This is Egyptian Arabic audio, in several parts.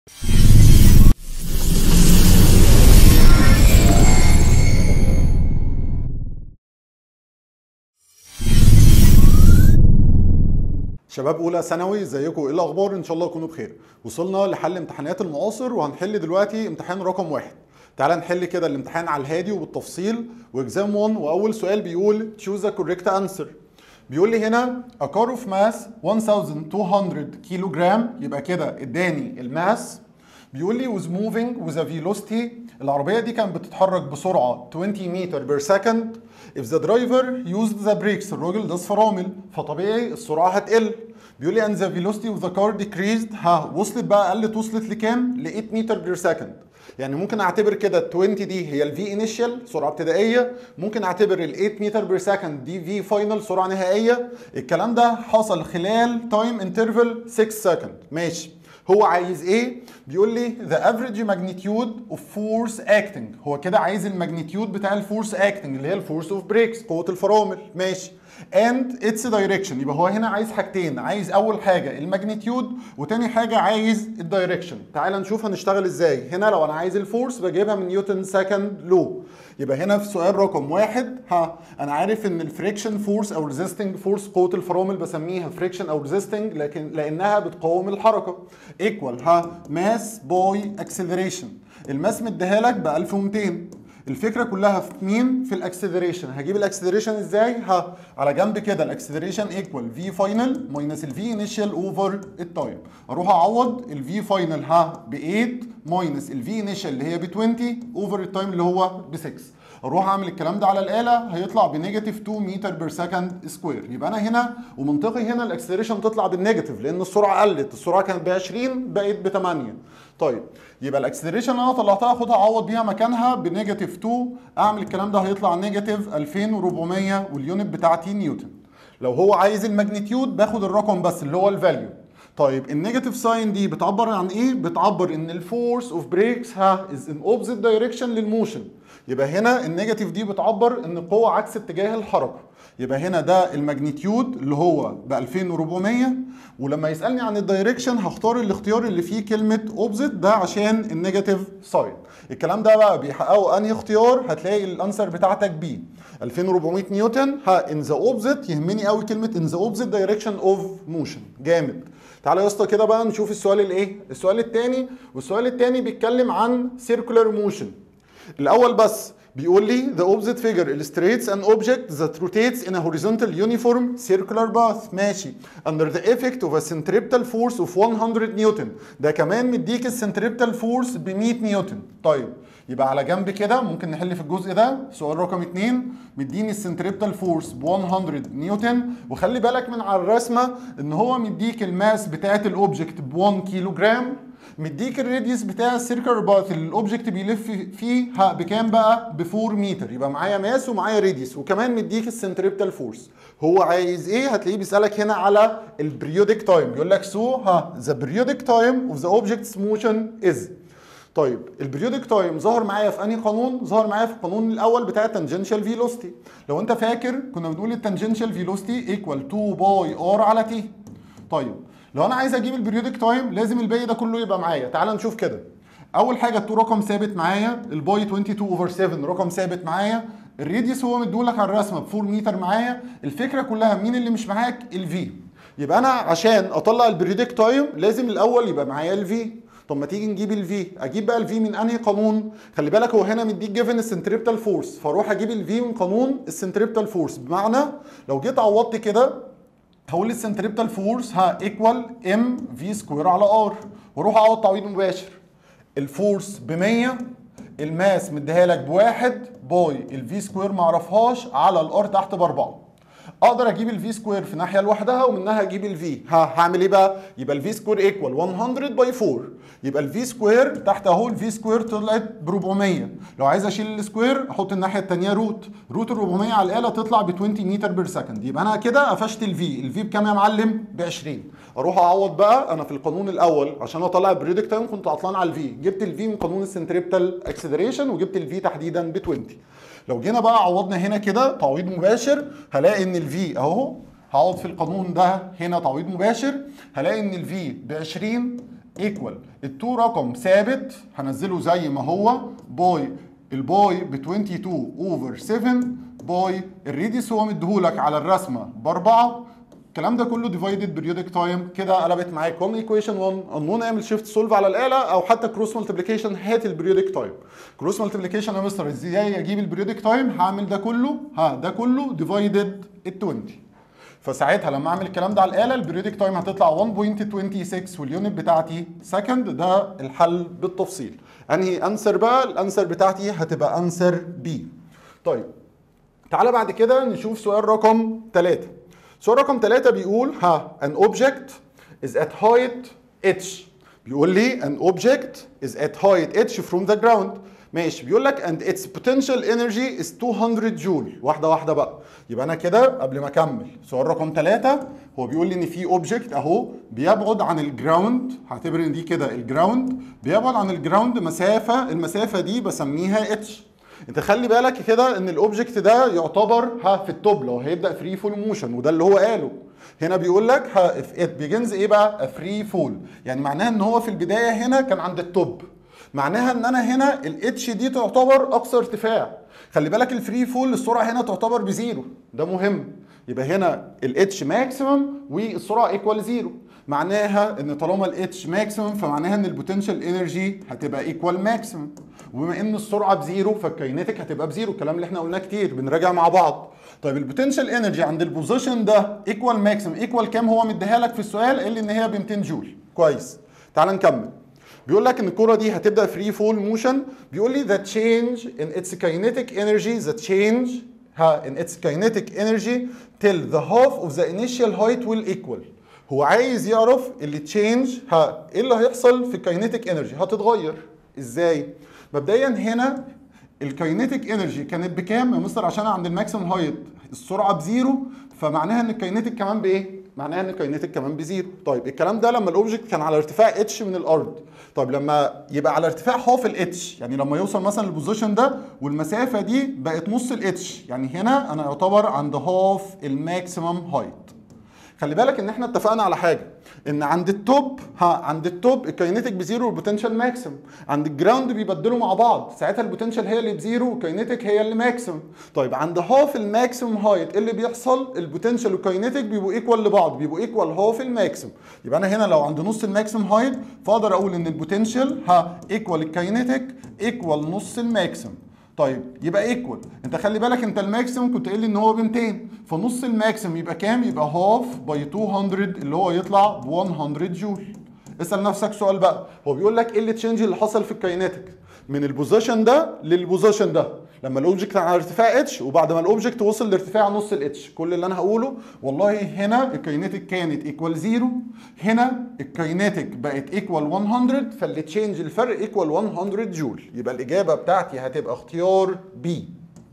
شباب اولى ثانوي ازيكم ايه الاخبار ان شاء الله تكونوا بخير وصلنا لحل امتحانات المعاصر وهنحل دلوقتي امتحان رقم واحد تعال نحل كده الامتحان على الهادي وبالتفصيل واكزام 1 واول سؤال بيقول choose the correct answer بيقول لي هنا a car of mass 1200 كيلو جرام يبقى كده اداني الماس بيقول لي was moving with a velocity العربية دي كانت بتتحرك بسرعة 20 متر بير سكند if the driver used the brakes الراجل داس فرامل فطبيعي السرعة هتقل بيقول لي and the velocity of the car decreased ها وصلت بقى قلت وصلت لكام؟ ل 8 متر بير سكند يعني ممكن اعتبر كده ال 20 دي هي الفي انيشال سرعه ابتدائيه ممكن اعتبر ال 8 متر بير سكند دي في فاينل سرعه نهائيه الكلام ده حصل خلال تايم انترفال 6 سكند ماشي هو عايز ايه؟ بيقول لي the average magnitude of force acting هو كده عايز الماجنتيود بتاع الفورس acting اللي هي الفورس اوف بريكس قوة الفرامل ماشي and its direction يبقى هو هنا عايز حاجتين عايز اول حاجة الماجنتيود وتاني حاجة عايز الدايركشن تعال نشوف هنشتغل ازاي هنا لو انا عايز الفورس بجيبها من نيوتن سكند لو يبقى هنا في سؤال رقم واحد ها انا عارف ان الفريكشن فورس او ريزيستنج فورس قوه الفرامل بسميها فريكشن او ريزيستنج لكن لانها بتقاوم الحركه ايكوال ها ماس باي اكسلريشن الماس مديها لك ب 1200 الفكره كلها في مين في الاكسلريشن هجيب الاكسلريشن ازاي ها على جنب كده الاكسلريشن ايكوال في فاينل ماينس الفي انيشال اوفر التايم اروح اعوض الفي فاينل ها ب 8 ماينس الفي انيشال اللي هي ب 20 اوفر التايم اللي هو ب 6 اروح اعمل الكلام ده على الاله هيطلع بنيجاتيف 2 متر بير سكند سكوير يبقى انا هنا ومنطقي هنا الاكسلريشن تطلع بالنيجاتيف لان السرعه قلت السرعه كانت ب 20 بقت ب 8 طيب يبقى الاكسلريشن اللي انا طلعتها اخدها اعوض بيها مكانها بنيجاتيف 2 اعمل الكلام ده هيطلع نيجاتيف 2400 واليونت بتاعتي نيوتن لو هو عايز الماجنتيود باخد الرقم بس اللي هو الفاليو طيب النيجاتيف ساين دي بتعبر عن ايه؟ بتعبر ان الفورس اوف بريكس ها از ان اوبزيت دايركشن للموشن يبقى هنا النيجاتيف دي بتعبر ان القوه عكس اتجاه الحركه يبقى هنا ده الماجنتيود اللي هو ب 2400 ولما يسالني عن الدايركشن هختار الاختيار اللي فيه كلمه اوبزيت ده عشان النيجاتيف ساين الكلام ده بقى بيحققه انهي اختيار هتلاقي الانسر بتاعتك بي 2400 نيوتن ها ان ذا اوبزيت يهمني قوي كلمه ان ذا اوبزيت دايركشن اوف موشن جامد تعالى يا اسطى كده بقى نشوف السؤال الايه السؤال الثاني والسؤال الثاني بيتكلم عن سيركولار موشن الاول بس بيقول لي the opposite figure illustrates an object that rotates in a horizontal uniform circular path ماشي under the effect of a centripetal force of 100 نيوتن ده كمان مديك السنتريبتال فورس ب 100 نيوتن طيب يبقى على جنب كده ممكن نحل في الجزء ده سؤال رقم 2 مديني السنتريبتال فورس ب 100 نيوتن وخلي بالك من على الرسمه ان هو مديك الماس بتاعت الاوبجكت ب 1 كيلو جرام مديك الراديوس بتاع السيركل باث اللي الاوبجكت بيلف فيه ها بكام بقى؟ ب 4 متر يبقى معايا ماس ومعايا راديوس وكمان مديك السنتريبتال فورس هو عايز ايه؟ هتلاقيه بيسالك هنا على البريودك تايم بيقول لك سو ها ذا بريودك تايم اوف ذا اوبجكتس موشن از طيب البريودك تايم ظهر معايا في انهي قانون؟ ظهر معايا في القانون الاول بتاع التانجنشال فيلوسيتي لو انت فاكر كنا بنقول التانجنشال فيلوسيتي ايكوال 2 باي ار على تي طيب لو انا عايز اجيب البريودك تايم لازم الباقي ده كله يبقى معايا تعال نشوف كده اول حاجه التو رقم ثابت معايا الباي 22 اوفر 7 رقم ثابت معايا الراديوس هو مديهولك على الرسمه ب 4 متر معايا الفكره كلها مين اللي مش معاك الفي يبقى انا عشان اطلع البريودك تايم لازم الاول يبقى معايا الفي طب ما تيجي نجيب الفي اجيب بقى الفي من انهي قانون خلي بالك هو هنا مديك جيفن السنتريبتال فورس فاروح اجيب الفي من قانون السنتريبتال فورس بمعنى لو جيت عوضت كده هقول السنتريبتال فورس ها ايكوال ام في سكوير على ار واروح اعوض تعويض مباشر الفورس ب 100 الماس مديها لك بواحد باي الفي سكوير ما اعرفهاش على الار تحت باربعه اقدر اجيب الفي سكوير في ناحيه لوحدها ومنها اجيب الفي ها هعمل ايه بقى يبقى الفي سكوير ايكوال 100 باي 4 يبقى الفي سكوير تحت اهو الفي سكوير طلعت ب 400 لو عايز اشيل السكوير احط الناحيه الثانيه روت روت ال 400 على الاله تطلع ب 20 متر بير سكند يبقى انا كده قفشت الفي الفي بكام يا معلم ب 20 اروح اعوض بقى انا في القانون الاول عشان اطلع البريدكت تايم كنت عطلان على الفي جبت الفي من قانون السنتريبتال اكسلريشن وجبت الفي تحديدا ب 20 لو جينا بقى عوضنا هنا كده تعويض مباشر هلاقي ان الفي اهو هقعد في القانون ده هنا تعويض مباشر هلاقي ان الفي ب 20 ايكوال التو رقم ثابت هنزله زي ما هو باي الباي ب 22 اوفر 7 باي الريديوس هو مديهولك على الرسمه باربعه الكلام ده كله ديفايدد بريودك تايم كده قلبت معاك كون ايكويشن 1 قانون اعمل شيفت سولف على الاله او حتى كروس مالتيبليكيشن هات البريودك تايم كروس مالتيبليكيشن يا مستر ازاي اجيب البريودك تايم هعمل ده كله ها ده كله ديفايدد ال 20 فساعتها لما اعمل الكلام ده على الاله البريودك تايم هتطلع 1.26 واليونت بتاعتي سكند ده الحل بالتفصيل انهي انسر بقى الانسر بتاعتي هتبقى انسر بي طيب تعالى بعد كده نشوف سؤال رقم 3 سؤال رقم 3 بيقول ها an object is at height h بيقول لي an object is at height h from the ground ماشي بيقول لك and its potential energy is 200 جول واحده واحده بقى يبقى انا كده قبل ما اكمل سؤال رقم 3 هو بيقول لي ان في اوبجكت اهو بيبعد عن الجراوند هعتبر ان دي كده الجراوند بيبعد عن الجراوند مسافه المسافه دي بسميها اتش انت خلي بالك كده ان الاوبجكت ده يعتبر ها في التوب لو هيبدا فري فول موشن وده اللي هو قاله هنا بيقول لك ها اف ات بيجنز ايه بقى فري فول يعني معناها ان هو في البدايه هنا كان عند التوب معناها ان انا هنا الاتش دي تعتبر اقصى ارتفاع خلي بالك الفري فول السرعه هنا تعتبر بزيرو ده مهم يبقى هنا الاتش ماكسيمم والسرعه ايكوال زيرو معناها ان طالما الاتش ماكسيمم فمعناها ان البوتنشال انرجي هتبقى ايكوال ماكسيمم وبما ان السرعه بزيرو فالكاينتيك هتبقى بزيرو الكلام اللي احنا قلناه كتير بنراجع مع بعض طيب البوتنشال انرجي عند البوزيشن ده ايكوال ماكسيمم ايكوال كام هو مديها لك في السؤال قال لي ان هي ب 200 جول كويس تعال نكمل بيقول لك ان الكره دي هتبدا فري فول موشن بيقول لي the change in its kinetic energy the change ها in its kinetic energy till the half of the initial height will equal هو عايز يعرف اللي تشينج ها ايه اللي هيحصل في الكاينيتيك انرجي هتتغير ازاي مبدئيا هنا الكاينيتيك انرجي كانت بكام يا مستر عشان عند الماكسيمم هايت السرعه بزيرو فمعناها ان الكاينيتيك كمان بايه معناها ان الكاينيتيك كمان بزيرو طيب الكلام ده لما الاوبجكت كان على ارتفاع اتش من الارض طيب لما يبقى على ارتفاع هاف الاتش يعني لما يوصل مثلا للبوزيشن ده والمسافه دي بقت نص الاتش يعني هنا انا يعتبر عند هاف الماكسيمم هايت خلي بالك ان احنا اتفقنا على حاجه ان عند التوب ها عند التوب الكاينيتيك بزيرو والبوتنشال ماكسيم عند الجراوند بيبدلوا مع بعض ساعتها البوتنشال هي اللي بزيرو والكاينيتيك هي اللي ماكسيم طيب عند هاف الماكسيم هايت ايه اللي بيحصل البوتنشال والكاينيتيك بيبقوا ايكوال لبعض بيبقوا ايكوال هاف الماكسيم يبقى انا هنا لو عند نص الماكسيم هايت فاقدر اقول ان البوتنشال ها ايكوال الكاينيتيك ايكوال نص الماكسيم طيب يبقى ايكوال انت خلي بالك انت الماكسيمم كنت قايل لي ان هو ب 200 فنص الماكسيمم يبقى كام يبقى هاف باي 200 اللي هو يطلع ب 100 جول اسال نفسك سؤال بقى هو بيقول لك ايه اللي تشينج اللي حصل في الكايناتيك من البوزيشن ده للبوزيشن ده لما الاوبجكت على ارتفاع اتش وبعد ما الاوبجكت وصل لارتفاع نص الاتش كل اللي انا هقوله والله هنا الكايناتيك كانت ايكوال زيرو هنا الكايناتيك بقت ايكوال 100 فاللي تشينج الفرق ايكوال 100 جول يبقى الاجابه بتاعتي هتبقى اختيار بي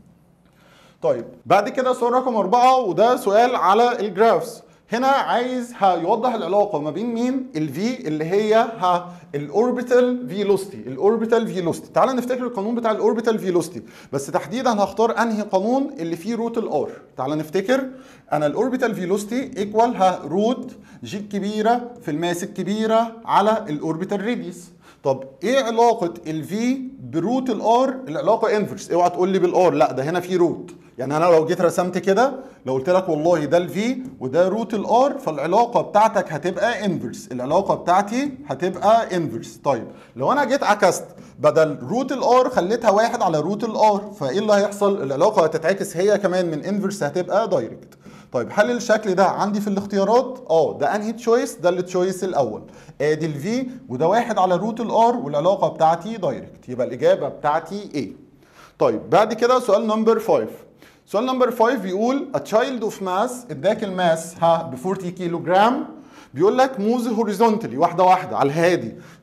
طيب بعد كده سؤال رقم أربعة وده سؤال على الجرافس هنا عايز هيوضح العلاقه ما بين مين الفي اللي هي ها الاوربيتال فيلوستي الاوربيتال فيلوستي تعال نفتكر القانون بتاع الاوربيتال فيلوستي بس تحديدا هختار انهي قانون اللي فيه روت الار تعال نفتكر انا الاوربيتال فيلوستي ايكوال ها روت جي الكبيره في الماس الكبيره على الاوربيتال راديوس طب ايه علاقه الفي بروت الار العلاقه انفرس اوعى تقول لي بالار لا ده هنا في روت يعني انا لو جيت رسمت كده لو قلت لك والله ده الفي وده روت الار فالعلاقه بتاعتك هتبقى انفرس العلاقه بتاعتي هتبقى انفرس طيب لو انا جيت عكست بدل روت الار خليتها واحد على روت الار فايه اللي هيحصل العلاقه هتتعكس هي كمان من انفرس هتبقى دايركت طيب هل الشكل ده عندي في الاختيارات اه ده انهي تشويس ده التشويس الاول ادي الفي وده واحد على روت الار والعلاقه بتاعتي دايركت يبقى الاجابه بتاعتي ايه طيب بعد كده سؤال نمبر 5 سؤال نمبر 5 بيقول a child of mass اداك الماس ها ب 40 كيلو جرام بيقول لك موز هوريزونتالي واحده واحده على الهادي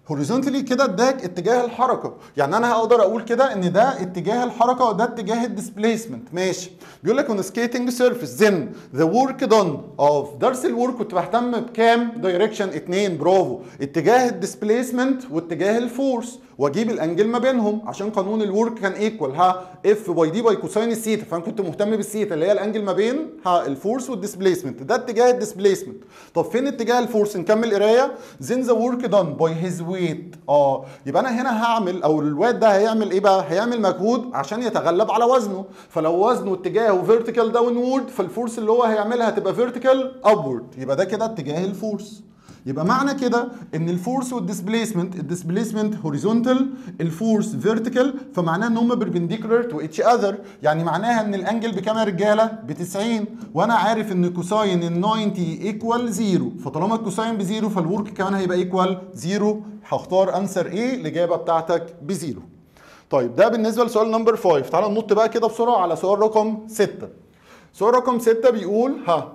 هوريزونتالي كده اداك اتجاه الحركه يعني انا هقدر اقول كده ان ده اتجاه الحركه وده اتجاه الديسبيسمنت ماشي بيقول لك on skating surface then the work done اه في درس الورك كنت بهتم بكام دايركشن اتنين برافو اتجاه الديسبيسمنت واتجاه الفورس واجيب الانجل ما بينهم عشان قانون الورك كان ايكوال ها اف باي دي باي كوساين السيتا فانا كنت مهتم بالسيتا اللي هي الانجل ما بين ها الفورس والديسبيسمنت ده اتجاه الديسبيسمنت طب فين اتجاه الفورس نكمل قرايه then the work done by his weight اه يبقى انا هنا هعمل او الواد ده هيعمل ايه بقى هيعمل مجهود عشان يتغلب على وزنه فلو وزنه اتجاهه فيرتيكال داونورد فالفورس اللي هو هيعملها هتبقى فيرتيكال ابورد يبقى ده كده اتجاه الفورس يبقى معنى كده ان الفورس والديسبيسمنت الديسبيسمنت هوريزونتال الفورس فيرتيكال فمعناه ان هم بربنديكولار تو اتش اذر يعني معناها ان الانجل بكام يا رجاله ب 90 وانا عارف ان كوساين ال 90 ايكوال زيرو فطالما الكوساين بزيرو فالورك كمان هيبقى ايكوال زيرو هختار انسر ايه الاجابه بتاعتك بزيرو طيب ده بالنسبه لسؤال نمبر 5 تعالى ننط بقى كده بسرعه على سؤال رقم 6 سؤال رقم 6 بيقول ها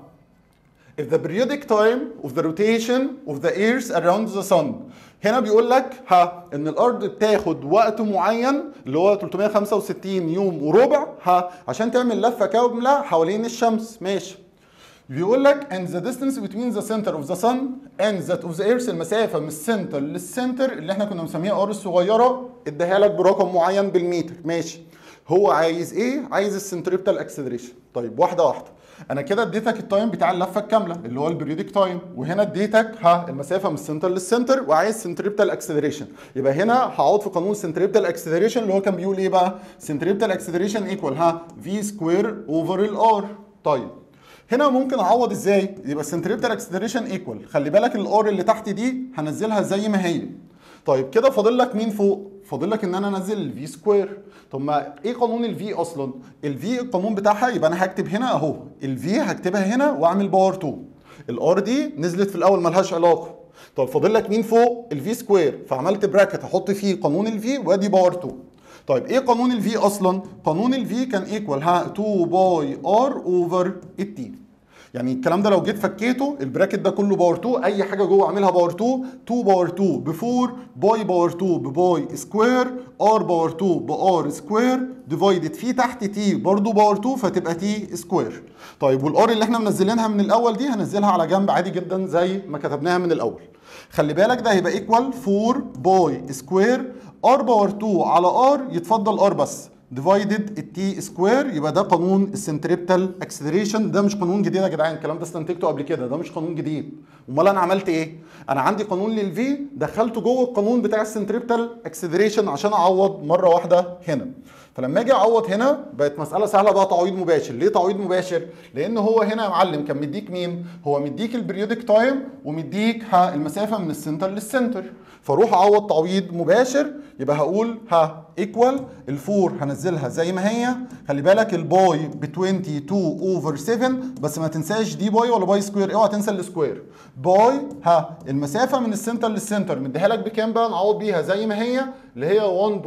if the periodic time of the rotation of the earth around the sun هنا بيقول لك ها ان الارض بتاخد وقت معين اللي هو 365 يوم وربع ها عشان تعمل لفه كامله حوالين الشمس ماشي بيقول لك and the distance between the center of the sun and that of the earth المسافه من السنتر للسنتر اللي احنا كنا مسميها ار الصغيره اداها لك برقم معين بالمتر ماشي هو عايز ايه عايز السنتريبتال اكسلريشن طيب واحده واحده انا كده اديتك التايم بتاع اللفه الكامله اللي هو البريودك تايم وهنا اديتك ها المسافه من السنتر للسنتر وعايز سنتريبتال اكسلريشن يبقى هنا هقعد في قانون سنتريبتال اكسلريشن اللي هو كان بيقول ايه بقى سنتريبتال اكسلريشن ايكوال ها في سكوير اوفر الار طيب هنا ممكن اعوض ازاي يبقى السنتريبتال اكسلريشن ايكوال خلي بالك الار اللي تحت دي هنزلها زي ما هي طيب كده فاضل لك مين فوق فاضل لك ان انا انزل الفي سكوير طب ما ايه قانون الفي اصلا الفي القانون بتاعها يبقى انا هكتب هنا اهو الفي هكتبها هنا واعمل باور 2 الار دي نزلت في الاول ملهاش علاقه طب فاضل لك مين فوق الفي سكوير فعملت براكت احط فيه قانون الفي وادي باور 2 طيب ايه قانون الفي اصلا قانون الفي كان ايكوال ها 2 باي ار اوفر التي يعني الكلام ده لو جيت فكيته البراكت ده كله باور 2 اي حاجه جوه اعملها باور 2 2 باور 2 ب 4 باي باور 2 بباي سكوير ار باور 2 بار سكوير ديفايدد في تحت تي برضو باور 2 فتبقى تي سكوير طيب والار اللي احنا منزلينها من الاول دي هنزلها على جنب عادي جدا زي ما كتبناها من الاول خلي بالك ده هيبقى ايكوال 4 باي سكوير ار باور 2 على ار يتفضل ار بس ديفايدد التي سكوير يبقى ده قانون السنتريبتال اكسلريشن ده مش قانون جديد يا جدعان الكلام ده استنتجته قبل كده ده مش قانون جديد امال انا عملت ايه انا عندي قانون للفي دخلته جوه القانون بتاع السنتريبتال اكسلريشن عشان اعوض مره واحده هنا فلما اجي اعوض هنا بقت مساله سهله بقى تعويض مباشر ليه تعويض مباشر لان هو هنا يا معلم كان مديك مين هو مديك البريودك تايم ومديك ها المسافه من السنتر للسنتر فاروح اعوض تعويض مباشر يبقى هقول ها ايكوال الفور هنزلها زي ما هي خلي بالك الباي ب 22 اوفر 7 بس ما تنساش دي باي ولا باي سكوير اوعى تنسى السكوير باي ها المسافه من السنتر للسنتر مديها لك بكام بقى نعوض بيها زي ما هي اللي هي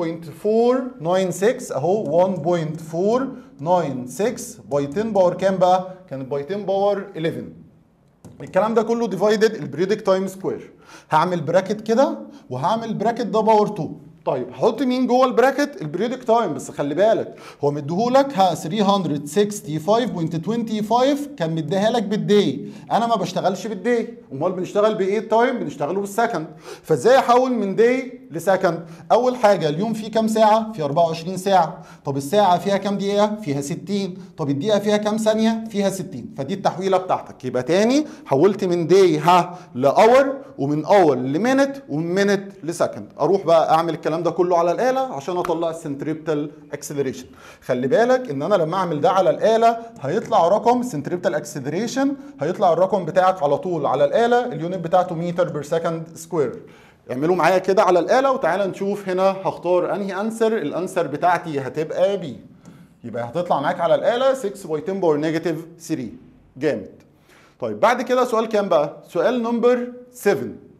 1.496 اهو 1.496 باي 10 باور كام بقى كانت باي 10 باور 11 الكلام ده كله ديفايدد البريودك تايم سكوير هعمل براكت كده وهعمل براكت ده باور 2 طيب هحط مين جوه البراكت البريودك تايم بس خلي بالك هو مديهولك ها 365.25 كان مديها لك بالدي انا ما بشتغلش بالدي امال بنشتغل بايه التايم بنشتغله بالسكند فازاي احول من دي لسكند اول حاجه اليوم فيه كام ساعه في 24 ساعه طب الساعه فيها كام دقيقه فيها 60 طب الدقيقه فيها كام ثانيه فيها 60 فدي التحويله بتاعتك يبقى تاني حولت من دي ها لاور ومن اور لمينت ومن مينت لسكند اروح بقى اعمل الكلام ده كله على الاله عشان اطلع السنتريبتال اكسلريشن خلي بالك ان انا لما اعمل ده على الاله هيطلع رقم السنتريبتال اكسلريشن هيطلع الرقم بتاعك على طول على الاله اليونت بتاعته متر بير سكند سكوير اعملوا معايا كده على الاله وتعالى نشوف هنا هختار انهي انسر الانسر بتاعتي هتبقى بي يبقى هتطلع معاك على الاله 6 باي 10 باور نيجاتيف 3 جامد طيب بعد كده سؤال كام بقى سؤال نمبر 7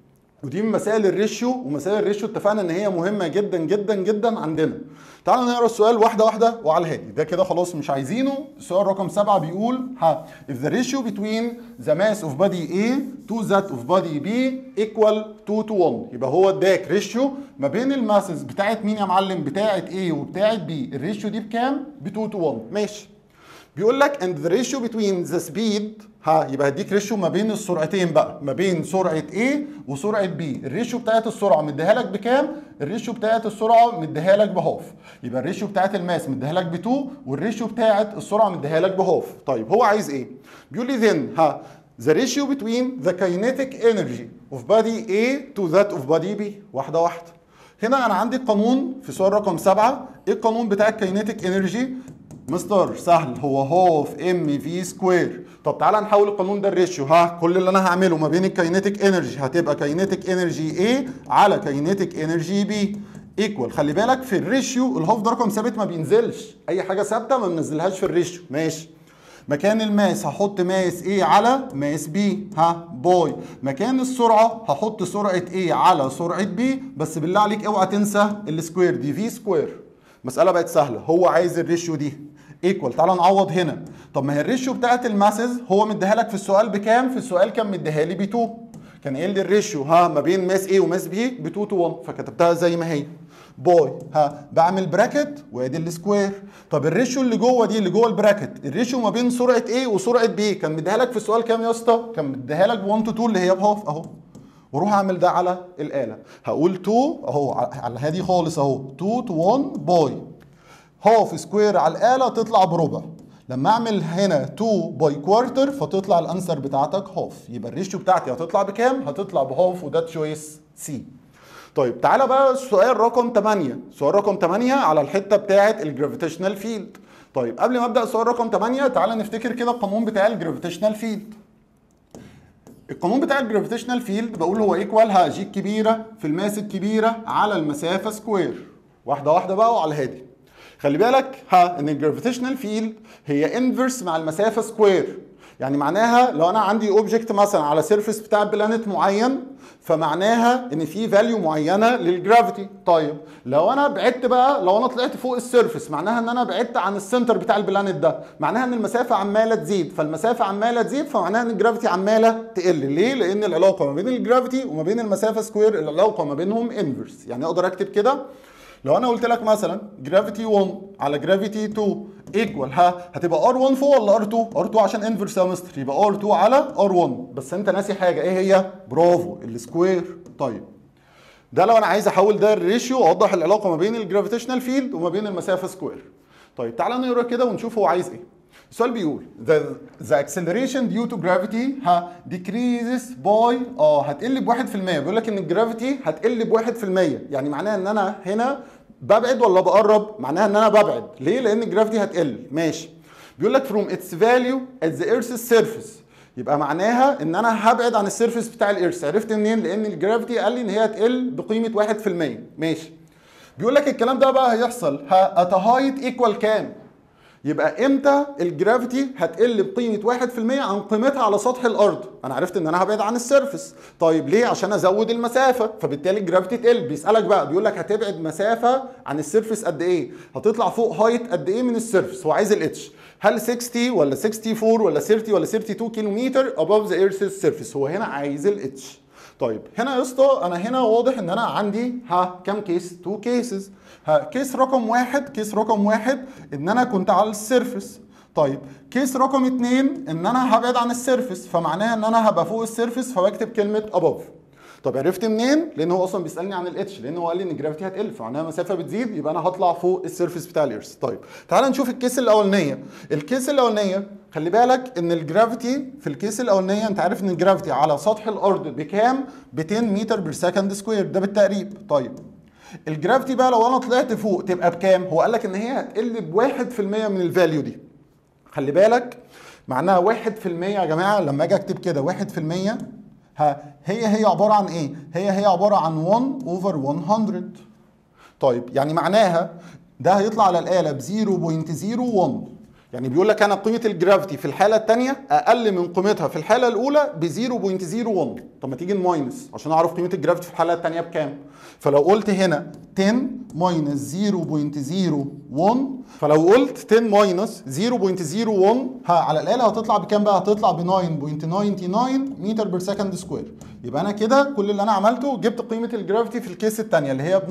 ودي من مسائل الريشيو ومسائل الريشيو اتفقنا ان هي مهمه جدا جدا جدا عندنا تعالوا نقرا السؤال واحده واحده وعلى الهادي ده كده خلاص مش عايزينه السؤال رقم سبعة بيقول ها if the ratio between the mass of body A to that of body B equal 2 to 1 يبقى هو اداك ريشيو ما بين الماسز بتاعت مين يا معلم بتاعت A وبتاعت B الريشيو دي بكام ب 2 to 1 ماشي بيقول لك and the ratio between the speed ها يبقى هديك ريشيو ما بين السرعتين بقى ما بين سرعه A وسرعه B الريشيو بتاعت السرعه مديها لك بكام الريشيو بتاعت السرعه مديها لك بهاف يبقى الريشيو بتاعت الماس مديها لك ب 2 والريشيو بتاعت السرعه مديها لك بهاف طيب هو عايز ايه بيقول لي then ها the ratio between the kinetic energy of body A to that of body B واحده واحده هنا انا عندي قانون في سؤال رقم سبعة ايه القانون بتاع الكاينيتيك انرجي مستر سهل هو هاف ام في سكوير طب تعالى نحول القانون ده الريشيو ها كل اللي انا هعمله ما بين الكاينيتيك انرجي هتبقى كاينيتيك انرجي A على كاينيتيك انرجي B ايكوال خلي بالك في الريشيو الهاف ده رقم ثابت ما بينزلش اي حاجه ثابته ما بننزلهاش في الريشيو ماشي مكان الماس هحط ماس A على ماس B ها باي مكان السرعة هحط سرعة A على سرعة B بس بالله عليك اوعى تنسى السكوير دي في سكوير مسألة بقت سهلة هو عايز الريشيو دي ايكوال تعالى نعوض هنا طب ما هي الريشيو بتاعت الماسز هو مديها لك في السؤال بكام في السؤال كان مديها لي ب 2 كان قايل لي الريشيو ها ما بين ماس A وماس B ب 2 تو 1 فكتبتها زي ما هي باي ها بعمل براكت وادي السكوير طب الريشيو اللي جوه دي اللي جوه البراكت الريشيو ما بين سرعه A وسرعه B كان مديها لك في السؤال كام يا اسطى كان مديها لك ب 1 تو 2 اللي هي بهاف اهو واروح اعمل ده على الاله هقول 2 اهو على هادي خالص اهو 2 تو 1 باي هاف سكوير على الاله تطلع بربع لما اعمل هنا 2 باي كوارتر فتطلع الانسر بتاعتك هاف يبقى الريشيو بتاعتي هتطلع بكام هتطلع بهاف وده تشويس سي طيب تعالى بقى السؤال رقم 8 سؤال رقم 8 على الحته بتاعه الجرافيتيشنال فيلد طيب قبل ما ابدا السؤال رقم 8 تعالى نفتكر كده القانون بتاع الجرافيتيشنال فيلد القانون بتاع الجرافيتيشنال فيلد بقول هو ايكوال ها جي الكبيره في الماس الكبيره على المسافه سكوير واحده واحده بقى وعلى هادي خلي بالك ها ان الجرافيتيشنال فيلد هي انفرس مع المسافه سكوير يعني معناها لو انا عندي اوبجكت مثلا على سيرفيس بتاع بلانت معين فمعناها ان في فاليو معينه للجرافيتي طيب لو انا بعدت بقى لو انا طلعت فوق السيرفيس معناها ان انا بعدت عن السنتر بتاع البلانت ده معناها ان المسافه عماله تزيد فالمسافه عماله تزيد فمعناها ان الجرافيتي عماله تقل ليه لان العلاقه ما بين الجرافيتي وما بين المسافه سكوير العلاقه ما بينهم انفرس يعني اقدر اكتب كده لو انا قلت لك مثلا جرافيتي 1 على جرافيتي 2 ايكوال ها هتبقى ار1 فوق ولا ار2 ار2 عشان انفرس يا مستر يبقى ار2 على ار1 بس انت ناسي حاجه ايه هي برافو السكوير طيب ده لو انا عايز احول ده الريشيو اوضح العلاقه ما بين الجرافيتيشنال فيلد وما بين المسافه سكوير طيب تعالى نقرا كده ونشوف هو عايز ايه السؤال بيقول the, the acceleration due to gravity ها decreases by اه هتقل ب 1% بيقول لك ان الجرافيتي هتقل ب 1% يعني معناها ان انا هنا ببعد ولا بقرب؟ معناها ان انا ببعد، ليه؟ لان الجرافيتي هتقل، ماشي. بيقول لك from its value at the earth's surface يبقى معناها ان انا هبعد عن السيرفيس بتاع الارث، عرفت منين؟ لان الجرافيتي قال لي ان هي هتقل بقيمه 1%، ماشي. بيقول لك الكلام ده بقى هيحصل ها at a height equal كام؟ يبقى امتى الجرافيتي هتقل بقيمه 1% عن قيمتها على سطح الارض انا عرفت ان انا هبعد عن السيرفس طيب ليه عشان ازود المسافه فبالتالي الجرافيتي تقل بيسالك بقى بيقول لك هتبعد مسافه عن السيرفس قد ايه هتطلع فوق هايت قد ايه من السيرفس هو عايز الاتش هل 60 ولا 64 ولا 30 ولا 32 كيلو متر above the earth's surface هو هنا عايز الاتش طيب هنا يا اسطى انا هنا واضح ان انا عندي ها كام كيس 2 كيسز ها كيس رقم واحد كيس رقم واحد ان انا كنت على السيرفس طيب كيس رقم اتنين ان انا هبعد عن السيرفس فمعناها ان انا هبقى فوق السيرفس فبكتب كلمه above طب عرفت منين؟ لان هو اصلا بيسالني عن الاتش لان هو قال لي ان الجرافيتي هتقل فمعناها المسافه بتزيد يبقى انا هطلع فوق السيرفيس بتاع الارث طيب تعال نشوف الكيس الاولانيه الكيس الاولانيه خلي بالك ان الجرافيتي في الكيس الاولانيه انت عارف ان الجرافيتي على سطح الارض بكام؟ ب 10 متر بير سكند سكوير ده بالتقريب طيب الجرافيتي بقى لو انا طلعت فوق تبقى بكام؟ هو قال لك ان هي هتقل ب 1% من الفاليو دي خلي بالك معناها 1% يا جماعه لما اجي اكتب كده 1% ها هي هي عباره عن ايه؟ هي هي عباره عن 1 اوفر 100 طيب يعني معناها ده هيطلع على الاله ب 0.01 يعني بيقول لك انا قيمه الجرافيتي في الحاله الثانيه اقل من قيمتها في الحاله الاولى ب 0.01 طب ما تيجي نماينس عشان اعرف قيمه الجرافيتي في الحاله الثانيه بكام فلو قلت هنا 10 ماينس 0.01 فلو قلت 10 ماينس 0.01 ها على الاله هتطلع بكام بقى هتطلع ب 9.99 متر بير سكند سكوير يبقى انا كده كل اللي انا عملته جبت قيمه الجرافيتي في الكيس الثانيه اللي هي ب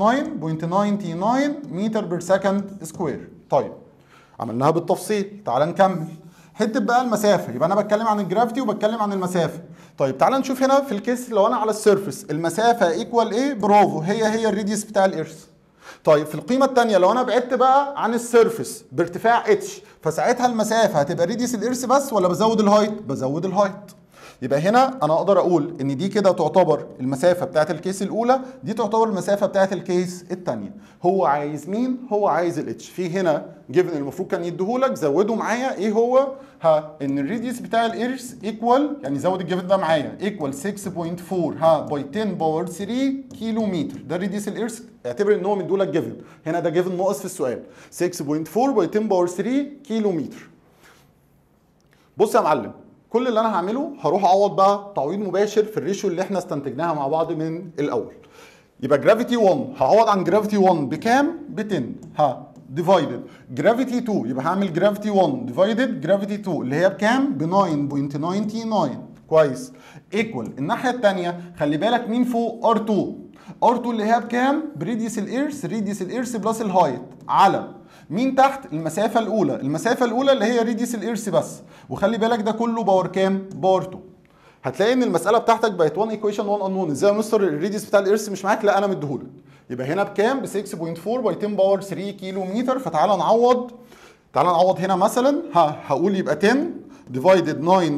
9.99 متر بير سكند سكوير طيب عملناها بالتفصيل تعال نكمل حته بقى المسافه يبقى انا بتكلم عن الجرافيتي وبتكلم عن المسافه طيب تعال نشوف هنا في الكيس لو انا على السيرفيس المسافه ايكوال ايه برافو هي هي الريديوس بتاع الارث طيب في القيمه الثانيه لو انا بعدت بقى عن السيرفيس بارتفاع اتش فساعتها المسافه هتبقى ريديوس الارث بس ولا بزود الهايت بزود الهايت يبقى هنا انا اقدر اقول ان دي كده تعتبر المسافه بتاعت الكيس الاولى دي تعتبر المسافه بتاعت الكيس الثانيه هو عايز مين هو عايز الاتش في هنا جيفن المفروض كان يديهولك زوده معايا ايه هو ها ان الريديوس بتاع الارث ايكوال يعني زود الجيفن ده معايا ايكوال 6.4 ها باي 10 باور 3 كيلو متر ده الريديوس الارث اعتبر ان هو مديهولك جيفن هنا ده جيفن ناقص في السؤال 6.4 باي 10 باور 3 كيلو متر بص يا معلم كل اللي انا هعمله هروح اعوض بقى تعويض مباشر في الريشيو اللي احنا استنتجناها مع بعض من الاول يبقى جرافيتي 1 هعوض عن جرافيتي 1 بكام ب 10 ها ديفايدد جرافيتي 2 يبقى هعمل جرافيتي 1 ديفايدد جرافيتي 2 اللي هي بكام ب 9.99 كويس ايكوال الناحيه الثانيه خلي بالك مين فوق ار2 ار2 اللي هي بكام بريديوس الايرث ريديوس الايرث بلس الهايت على مين تحت المسافه الاولى المسافه الاولى اللي هي ريديوس الارث بس وخلي بالك ده كله باور كام باور 2 هتلاقي ان المساله بتاعتك بقت 1 ايكويشن 1 انون ازاي يا مستر الريديوس بتاع الارث مش معاك لا انا مديهولك يبقى هنا بكام ب 6.4 باي 10 باور 3 كيلو متر فتعالى نعوض تعالى نعوض هنا مثلا ها هقول يبقى 10 ديفايدد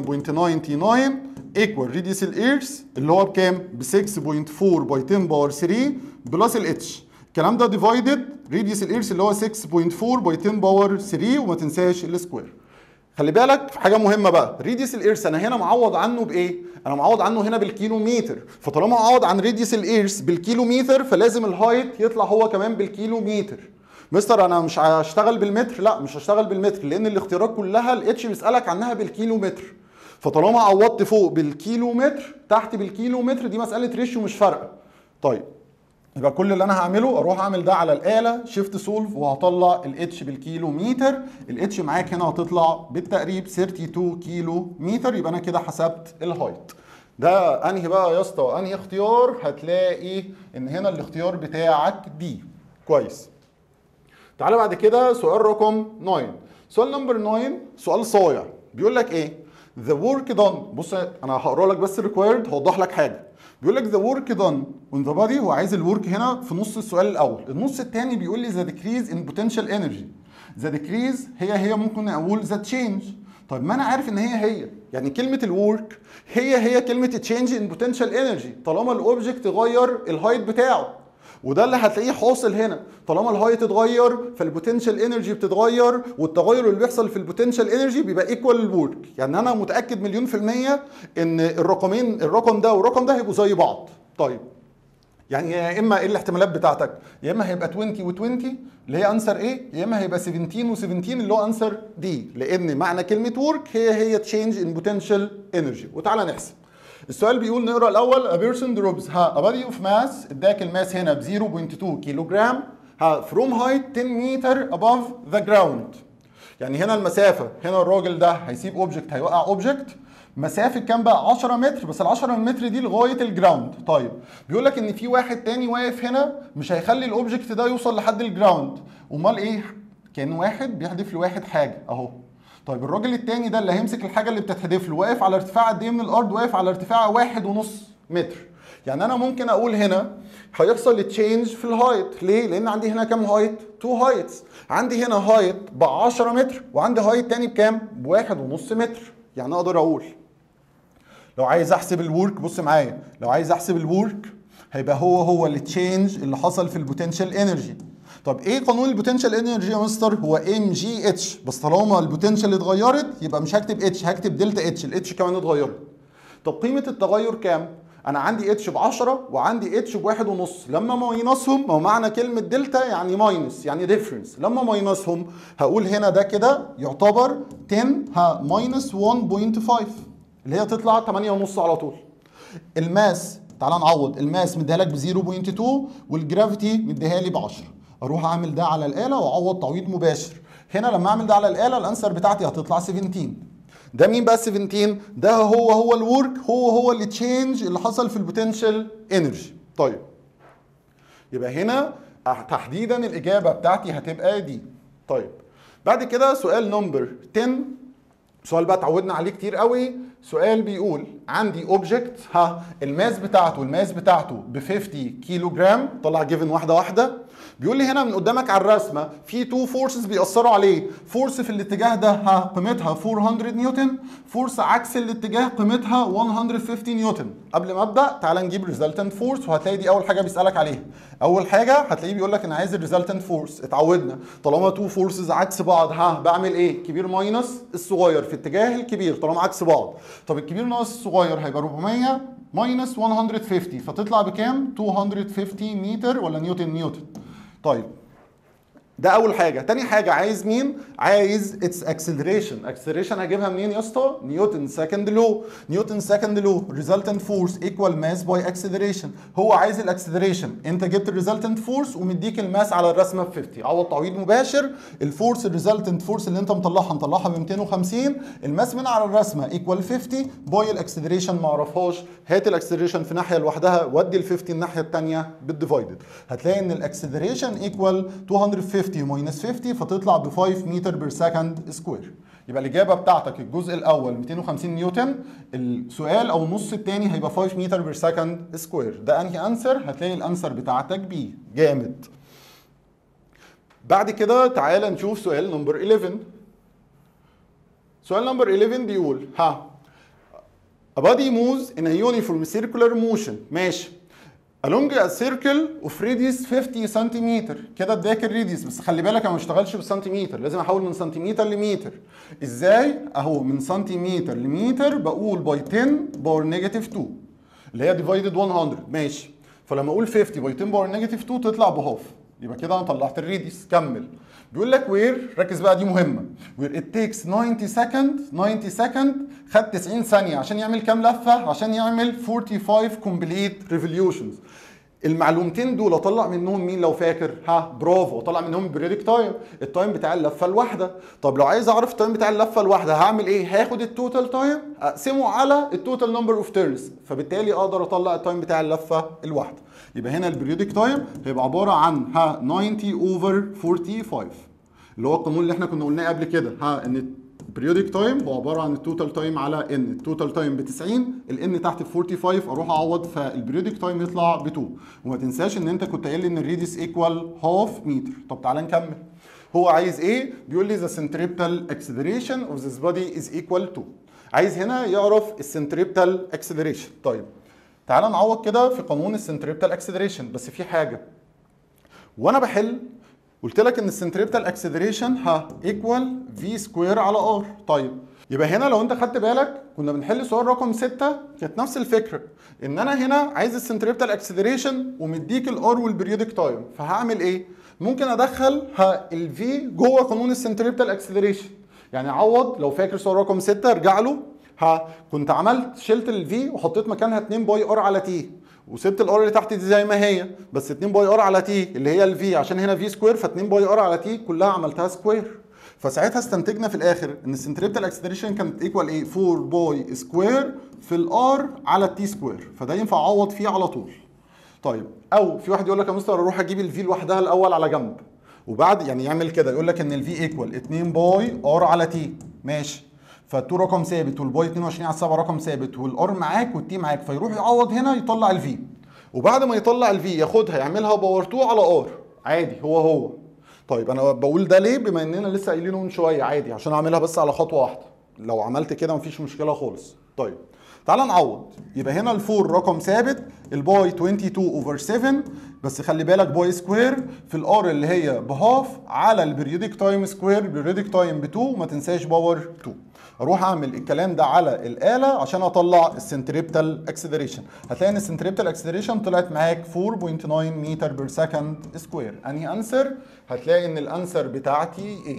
9.99 ايكوال ريديوس الارث اللي هو بكام ب 6.4 باي 10 باور 3 بلس الاتش الكلام ده ديفايدد ريديوس الارث اللي هو 6.4 باي 10 باور 3 وما تنساش السكوير خلي بالك في حاجه مهمه بقى ريديوس الارث انا هنا معوض عنه بايه انا معوض عنه هنا بالكيلومتر فطالما معوض عن ريديوس الارث بالكيلومتر فلازم الهايت يطلع هو كمان بالكيلومتر مستر انا مش هشتغل بالمتر لا مش هشتغل بالمتر لان الاختيارات كلها الاتش بيسالك عنها بالكيلومتر فطالما عوضت فوق بالكيلومتر تحت بالكيلومتر دي مساله ريشيو مش فارقه طيب يبقى كل اللي انا هعمله اروح اعمل ده على الاله شيفت سولف وهطلع الاتش بالكيلو متر الاتش معاك هنا هتطلع بالتقريب 32 كيلو متر يبقى انا كده حسبت الهايت ده انهي بقى يا اسطى انهي اختيار هتلاقي ان هنا الاختيار بتاعك دي كويس تعالى بعد كده سؤال رقم 9 سؤال نمبر 9 سؤال صايع بيقول لك ايه the work done بص انا هقرا لك بس required هوضح لك حاجه بيقول لك the work done on the body هو عايز الورك هنا في نص السؤال الاول النص الثاني بيقول لي the decrease in potential energy the decrease هي هي ممكن اقول the change طيب ما انا عارف ان هي هي يعني كلمه الورك هي هي كلمه change in potential energy طالما الاوبجكت غير الهايت بتاعه وده اللي هتلاقيه حاصل هنا طالما الهايت اتغير فالبوتنشال انرجي بتتغير والتغير اللي بيحصل في البوتنشال انرجي بيبقى ايكوال للورك يعني انا متاكد مليون في الميه ان الرقمين الرقم ده والرقم ده هيبقوا زي بعض طيب يعني يا اما ايه الاحتمالات بتاعتك يا اما هيبقى 20 و20 اللي هي انسر ايه يا اما هيبقى 17 و17 اللي هو انسر دي لان معنى كلمه ورك هي هي تشينج ان بوتنشال انرجي وتعالى نحسب السؤال بيقول نقرا الاول a person drops ها a body of mass اداك الماس هنا ب 0.2 كيلو جرام ها from height 10 meter above the ground يعني هنا المسافه هنا الراجل ده هيسيب اوبجكت هيوقع اوبجكت مسافه كام بقى 10 متر بس ال 10 متر دي لغايه الجراوند طيب بيقول لك ان في واحد تاني واقف هنا مش هيخلي الاوبجكت ده يوصل لحد الجراوند امال ايه كان واحد بيحدف لواحد حاجه اهو طيب الراجل التاني ده اللي هيمسك الحاجه اللي بتتحدف له واقف على ارتفاع قد ايه من الارض واقف على ارتفاع واحد ونص متر يعني انا ممكن اقول هنا هيحصل تشينج في الهايت ليه لان عندي هنا كام هايت تو هايتس عندي هنا هايت ب 10 متر وعندي هايت تاني بكام بواحد ونص متر يعني اقدر اقول لو عايز احسب الورك بص معايا لو عايز احسب الورك هيبقى هو هو التشينج اللي حصل في البوتنشال انرجي طب ايه قانون البوتنشال انرجي يا مستر هو ام جي اتش بس طالما البوتنشال اتغيرت يبقى مش هكتب اتش هكتب دلتا اتش الاتش كمان اتغيرت طب قيمه التغير كام انا عندي اتش ب 10 وعندي اتش بواحد ونص لما ماينصهم ما هو معنى كلمه دلتا يعني ماينس يعني ديفرنس لما ماينصهم هقول هنا ده كده يعتبر 10 ها ماينس 1.5 اللي هي تطلع 8 ونص على طول الماس تعال نعوض الماس مديها لك ب 0.2 والجرافيتي مديها لي ب 10 اروح اعمل ده على الاله واعوض تعويض مباشر هنا لما اعمل ده على الاله الانسر بتاعتي هتطلع 17 ده مين بقى 17 ده هو هو الورك هو هو اللي تشينج اللي حصل في البوتنشال انرجي طيب يبقى هنا تحديدا الاجابه بتاعتي هتبقى دي طيب بعد كده سؤال نمبر 10 سؤال بقى اتعودنا عليه كتير قوي سؤال بيقول عندي اوبجكت ها الماس بتاعته الماس بتاعته ب 50 كيلو جرام طلع جيفن واحده واحده بيقول لي هنا من قدامك على الرسمه في تو فورسز بيأثروا عليه فورس في الاتجاه ده ها قيمتها 400 نيوتن فورس عكس الاتجاه قيمتها 150 نيوتن قبل ما ابدا تعال نجيب ريزلتنت فورس وهتلاقي دي اول حاجه بيسالك عليها اول حاجه هتلاقيه بيقول لك انا عايز الريزلتنت فورس اتعودنا طالما تو فورسز عكس بعض ها بعمل ايه كبير ماينس الصغير في اتجاه الكبير طالما عكس بعض طب الكبير ناقص الصغير هيبقى 400 ماينس 150 فتطلع بكام 250 متر ولا نيوتن نيوتن طيب ده اول حاجه تاني حاجه عايز مين عايز اتس اكسلريشن اكسلريشن هجيبها منين يا اسطى نيوتن سكند لو نيوتن سكند لو ريزلتنت فورس ايكوال ماس باي اكسلريشن هو عايز الاكسلريشن انت جبت الريزلتنت فورس ومديك الماس على الرسمه ب 50 عوض تعويض مباشر الفورس الريزلتنت فورس اللي انت مطلعها مطلعها ب 250 الماس من على الرسمه ايكوال 50 باي الاكسلريشن ما اعرفهاش هات الاكسلريشن في ناحيه لوحدها ودي ال 50 الناحيه الثانيه بالديفايدد هتلاقي ان الاكسلريشن ايكوال 250 50 ماينس 50 فتطلع ب 5 متر بير سكند سكوير يبقى الاجابه بتاعتك الجزء الاول 250 نيوتن السؤال او النص الثاني هيبقى 5 متر بير سكند سكوير ده انهي انسر هتلاقي الانسر بتاعتك بي جامد بعد كده تعالى نشوف سؤال نمبر 11 سؤال نمبر 11 بيقول ها A body moves in a uniform circular motion ماشي along a circle of radius 50 سنتيمتر كده اداك الراديوس بس خلي بالك انا ما اشتغلش بالسنتيمتر لازم احول من سنتيمتر لمتر ازاي اهو من سنتيمتر لمتر بقول باي 10 باور نيجاتيف 2 اللي هي ديفايدد 100 ماشي فلما اقول 50 باي 10 باور نيجاتيف 2 تطلع بهاف يبقى كده انا طلعت الراديوس كمل بيقول لك وير ركز بقى دي مهمه وير ات تيكس 90 سكند 90 سكند خد 90 ثانيه عشان يعمل كام لفه عشان يعمل 45 كومبليت ريفوليوشنز المعلومتين دول اطلع منهم مين لو فاكر ها برافو اطلع منهم البريدك تايم التايم بتاع اللفه الواحده طب لو عايز اعرف التايم بتاع اللفه الواحده هعمل ايه هاخد التوتال تايم اقسمه على التوتال نمبر اوف تيرنز فبالتالي اقدر اطلع التايم بتاع اللفه الواحده يبقى هنا البريودك تايم هيبقى عباره عن ها 90 اوفر 45 اللي هو القانون اللي احنا كنا قلناه قبل كده ها ان البريودك تايم هو عباره عن التوتال تايم على ان التوتال تايم ب 90 الان تحت ب 45 اروح اعوض فالبريودك تايم يطلع ب 2 وما تنساش ان انت كنت قايل لي ان الريديوس ايكوال هاف متر طب تعالى نكمل هو عايز ايه بيقول لي the centripetal acceleration of this body is equal to عايز هنا يعرف السنتريبتال اكسلريشن طيب تعالى نعوض كده في قانون السنتريبتال اكسلريشن بس في حاجه وانا بحل قلت لك ان السنتريبتال اكسلريشن ها ايكوال في سكوير على ار طيب يبقى هنا لو انت خدت بالك كنا بنحل سؤال رقم 6 كانت نفس الفكره ان انا هنا عايز السنتريبتال اكسلريشن ومديك الار والبريودك تايم فهعمل ايه ممكن ادخل ها الفي جوه قانون السنتريبتال اكسلريشن يعني عوض لو فاكر سؤال رقم 6 ارجع له ها كنت عملت شلت الفي وحطيت مكانها 2 باي ار على تي وسبت الار اللي تحت دي زي ما هي بس 2 باي ار على تي اللي هي الفي عشان هنا في سكوير ف 2 باي ار على تي كلها عملتها سكوير فساعتها استنتجنا في الاخر ان السنتريبتال اكسلريشن كانت ايكوال ايه 4 باي سكوير في الار على التي سكوير فده ينفع اعوض فيه على طول طيب او في واحد يقول لك يا مستر اروح اجيب الفي لوحدها الاول على جنب وبعد يعني يعمل كده يقول لك ان الفي ايكوال 2 باي ار على تي ماشي فالتو رقم ثابت والباي 22 على 7 رقم ثابت والار معاك والتي معاك فيروح يعوض هنا يطلع الفي وبعد ما يطلع الفي ياخدها يعملها باور 2 على ار عادي هو هو طيب انا بقول ده ليه بما اننا لسه قايلينه من شويه عادي عشان اعملها بس على خطوه واحده لو عملت كده مفيش مشكله خالص طيب تعال نعوض يبقى هنا الفور رقم ثابت الباي 22 اوفر 7 بس خلي بالك باي سكوير في الار اللي هي بهاف على البريودك تايم سكوير البريودك تايم ب 2 وما تنساش باور 2 اروح اعمل الكلام ده على الاله عشان اطلع السنتريبتال اكسلريشن هتلاقي ان السنتريبتال اكسلريشن طلعت معاك 4.9 متر بير سكند سكوير انهي انسر هتلاقي ان الانسر بتاعتي ايه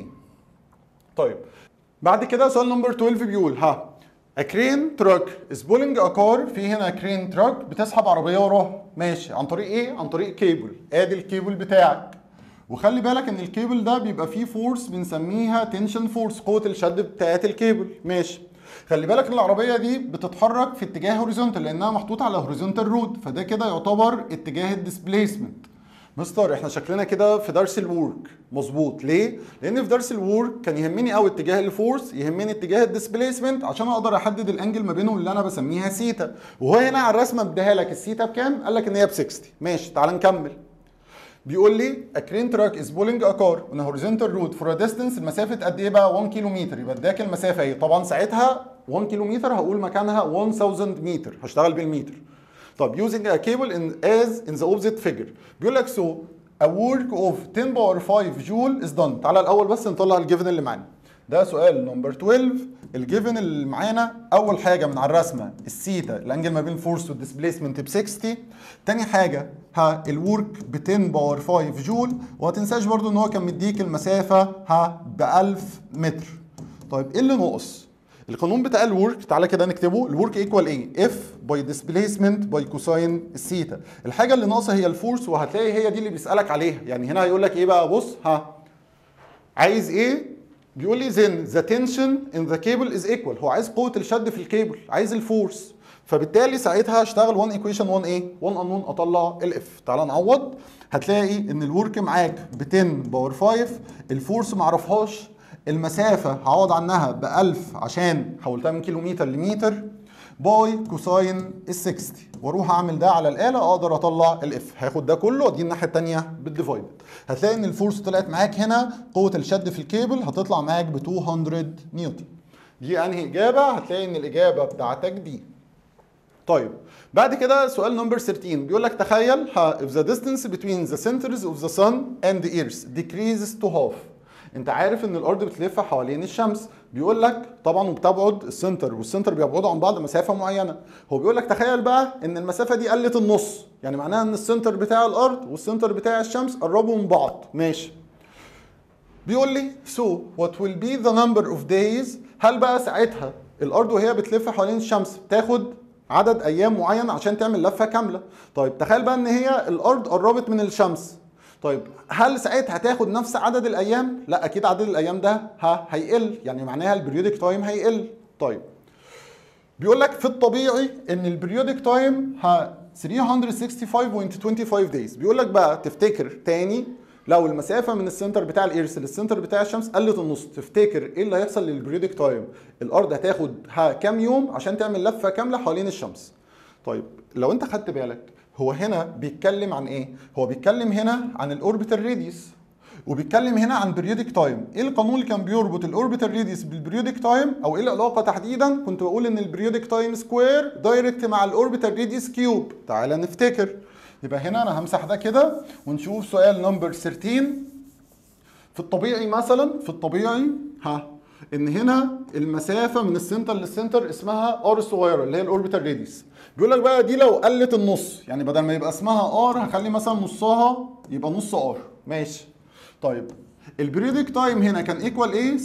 طيب بعد كده سؤال نمبر 12 بيقول ها A crane truck is pulling a car في هنا crane truck بتسحب عربية وراها ماشي عن طريق ايه؟ عن طريق كيبل ادي الكيبل بتاعك وخلي بالك ان الكيبل ده بيبقى فيه فورس بنسميها تنشن فورس قوة الشد بتاعت الكيبل ماشي خلي بالك ان العربية دي بتتحرك في اتجاه هوريزونتال لانها محطوطة على هوريزونتال رود فده كده يعتبر اتجاه الديسبليسمنت مستر احنا شكلنا كده في درس الورك مظبوط ليه لان في درس الورك كان يهمني قوي اتجاه الفورس يهمني اتجاه الديسبيسمنت عشان اقدر احدد الانجل ما بينهم اللي انا بسميها سيتا وهو هنا على الرسمه مديها لك السيتا بكام قال لك ان هي ب 60 ماشي تعال نكمل بيقول لي a crane truck is pulling a car on a horizontal road for a distance المسافة قد ايه بقى 1 كيلو متر يبقى اداك المسافة ايه طبعا ساعتها 1 كيلو متر هقول مكانها 1000 متر هشتغل بالمتر طب using a cable in as in the opposite figure بيقول لك so a work of 10 power 5 جول is done تعالى الاول بس نطلع الجيفن اللي معانا ده سؤال نمبر 12 الجيفن اللي معانا اول حاجه من على الرسمه السيتا الانجل ما بين الفورس والديسبيسمنت ب 60 تاني حاجه ها الورك ب 10 باور 5 جول وما تنساش برضو ان هو كان مديك المسافه ها ب 1000 متر طيب ايه اللي ناقص القانون بتاع الورك تعالى كده نكتبه الورك ايكوال ايه اف باي ديسبيسمنت باي كوساين الثيتا الحاجه اللي ناقصه هي الفورس وهتلاقي هي دي اللي بيسالك عليها يعني هنا هيقول لك ايه بقى بص ها عايز ايه بيقول لي then the tension in the cable is equal هو عايز قوه الشد في الكيبل عايز الفورس فبالتالي ساعتها اشتغل 1 ايكويشن 1 ايه 1 قانون اطلع الاف تعال نعوض هتلاقي ان الورك معاك ب 10 باور 5 الفورس معرفهاش المسافة هعوض عنها ب 1000 عشان حولتها من كيلومتر لمتر باي كوساين ال 60 واروح اعمل ده على الاله اقدر اطلع الاف هاخد ده كله واديه الناحيه الثانيه بالديفايد هتلاقي ان الفورس طلعت معاك هنا قوه الشد في الكيبل هتطلع معاك ب 200 نيوتن دي انهي اجابه هتلاقي ان الاجابه بتاعتك دي طيب بعد كده سؤال نمبر 13 بيقول لك تخيل ها if the distance between the centers of the sun and the earth decreases to half انت عارف ان الارض بتلف حوالين الشمس بيقول لك طبعا وبتبعد السنتر والسنتر بيبعدوا عن بعض مسافه معينه هو بيقول لك تخيل بقى ان المسافه دي قلت النص يعني معناها ان السنتر بتاع الارض والسنتر بتاع الشمس قربوا من بعض ماشي بيقول لي so what will be the number of days هل بقى ساعتها الارض وهي بتلف حوالين الشمس بتاخد عدد ايام معين عشان تعمل لفه كامله طيب تخيل بقى ان هي الارض قربت من الشمس طيب هل ساعتها هتاخد نفس عدد الايام لا اكيد عدد الايام ده ها هيقل يعني معناها البريودك تايم هيقل طيب بيقول لك في الطبيعي ان البريودك تايم ها 365.25 دايز بيقول لك بقى تفتكر تاني لو المسافه من السنتر بتاع الارث للسنتر بتاع الشمس قلت النص تفتكر ايه اللي هيحصل للبريودك تايم الارض هتاخد ها كام يوم عشان تعمل لفه كامله حوالين الشمس طيب لو انت خدت بالك هو هنا بيتكلم عن ايه هو بيتكلم هنا عن الاوربيتال راديوس وبيتكلم هنا عن بريودك تايم ايه القانون اللي كان بيربط الاوربيتال راديوس بالبريودك تايم او ايه العلاقه تحديدا كنت بقول ان البريودك تايم سكوير دايركت مع الاوربيتال راديوس كيوب تعالى نفتكر يبقى هنا انا همسح ده كده ونشوف سؤال نمبر 13 في الطبيعي مثلا في الطبيعي ها ان هنا المسافه من السنتر للسنتر اسمها ار صغيره اللي هي الاوربيتال راديوس بيقول لك بقى دي لو قلت النص يعني بدل ما يبقى اسمها ار هخلي مثلا نصها يبقى نص ار ماشي طيب البريودك تايم هنا كان ايكوال ايه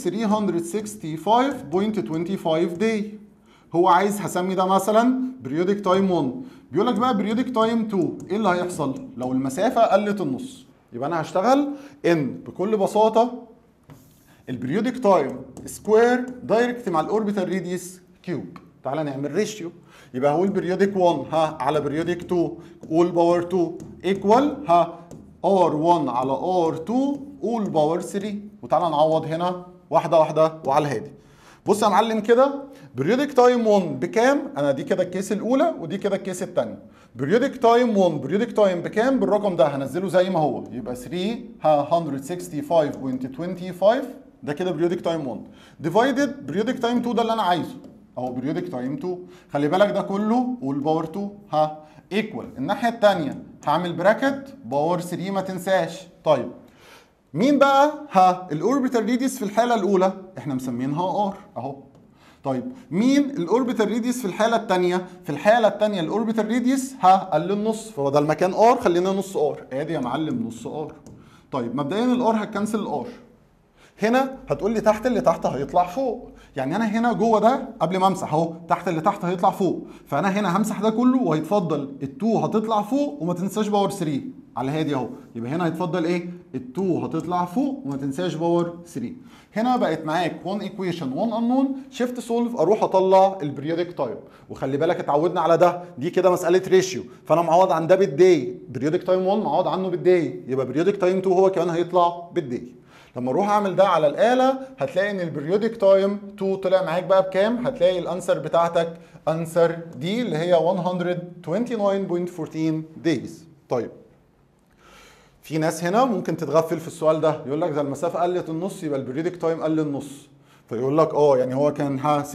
365.25 داي هو عايز هسمي ده مثلا بريودك تايم 1 بيقول لك بقى بريودك تايم 2 ايه اللي هيحصل لو المسافه قلت النص يبقى انا هشتغل ان بكل بساطه البريودك تايم سكوير دايركت مع الاوربيتال راديوس كيوب تعالى نعمل ريشيو يبقى هقول بريودك 1 ها على بريودك 2 اول باور 2 ايكوال ها R1 على R2 اول باور 3 وتعالى نعوض هنا واحده واحده وعلى الهادي بص يا معلم كده بريودك تايم 1 بكام انا دي كده الكيس الاولى ودي كده الكيس الثانيه بريودك تايم 1 بريودك تايم بكام بالرقم ده هنزله زي ما هو يبقى 3 ها 165.25 ده كده بريودك تايم 1 ديفايدد بريودك تايم 2 ده اللي انا عايزه اهو بريودك تايم 2 خلي بالك ده كله والباور 2 ها ايكوال الناحيه الثانيه هعمل براكت باور 3 ما تنساش طيب مين بقى ها الاوربيتال ريديوس في الحاله الاولى احنا مسمينها ار اهو طيب مين الاوربيتال ريديوس في الحاله الثانيه في الحاله الثانيه الاوربيتال ريديوس ها قال لي النص فبدل ما كان ار خلينا نص ار ادي يا معلم نص ار طيب مبدئيا الار هتكنسل الار هنا هتقول لي تحت اللي تحت هيطلع فوق يعني انا هنا جوه ده قبل ما امسح اهو تحت اللي تحت هيطلع فوق فانا هنا همسح ده كله وهيتفضل ال2 هتطلع فوق وما تنساش باور 3 على هادي اهو يبقى هنا هيتفضل ايه ال2 هتطلع فوق وما تنساش باور 3 هنا بقت معاك 1 ايكويشن 1 انون شيفت سولف اروح اطلع البريودك تايم وخلي بالك اتعودنا على ده دي كده مساله ريشيو فانا معوض عن ده بالدي بريودك تايم 1 معوض عنه بالدي يبقى بريودك تايم 2 هو كمان هيطلع بالدي لما اروح اعمل ده على الاله هتلاقي ان البريودك تايم 2 طلع معاك بقى بكام هتلاقي الانسر بتاعتك انسر دي اللي هي 129.14 دايز طيب في ناس هنا ممكن تتغفل في السؤال ده يقول لك ده المسافه قلت النص يبقى البريودك تايم قل النص فيقول لك اه يعني هو كان ها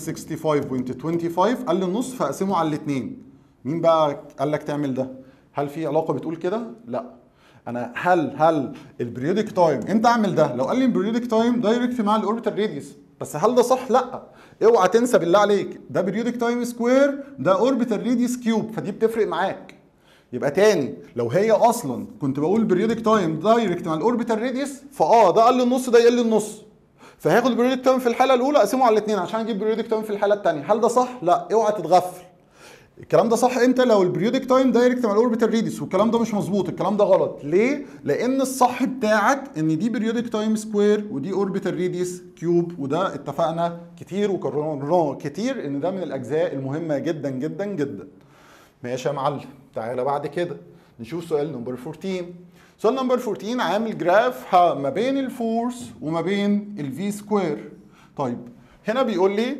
365.25 قل النص فاقسمه على الاثنين مين بقى قال لك تعمل ده هل في علاقه بتقول كده لا انا هل هل البريودك تايم انت اعمل ده لو قال لي البريودك تايم دايركت مع الاوربيتال راديوس بس هل ده صح لا اوعى تنسى بالله عليك ده بريودك تايم سكوير ده اوربيتال راديوس كيوب فدي بتفرق معاك يبقى تاني لو هي اصلا كنت بقول بريودك تايم دايركت مع الاوربيتال راديوس فاه ده قل النص ده يقل النص فهاخد البريودك تايم في الحاله الاولى اقسمه على الاثنين عشان اجيب بريودك تايم في الحاله الثانيه هل ده صح لا اوعى تتغفل الكلام ده صح امتى لو البريودك تايم دايركت مع الاوربيتال ريديوس والكلام ده مش مظبوط الكلام ده غلط ليه لان الصح بتاعك ان دي بريودك تايم سكوير ودي اوربيتال ريديوس كيوب وده اتفقنا كتير وكررناه كتير ان ده من الاجزاء المهمه جدا جدا جدا ماشي يا معلم تعالى بعد كده نشوف سؤال نمبر 14 سؤال نمبر 14 عامل جراف ما بين الفورس وما بين الفي سكوير طيب هنا بيقول لي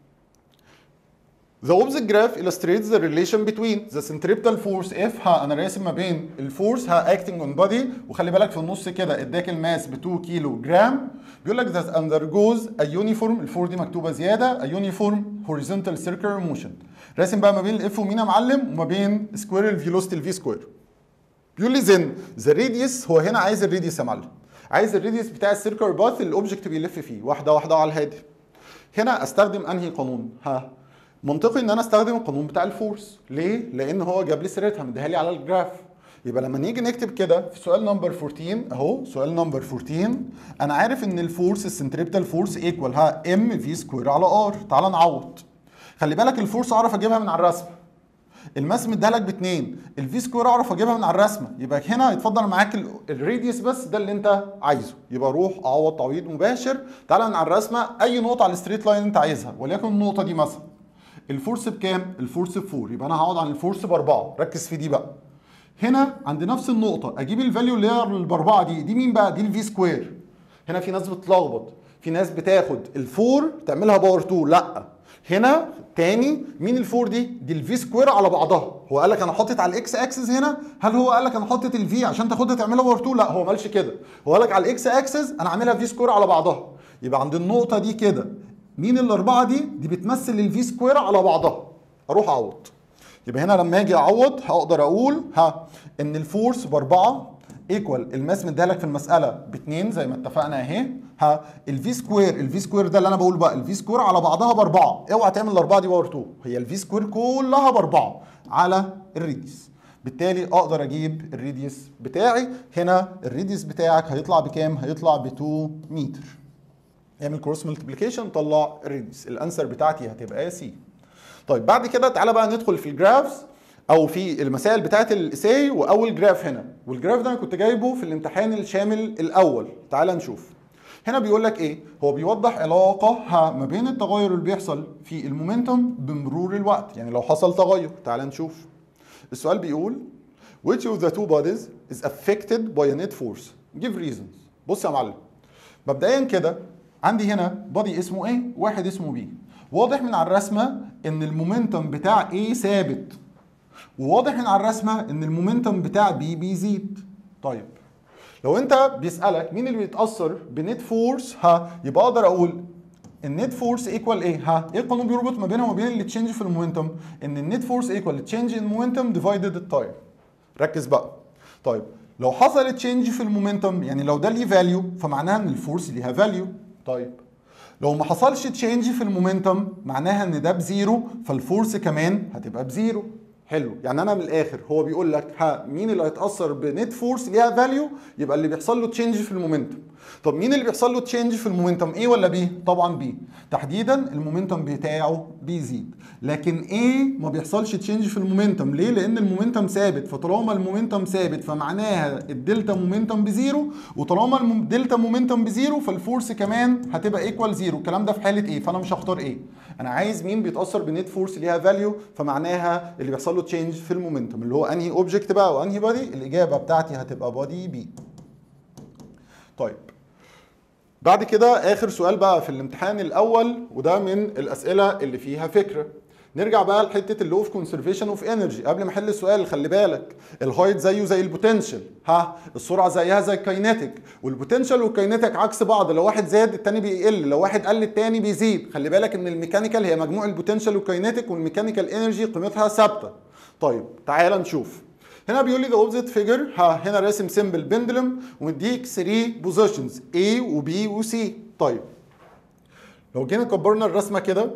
The opposite graph illustrates the relation between the centripetal force F ها انا راسم ما بين الفورس ها acting on body وخلي بالك في النص كده اداك الماس ب 2 كيلو جرام بيقول لك that undergoes a uniform الفور دي مكتوبه زياده a uniform horizontal circular motion راسم بقى ما بين الاف ومين يا معلم وما بين سكوير الفيلوسيتي الفي سكوير بيقول لي زن ذا راديوس هو هنا عايز الراديوس يا معلم عايز الراديوس بتاع السيركل باث اللي الاوبجكت بيلف فيه واحده واحده على الهادي هنا استخدم انهي قانون ها منطقي ان انا استخدم القانون بتاع الفورس ليه لان هو جاب لي سيرتها مديها لي على الجراف يبقى لما نيجي نكتب كده في سؤال نمبر 14 اهو سؤال نمبر 14 انا عارف ان الفورس السنتريبتال فورس ايكوال ها ام في سكوير على ار تعال نعوض خلي بالك الفورس اعرف اجيبها من على الرسمه الماس مديها لك باثنين الفي سكوير اعرف اجيبها من على الرسمه يبقى هنا هيتفضل معاك الراديوس بس ده اللي انت عايزه يبقى روح اعوض تعويض مباشر تعالى من على الرسمه اي نقطه على الستريت لاين انت عايزها وليكن النقطه دي مثلا الفورس بكام؟ الفورس ب 4 يبقى انا هقعد عن الفورس باربعه ركز في دي بقى. هنا عند نفس النقطه اجيب الفاليو اللي هي الباربعه دي دي مين بقى؟ دي الفي سكوير. هنا في ناس بتتلخبط في ناس بتاخد الفور تعملها باور 2 لا هنا تاني مين الفور دي؟ دي الفي سكوير على بعضها هو قال لك انا حاطط على الاكس اكسس هنا هل هو قال لك انا حاطط الفي عشان تاخدها تعملها باور 2 لا هو ما قالش كده هو قال لك على الاكس اكسس انا عاملها في سكوير على بعضها يبقى عند النقطه دي كده مين الاربعه دي؟ دي بتمثل الفي سكوير على بعضها. اروح اعوض. يبقى هنا لما اجي اعوض هقدر اقول ها ان الفورس باربعه ايكوال الماس مديها لك في المساله باثنين زي ما اتفقنا اهي ها الفي سكوير الفي سكوير ده اللي انا بقول بقى الفي سكوير على بعضها باربعه اوعى تعمل الاربعه دي باور 2 هي الفي سكوير كلها باربعه على الريديوس بالتالي اقدر اجيب الريديوس بتاعي هنا الريديوس بتاعك هيطلع بكام؟ هيطلع ب 2 متر. اعمل كروس ملتبليكيشن طلع الريديوس الانسر بتاعتي هتبقى سي طيب بعد كده تعالى بقى ندخل في الجرافز او في المسائل بتاعت الاساي واول جراف هنا والجراف ده انا كنت جايبه في الامتحان الشامل الاول تعالى نشوف هنا بيقول لك ايه هو بيوضح علاقه ما بين التغير اللي بيحصل في المومنتوم بمرور الوقت يعني لو حصل تغير تعالى نشوف السؤال بيقول which of the two bodies is affected by a net force give reasons بص يا معلم مبدئيا كده عندي هنا بادي اسمه ايه واحد اسمه بي واضح من على الرسمه ان المومنتم بتاع ايه ثابت وواضح من على الرسمه ان المومنتم بتاع بي بيزيد طيب لو انت بيسالك مين اللي بيتاثر بنت فورس ها يبقى اقدر اقول النت فورس ايكوال ايه ها ايه القانون بيربط ما بينها وما بين اللي تشينج في المومنتم ان النت فورس ايكوال تشينج ان مومنتم ديفايدد التايم ركز بقى طيب لو حصل تشينج في المومنتم يعني لو ده ليه فاليو فمعناها ان الفورس ليها فاليو طيب لو ما حصلش تشينج في المومنتم معناها ان ده بزيرو فالفورس كمان هتبقى بزيرو حلو يعني انا من الاخر هو بيقول لك ها مين اللي هيتاثر بنت فورس ليها فاليو يبقى اللي بيحصل له تشينج في المومنتم طب مين اللي بيحصل له تشينج في المومنتم ايه ولا بي طبعا بي تحديدا المومنتم بتاعه بيزيد لكن ايه ما بيحصلش تشينج في المومنتم ليه لان المومنتم ثابت فطالما المومنتم ثابت فمعناها الدلتا مومنتم بزيرو وطالما الدلتا مومنتم بزيرو فالفورس كمان هتبقى ايكوال زيرو الكلام ده في حاله ايه فانا مش هختار ايه انا عايز مين بيتاثر بنت فورس ليها فاليو فمعناها اللي بيحصل له تشينج في المومنتم اللي هو انهي اوبجكت بقى وانهي بادي الاجابه بتاعتي هتبقى بادي بي طيب بعد كده اخر سؤال بقى في الامتحان الاول وده من الاسئله اللي فيها فكره نرجع بقى لحته اللو اوف كونسرفيشن اوف انرجي قبل ما احل السؤال خلي بالك الهايت زيه زي البوتنشال ها السرعه زيها زي الكاينتيك والبوتنشال والكاينتيك عكس بعض لو واحد زاد التاني بيقل لو واحد قل التاني بيزيد خلي بالك ان الميكانيكال هي مجموع البوتنشال والكاينتيك والميكانيكال انرجي قيمتها ثابته طيب تعال نشوف هنا بيقول لي ذا اوبزيت فيجر ها هنا راسم سيمبل بندلم ومديك 3 بوزيشنز A وB وC طيب لو جينا كبرنا الرسمه كده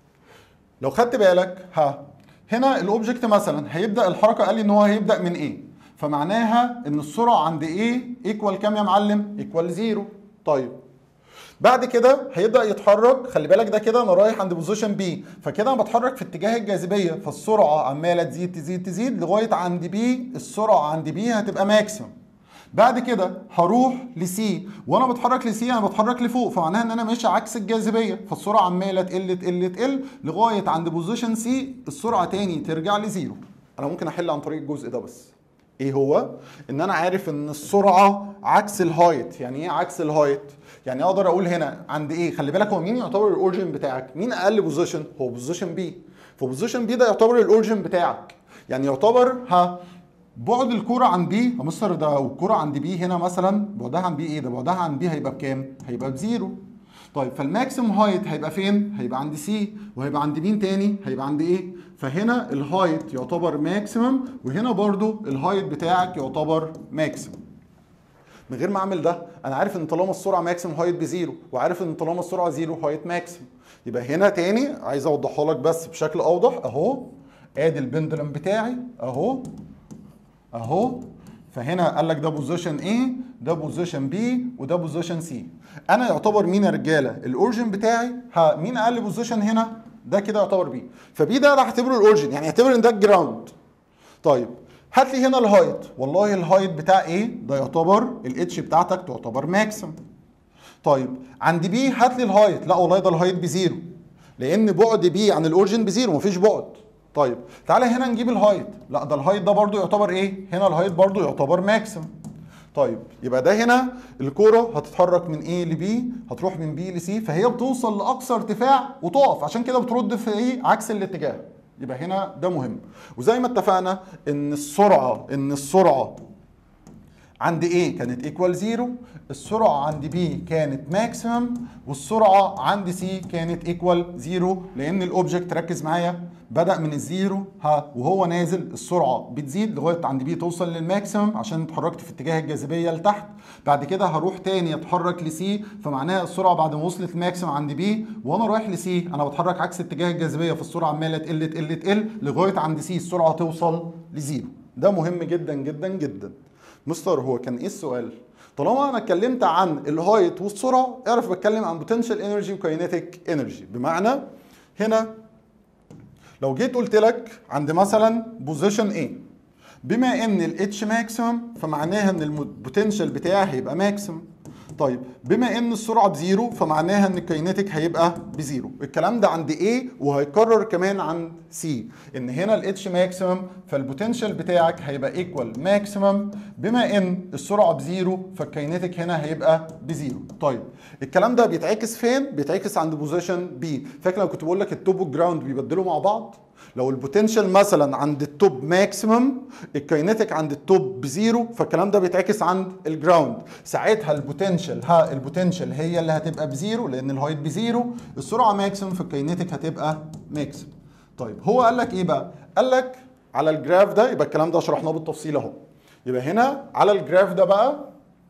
لو خدت بالك ها هنا الاوبجكت مثلا هيبدا الحركه قال لي ان هو هيبدا من A فمعناها ان السرعه عند A ايكوال كام يا معلم؟ ايكوال زيرو طيب بعد كده هيبدا يتحرك خلي بالك ده كده انا رايح عند بوزيشن بي فكده انا بتحرك في اتجاه الجاذبيه فالسرعه عماله تزيد تزيد تزيد لغايه عند بي السرعه عند بي هتبقى ماكسيمم بعد كده هروح لسي وانا بتحرك لسي انا بتحرك لفوق فمعناها ان انا ماشي عكس الجاذبيه فالسرعه عماله تقل تقل تقل لغايه عند بوزيشن سي السرعه تاني ترجع لزيرو انا ممكن احل عن طريق الجزء ده بس ايه هو ان انا عارف ان السرعه عكس الهايت يعني ايه عكس الهايت يعني اقدر اقول هنا عند ايه خلي بالك هو مين يعتبر الاوريجن بتاعك مين اقل بوزيشن هو بوزيشن بي فبوزيشن بي ده يعتبر الاوريجن بتاعك يعني يعتبر ها بعد الكرة عن بي يا مستر ده والكرة عند بي هنا مثلا بعدها عن بي ايه ده بعدها عن بي هيبقى بكام هيبقى بزيرو طيب فالماكسيم هايت هيبقى فين هيبقى عند سي وهيبقى عند مين تاني هيبقى عند ايه فهنا الهايت يعتبر ماكسيمم وهنا برضو الهايت بتاعك يعتبر ماكسيمم من غير ما اعمل ده انا عارف ان طالما السرعه ماكسيمم هايت بزيرو وعارف ان طالما السرعه زيرو هايت ماكسيمم يبقى هنا تاني عايز اوضحها لك بس بشكل اوضح اهو ادي البندلم بتاعي اهو اهو فهنا قال لك ده بوزيشن A ده بوزيشن B وده بوزيشن C انا يعتبر مين يا رجاله الاورجن بتاعي ها مين اقل بوزيشن هنا ده كده يعتبر بي فبي ده انا هعتبره الاورجن يعني اعتبر ان ده الجراوند طيب هات لي هنا الهايت والله الهايت بتاع ايه ده يعتبر الاتش بتاعتك تعتبر ماكسيم طيب عند بي هات لي الهايت لا والله ده الهايت بزيرو لان بعد بي عن الاورجن بزيرو مفيش بعد طيب تعالى هنا نجيب الهايت لا ده الهايت ده برضو يعتبر ايه هنا الهايت برضو يعتبر ماكسيم طيب يبقى ده هنا الكوره هتتحرك من A ل B هتروح من B ل C فهي بتوصل لاقصى ارتفاع وتقف عشان كده بترد في ايه عكس الاتجاه يبقى هنا ده مهم وزي ما اتفقنا ان السرعه ان السرعه عند A كانت ايكوال زيرو السرعة عند B كانت ماكسيمم والسرعة عند C كانت ايكوال زيرو لأن الأوبجكت ركز معايا بدأ من الزيرو ها وهو نازل السرعة بتزيد لغاية عند B توصل للماكسيمم عشان اتحركت في اتجاه الجاذبية لتحت بعد كده هروح تاني اتحرك لسي فمعناها السرعة بعد ما وصلت الماكسيمم عند B وأنا رايح لسي أنا بتحرك عكس اتجاه الجاذبية فالسرعة عمالة تقل تقل تقل لغاية عند C السرعة توصل لزيرو ده مهم جدا جدا جدا مستر هو كان ايه السؤال؟ طالما انا اتكلمت عن الهايت والسرعه اعرف بتكلم عن بوتنشال انرجي وكاينيتيك انرجي بمعنى هنا لو جيت قلت لك عند مثلا بوزيشن A بما ان الاتش ماكسيمم فمعناها ان البوتنشال بتاعي هيبقى ماكسيمم طيب بما ان السرعه بزيرو فمعناها ان الكاينيتيك هيبقى بزيرو الكلام ده عند A وهيكرر كمان عند C ان هنا الاتش ماكسيمم فالبوتنشال بتاعك هيبقى ايكوال ماكسيمم بما ان السرعه بزيرو فالكاينيتيك هنا هيبقى بزيرو طيب الكلام ده بيتعكس فين بيتعكس عند بوزيشن B فاكر لما كنت بقول لك التوب والجراوند بيبدلوا مع بعض لو البوتنشال مثلا عند التوب ماكسيمم الكاينيتيك عند التوب بزيرو فالكلام ده بيتعكس عند الجراوند ساعتها البوتنشال ها البوتنشال هي اللي هتبقى بزيرو لان الهايت بزيرو السرعه ماكسيمم فالكاينيتيك هتبقى ماكسيمم طيب هو قال لك ايه بقى قال لك على الجراف ده يبقى الكلام ده شرحناه بالتفصيل اهو يبقى هنا على الجراف ده بقى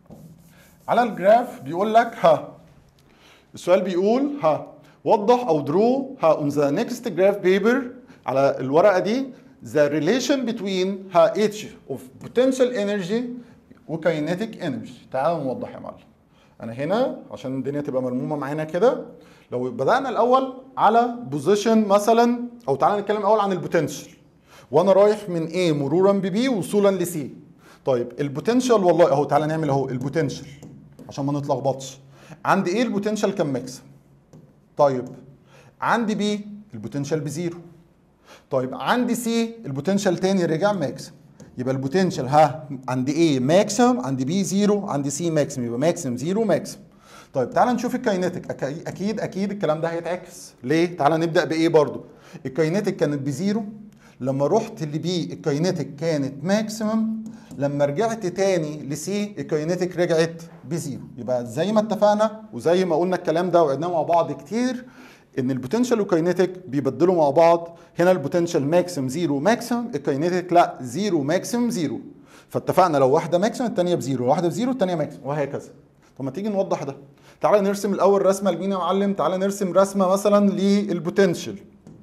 على الجراف بيقول لك ها السؤال بيقول ها وضح او درو ها on the next graph paper على الورقه دي the relation between ها h of potential energy وkinetic energy تعالوا نوضح يا معلم انا هنا عشان الدنيا تبقى مرمومه معانا كده لو بدانا الاول على بوزيشن مثلا او تعالى نتكلم الاول عن البوتنشال وانا رايح من A مرورا ب B وصولا ل C طيب البوتنشال والله اهو تعالى نعمل اهو البوتنشال عشان ما نتلخبطش عندي ايه البوتنشال كان ماكسيم طيب عندي بي البوتنشال بزيرو طيب عندي سي البوتنشال تاني رجع ماكسيم يبقى البوتنشال ها عندي ايه ماكسيم عندي بي زيرو عندي سي ماكسيم يبقى ماكسيم زيرو ماكسيم طيب تعالى نشوف الكاينتيك أكي- اكيد اكيد الكلام ده هيتعكس ليه تعالى نبدا بايه برضو الكاينتيك كانت بزيرو لما رحت لبي الكاينتيك كانت ماكسيمم لما رجعت تاني لسي الكاينتيك رجعت بزيرو يبقى زي ما اتفقنا وزي ما قلنا الكلام ده وقعدناه مع بعض كتير ان البوتنشال والكاينتيك بيبدلوا مع بعض هنا البوتنشال ماكسيم زيرو ماكسيم الكاينتيك لا زيرو ماكسيم زيرو فاتفقنا لو واحده ماكسيم الثانيه بزيرو لو واحده بزيرو الثانيه ماكسيم وهكذا طب ما تيجي نوضح ده تعالى نرسم الاول رسمه لمين يا معلم تعالى نرسم رسمه مثلا للبوتنشال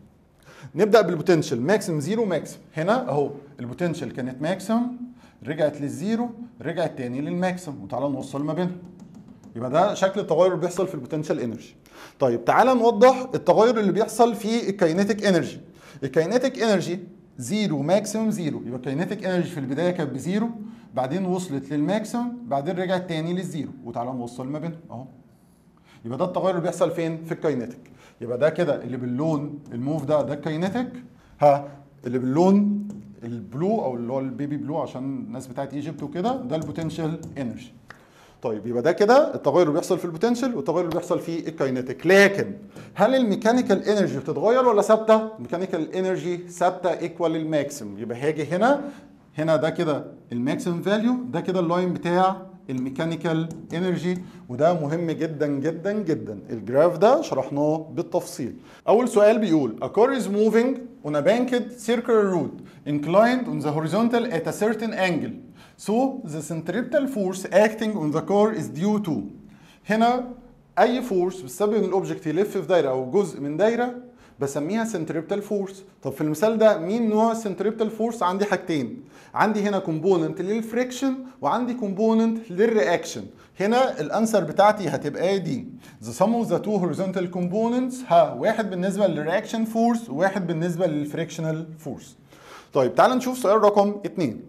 نبدا بالبوتنشال ماكسيم زيرو ماكسيم هنا اهو البوتنشال كانت ماكسيم رجعت للزيرو رجعت تاني للماكسيم وتعالى نوصل ما بينهم يبقى ده شكل التغير اللي بيحصل في البوتنشال انرجي طيب تعالى نوضح التغير اللي بيحصل في الكاينيتيك انرجي الكاينيتيك انرجي زيرو ماكسيمم زيرو يبقى الكاينيتيك انرجي في البدايه كانت بزيرو بعدين وصلت للماكسيمم بعدين رجعت تاني للزيرو وتعالى نوصل ما بينهم اهو يبقى ده التغير اللي بيحصل فين في الكاينيتيك يبقى ده كده اللي باللون الموف ده ده الكاينيتيك ها اللي باللون البلو او اللي هو البيبي بلو عشان الناس بتاعت ايجيبت وكده ده البوتنشال انرجي طيب يبقى ده كده التغير اللي بيحصل في البوتنشال والتغير اللي بيحصل في الكاينيتيك لكن هل الميكانيكال انرجي بتتغير ولا ثابته الميكانيكال انرجي ثابته ايكوال الماكسيم يبقى هاجي هنا هنا ده كده الماكسيمم فاليو ده كده اللاين بتاع الميكانيكال انرجي وده مهم جدا جدا جدا الجراف ده شرحناه بالتفصيل اول سؤال بيقول a car is moving on a banked circular route inclined on the horizontal at a certain angle so the centripetal force acting on the car is due to هنا اي فورس بتسبب ان الاوبجكت يلف في دايره او جزء من دايره بسميها سنتريبتال فورس طب في المثال ده مين نوع سنتريبتال فورس عندي حاجتين عندي هنا كومبوننت للفريكشن وعندي كومبوننت للرياكشن هنا الانسر بتاعتي هتبقى دي the sum of the two horizontal components ها واحد بالنسبه للرياكشن فورس وواحد بالنسبه للفريكشنال فورس طيب تعال نشوف سؤال رقم 2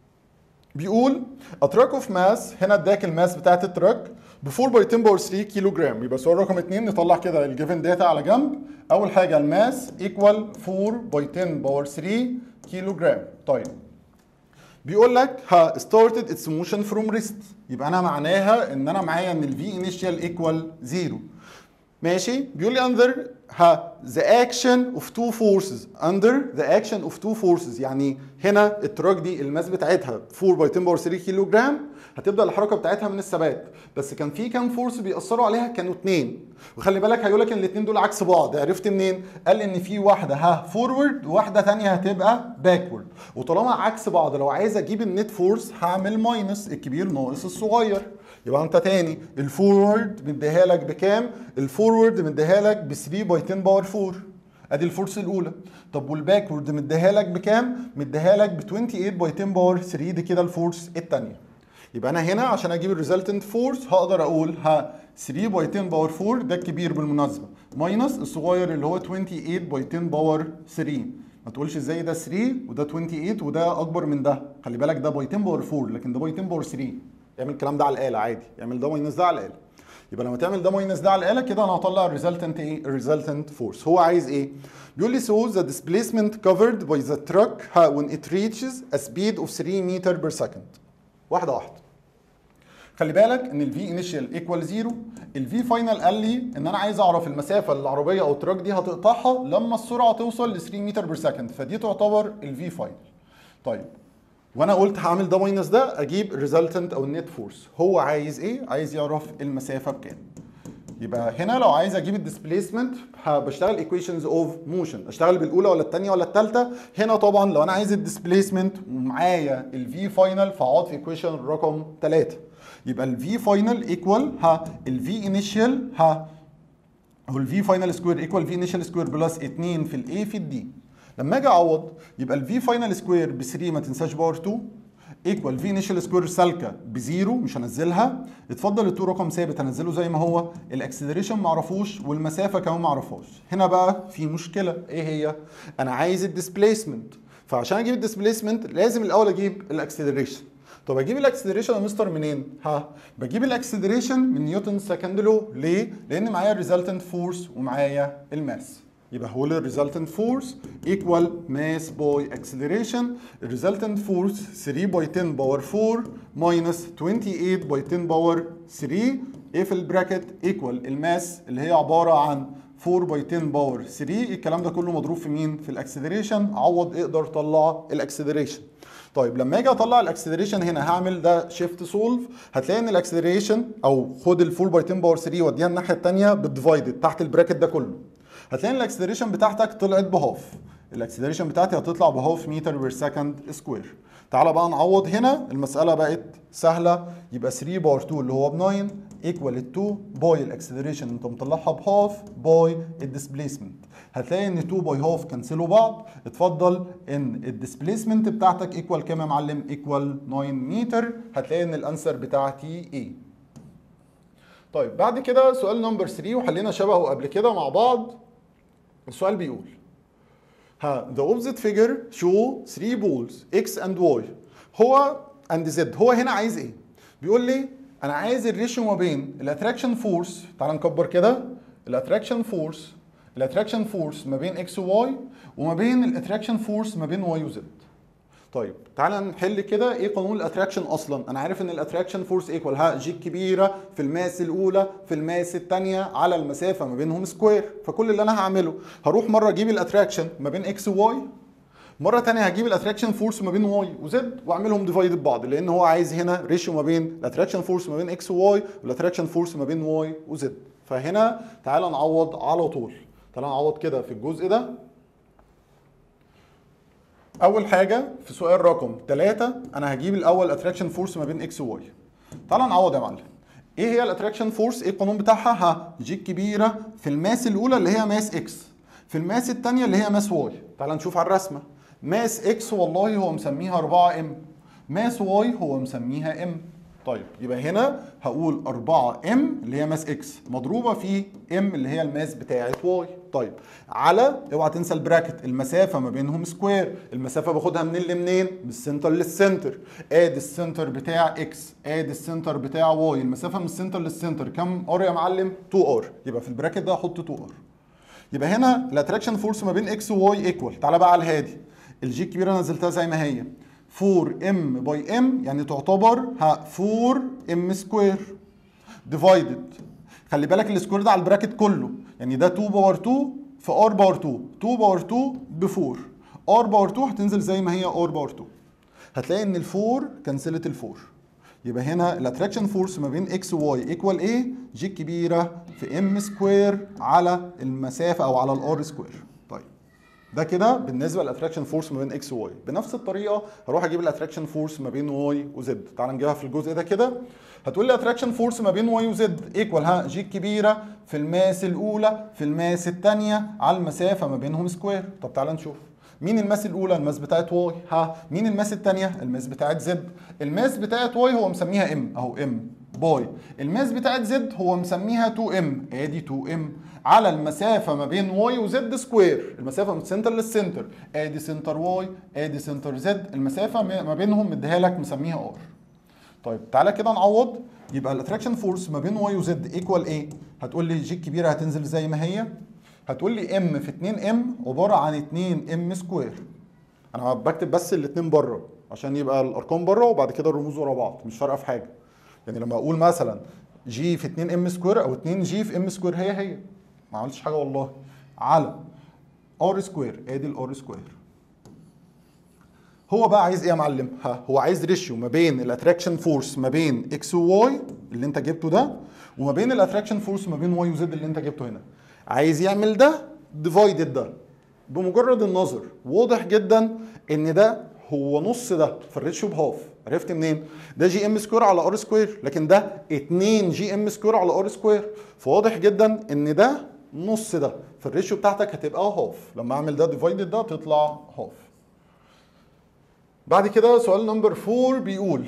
بيقول a truck of mass هنا اداك الماس بتاعت التراك ب 4 باي 10 باور 3 كيلو جرام يبقى سؤال رقم 2 نطلع كده الجيفن داتا على جنب اول حاجه الماس ايكوال 4 باي 10 باور 3 كيلو جرام طيب بيقول لك ها started its motion from rest يبقى انا معناها ان انا معايا ان الفي initial ايكوال 0 ماشي بيقول لي under ها the action of two forces under the action of two forces يعني هنا التراك دي الماس بتاعتها 4 باي 10 باور 3 كيلو جرام هتبدا الحركه بتاعتها من الثبات بس كان في كام فورس بيأثروا عليها كانوا اتنين وخلي بالك هيقول لك ان الاتنين دول عكس بعض عرفت منين قال ان في واحده ها فورورد وواحده تانية هتبقى باكورد وطالما عكس بعض لو عايز اجيب النت فورس هعمل ماينس الكبير ناقص الصغير يبقى انت تاني الفورورد مديها لك بكام الفورورد مديها لك ب 3 باي 10 باور 4 ادي الفورس الاولى طب والباكورد مديها لك بكام مديها لك ب 28 باي 10 باور 3 دي كده الفورس الثانيه يبقى انا هنا عشان اجيب الريزلتنت فورس هقدر اقول ها 3 باي 10 باور 4 ده الكبير بالمناسبه ماينس الصغير اللي هو 28 باي 10 باور 3 ما تقولش ازاي ده 3 وده 28 وده اكبر من ده خلي بالك ده باي 10 باور 4 لكن ده باي 10 باور 3 اعمل الكلام ده على الاله عادي اعمل ده ماينس ده على الاله يبقى لما تعمل ده ماينس ده على الاله كده انا هطلع الريزلتنت ايه الريزلتنت فورس هو عايز ايه بيقول لي so the displacement covered by the truck when it reaches a speed of 3 meter per second واحده واحده خلي بالك ان الفي انيشال ايكوال زيرو الفي فاينل قال لي ان انا عايز اعرف المسافه اللي العربيه او التراك دي هتقطعها لما السرعه توصل ل 3 متر بير سكند فدي تعتبر الفي فاينل طيب وانا قلت هعمل ده ماينس ده اجيب الريزلتنت او النت فورس هو عايز ايه عايز يعرف المسافه بكام يبقى هنا لو عايز اجيب الديسبيسمنت بشتغل ايكويشنز اوف موشن اشتغل بالاولى ولا الثانيه ولا الثالثه هنا طبعا لو انا عايز الديسبيسمنت ومعايا الفي فاينل فاقعد في ايكويشن رقم 3 يبقى الفي فاينل ايكوال ها الفي انيشال ها هو الفي فاينل سكوير ايكوال في انيشال سكوير بلس 2 في الاي في الدي لما اجي اعوض يبقى الفي فاينل سكوير ب 3 ما تنساش باور 2 ايكوال في انيشال سكوير سالكه بزيرو مش هنزلها اتفضل التو رقم ثابت هنزله زي ما هو الاكسلريشن ما اعرفوش والمسافه كمان ما اعرفهاش هنا بقى في مشكله ايه هي انا عايز الديسبيسمنت فعشان اجيب الديسبيسمنت لازم الاول اجيب الاكسلريشن طب اجيب الاكسلريشن يا مستر منين؟ ها بجيب الاكسلريشن من نيوتن سكند لو ليه؟ لان معايا الريزلتنت فورس ومعايا الماس يبقى هو الريزلتنت فورس ايكوال ماس باي اكسلريشن الريزلتنت فورس 3 باي 10 باور 4 ماينس 28 باي 10 باور 3 ايه في البراكت ايكوال الماس اللي هي عباره عن 4 باي 10 باور 3 الكلام ده كله مضروب في مين؟ في الاكسلريشن عوض اقدر طلع الاكسلريشن طيب لما اجي اطلع الاكسلريشن هنا هعمل ده شيفت سولف هتلاقي ان الاكسلريشن او خد ال 4 باي 10 باور 3 وديها الناحيه الثانيه بالديفايدد تحت البراكت ده كله هتلاقي ان الاكسلريشن بتاعتك طلعت بهاف الاكسلريشن بتاعتي هتطلع بهاف متر بير سكند سكوير تعالى بقى نعوض هنا المساله بقت سهله يبقى 3 باور 2 اللي هو ب 9 ايكوال 2 باي الاكسلريشن انت مطلعها بهاف باي الديسبيسمنت هتلاقي ان 2 باي هاف كنسلوا بعض اتفضل ان الديسبيسمنت بتاعتك ايكوال كام يا معلم ايكوال 9 متر هتلاقي ان الانسر بتاعتي ايه طيب بعد كده سؤال نمبر 3 وحلينا شبهه قبل كده مع بعض السؤال بيقول ها the opposite figure show 3 balls x and y هو and z هو هنا عايز ايه بيقول لي انا عايز الريشيو ما بين الاتراكشن فورس تعال نكبر كده الاتراكشن فورس الاتراكشن فورس ما بين اكس وواي وما بين الاتراكشن فورس ما بين واي وزد طيب تعالى نحل كده ايه قانون الاتراكشن اصلا انا عارف ان الاتراكشن فورس ايكوال ها جي الكبيره في الماس الاولى في الماس الثانيه على المسافه ما بينهم سكوير فكل اللي انا هعمله هروح مره اجيب الاتراكشن ما بين اكس وواي مره ثانيه هجيب الاتراكشن فورس ما بين واي وزد واعملهم ديفايد ببعض لان هو عايز هنا ريشيو ما بين الاتراكشن فورس ما بين اكس وواي والاتراكشن فورس ما بين واي وزد فهنا تعالى نعوض على طول تعالى نعوض كده في الجزء ده اول حاجه في سؤال رقم 3 انا هجيب الاول اتراكشن فورس ما بين اكس وواي تعالى نعوض يا معلم ايه هي الاتراكشن فورس ايه القانون بتاعها ها جي الكبيره في الماس الاولى اللي هي ماس اكس في الماس الثانيه اللي هي ماس واي تعالى نشوف على الرسمه ماس اكس والله هو مسميها 4 ام ماس واي هو مسميها ام طيب يبقى هنا هقول 4 ام اللي هي ماس اكس مضروبه في ام اللي هي الماس بتاعه واي طيب على اوعى تنسى البراكت المسافه ما بينهم سكوير المسافه باخدها منين لمنين من السنتر للسنتر ادي السنتر بتاع اكس ادي السنتر بتاع واي المسافه من السنتر للسنتر كام ار يا معلم 2 ار يبقى في البراكت ده احط 2 ار يبقى هنا الاتراكشن فورس ما بين اكس وواي ايكوال تعالى بقى على الهادي الجي الكبيره نزلتها زي ما هي 4 ام باي ام يعني تعتبر ها 4 ام سكوير ديفايدد خلي بالك السكوير ده على البراكت كله يعني ده 2 باور 2 في ار باور 2 2 باور 2 ب 4 ار باور 2 هتنزل زي ما هي ار باور 2 هتلاقي ان ال 4 كنسلت ال 4 يبقى هنا الاتراكشن فورس ما بين اكس وواي ايكوال ايه جي الكبيره في ام سكوير على المسافه او على الار سكوير طيب ده كده بالنسبه للاتراكشن فورس ما بين اكس وواي بنفس الطريقه هروح اجيب الاتراكشن فورس ما بين واي وزد تعال نجيبها في الجزء ده كده هتقول لي اتراكشن فورس ما بين واي وزد ايكوال ها جي الكبيره في الماس الاولى في الماس الثانيه على المسافه ما بينهم سكوير طب تعال نشوف مين الماس الاولى الماس بتاعت واي ها مين الماس الثانيه الماس بتاعت زد الماس بتاعت واي هو مسميها ام اهو ام باي الماس بتاعت زد هو مسميها 2 ام ادي 2 ام على المسافه ما بين واي وزد سكوير المسافه من السنتر للسنتر ادي سنتر واي ادي سنتر زد المسافه ما بينهم مديها لك مسميها ار طيب تعالى كده نعوض يبقى الاتراكشن فورس ما بين واي وزد ايكوال ايه هتقول لي جي الكبيره هتنزل زي ما هي هتقول لي ام في 2 ام عباره عن 2 ام سكوير انا بكتب بس الاثنين بره عشان يبقى الارقام بره وبعد كده الرموز ورا بعض مش فارقه في حاجه يعني لما اقول مثلا جي في 2 ام سكوير او 2 جي في ام سكوير هي هي ما عملتش حاجه والله على ار سكوير ادي الار سكوير هو بقى عايز ايه يا معلم ها هو عايز ريشيو ما بين الاتراكشن فورس ما بين اكس وواي اللي انت جبته ده وما بين الاتراكشن فورس ما بين واي وزد اللي انت جبته هنا عايز يعمل ده ديفايدد ده بمجرد النظر واضح جدا ان ده هو نص ده فالريشيو بهاف عرفت منين؟ ده جي ام سكوير على ار سكوير لكن ده 2 جي ام سكوير على ار سكوير فواضح جدا ان ده نص ده فالريشيو بتاعتك هتبقى هاف لما اعمل ده ديفايدد ده تطلع هاف بعد كده سؤال نمبر 4 بيقول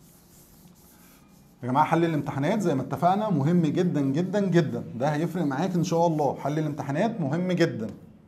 يا جماعه حل الامتحانات زي ما اتفقنا مهم جدا جدا جدا ده هيفرق معاك ان شاء الله حل الامتحانات مهم جدا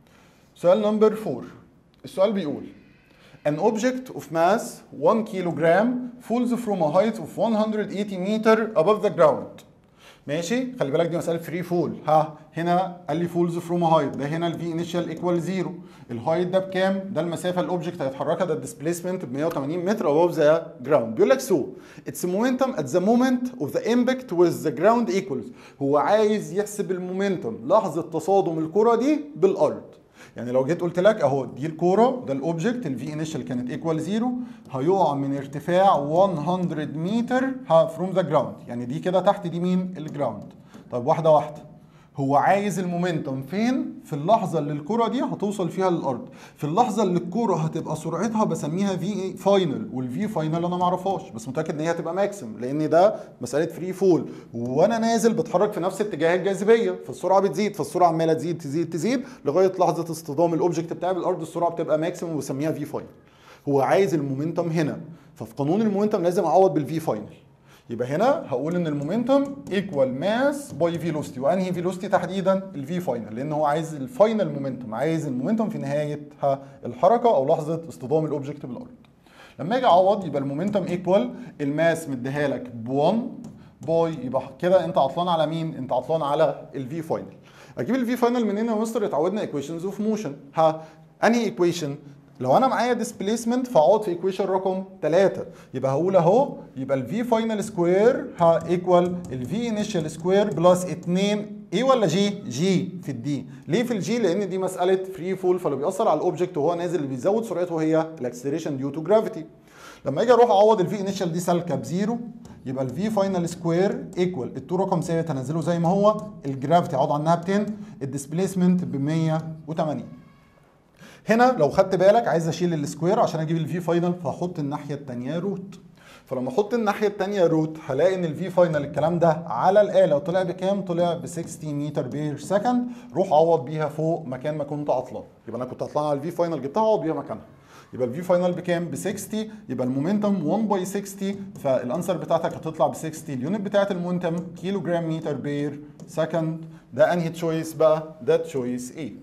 سؤال نمبر 4 السؤال بيقول An object of mass 1 kilogram falls from a height of 180 meter above the ground. ماشي خلي بالك دي مساله فري فول ها هنا قال لي فولز فروم هايت ده هنا الفي انيشال ايكوال زيرو الهايت ده بكام ده المسافه الاوبجكت هيتحركها ده الديسبيسمنت ب 180 متر above the ground بيقول لك سو اتس momentum at the moment of the impact with the ground equals هو عايز يحسب المومنتم لحظه تصادم الكره دي بالارض يعني لو جيت قلت لك اهو دي الكوره ده الاوبجكت الفي انيشال كانت ايكوال زيرو هيقع من ارتفاع 100 متر فروم ذا جراوند يعني دي كده تحت دي مين الجراوند طيب واحده واحده هو عايز المومنتوم فين في اللحظه اللي الكره دي هتوصل فيها للارض في اللحظه اللي الكره هتبقى سرعتها بسميها في فاينل والفي فاينل انا ما اعرفهاش بس متاكد ان هي هتبقى ماكسيم لان ده مساله فري فول وانا نازل بتحرك في نفس اتجاه الجاذبيه فالسرعه بتزيد فالسرعه عماله تزيد تزيد تزيد لغايه لحظه اصطدام الاوبجكت بتاعي بالارض السرعه بتبقى ماكسيم وبسميها في فاينل هو عايز المومنتوم هنا ففي قانون المومنتوم لازم اعوض بالفي فاينل يبقى هنا هقول ان المومنتوم ايكوال ماس باي فيلوسيتي وانهي فيلوسيتي تحديدا الفي فاينل لان هو عايز الفاينل مومنتوم عايز المومنتوم في نهايه الحركه او لحظه اصطدام الاوبجكت بالارض لما اجي اعوض يبقى المومنتوم ايكوال الماس مديها لك ب 1 باي يبقى كده انت عطلان على مين انت عطلان على الفي فاينل اجيب الفي فاينل منين يا مستر اتعودنا ايكويشنز اوف موشن ها انهي ايكويشن لو انا معايا ديسبيسمنت فاقعد في ايكويشن رقم 3 يبقى هقول اهو يبقى الفي فاينل سكوير ها ايكوال الفي انيشال سكوير بلس 2 ايه ولا جي؟ جي في الدي ليه في الجي؟ لان دي مساله فري فول فاللي بيأثر على الاوبجكت وهو نازل اللي بيزود سرعته هي الاكسلريشن ديو تو جرافيتي لما اجي اروح اعوض الفي انيشال دي سالكه بزيرو يبقى الفي فاينل سكوير ايكوال التو رقم ثابت هنزله زي ما هو الجرافيتي اقعد عنها ب 10 الديسبيسمنت ب 180 هنا لو خدت بالك عايز اشيل السكوير عشان اجيب الفي فاينل فهحط الناحيه الثانيه روت فلما احط الناحيه الثانيه روت هلاقي ان الفي فاينل الكلام ده على الاله طلع بكام طلع ب 60 متر بير سكند روح عوض بيها فوق مكان ما كنت عطلان يبقى انا كنت عطلان على الفي فاينل جبتها عوض بيها مكانها يبقى الفي فاينل بكام ب 60 يبقى المومنتم 1 باي 60 فالانسر بتاعتك هتطلع ب 60 اليونت بتاعت المومنتم كيلو جرام متر بير سكند ده انهي تشويس بقى ده تشويس ايه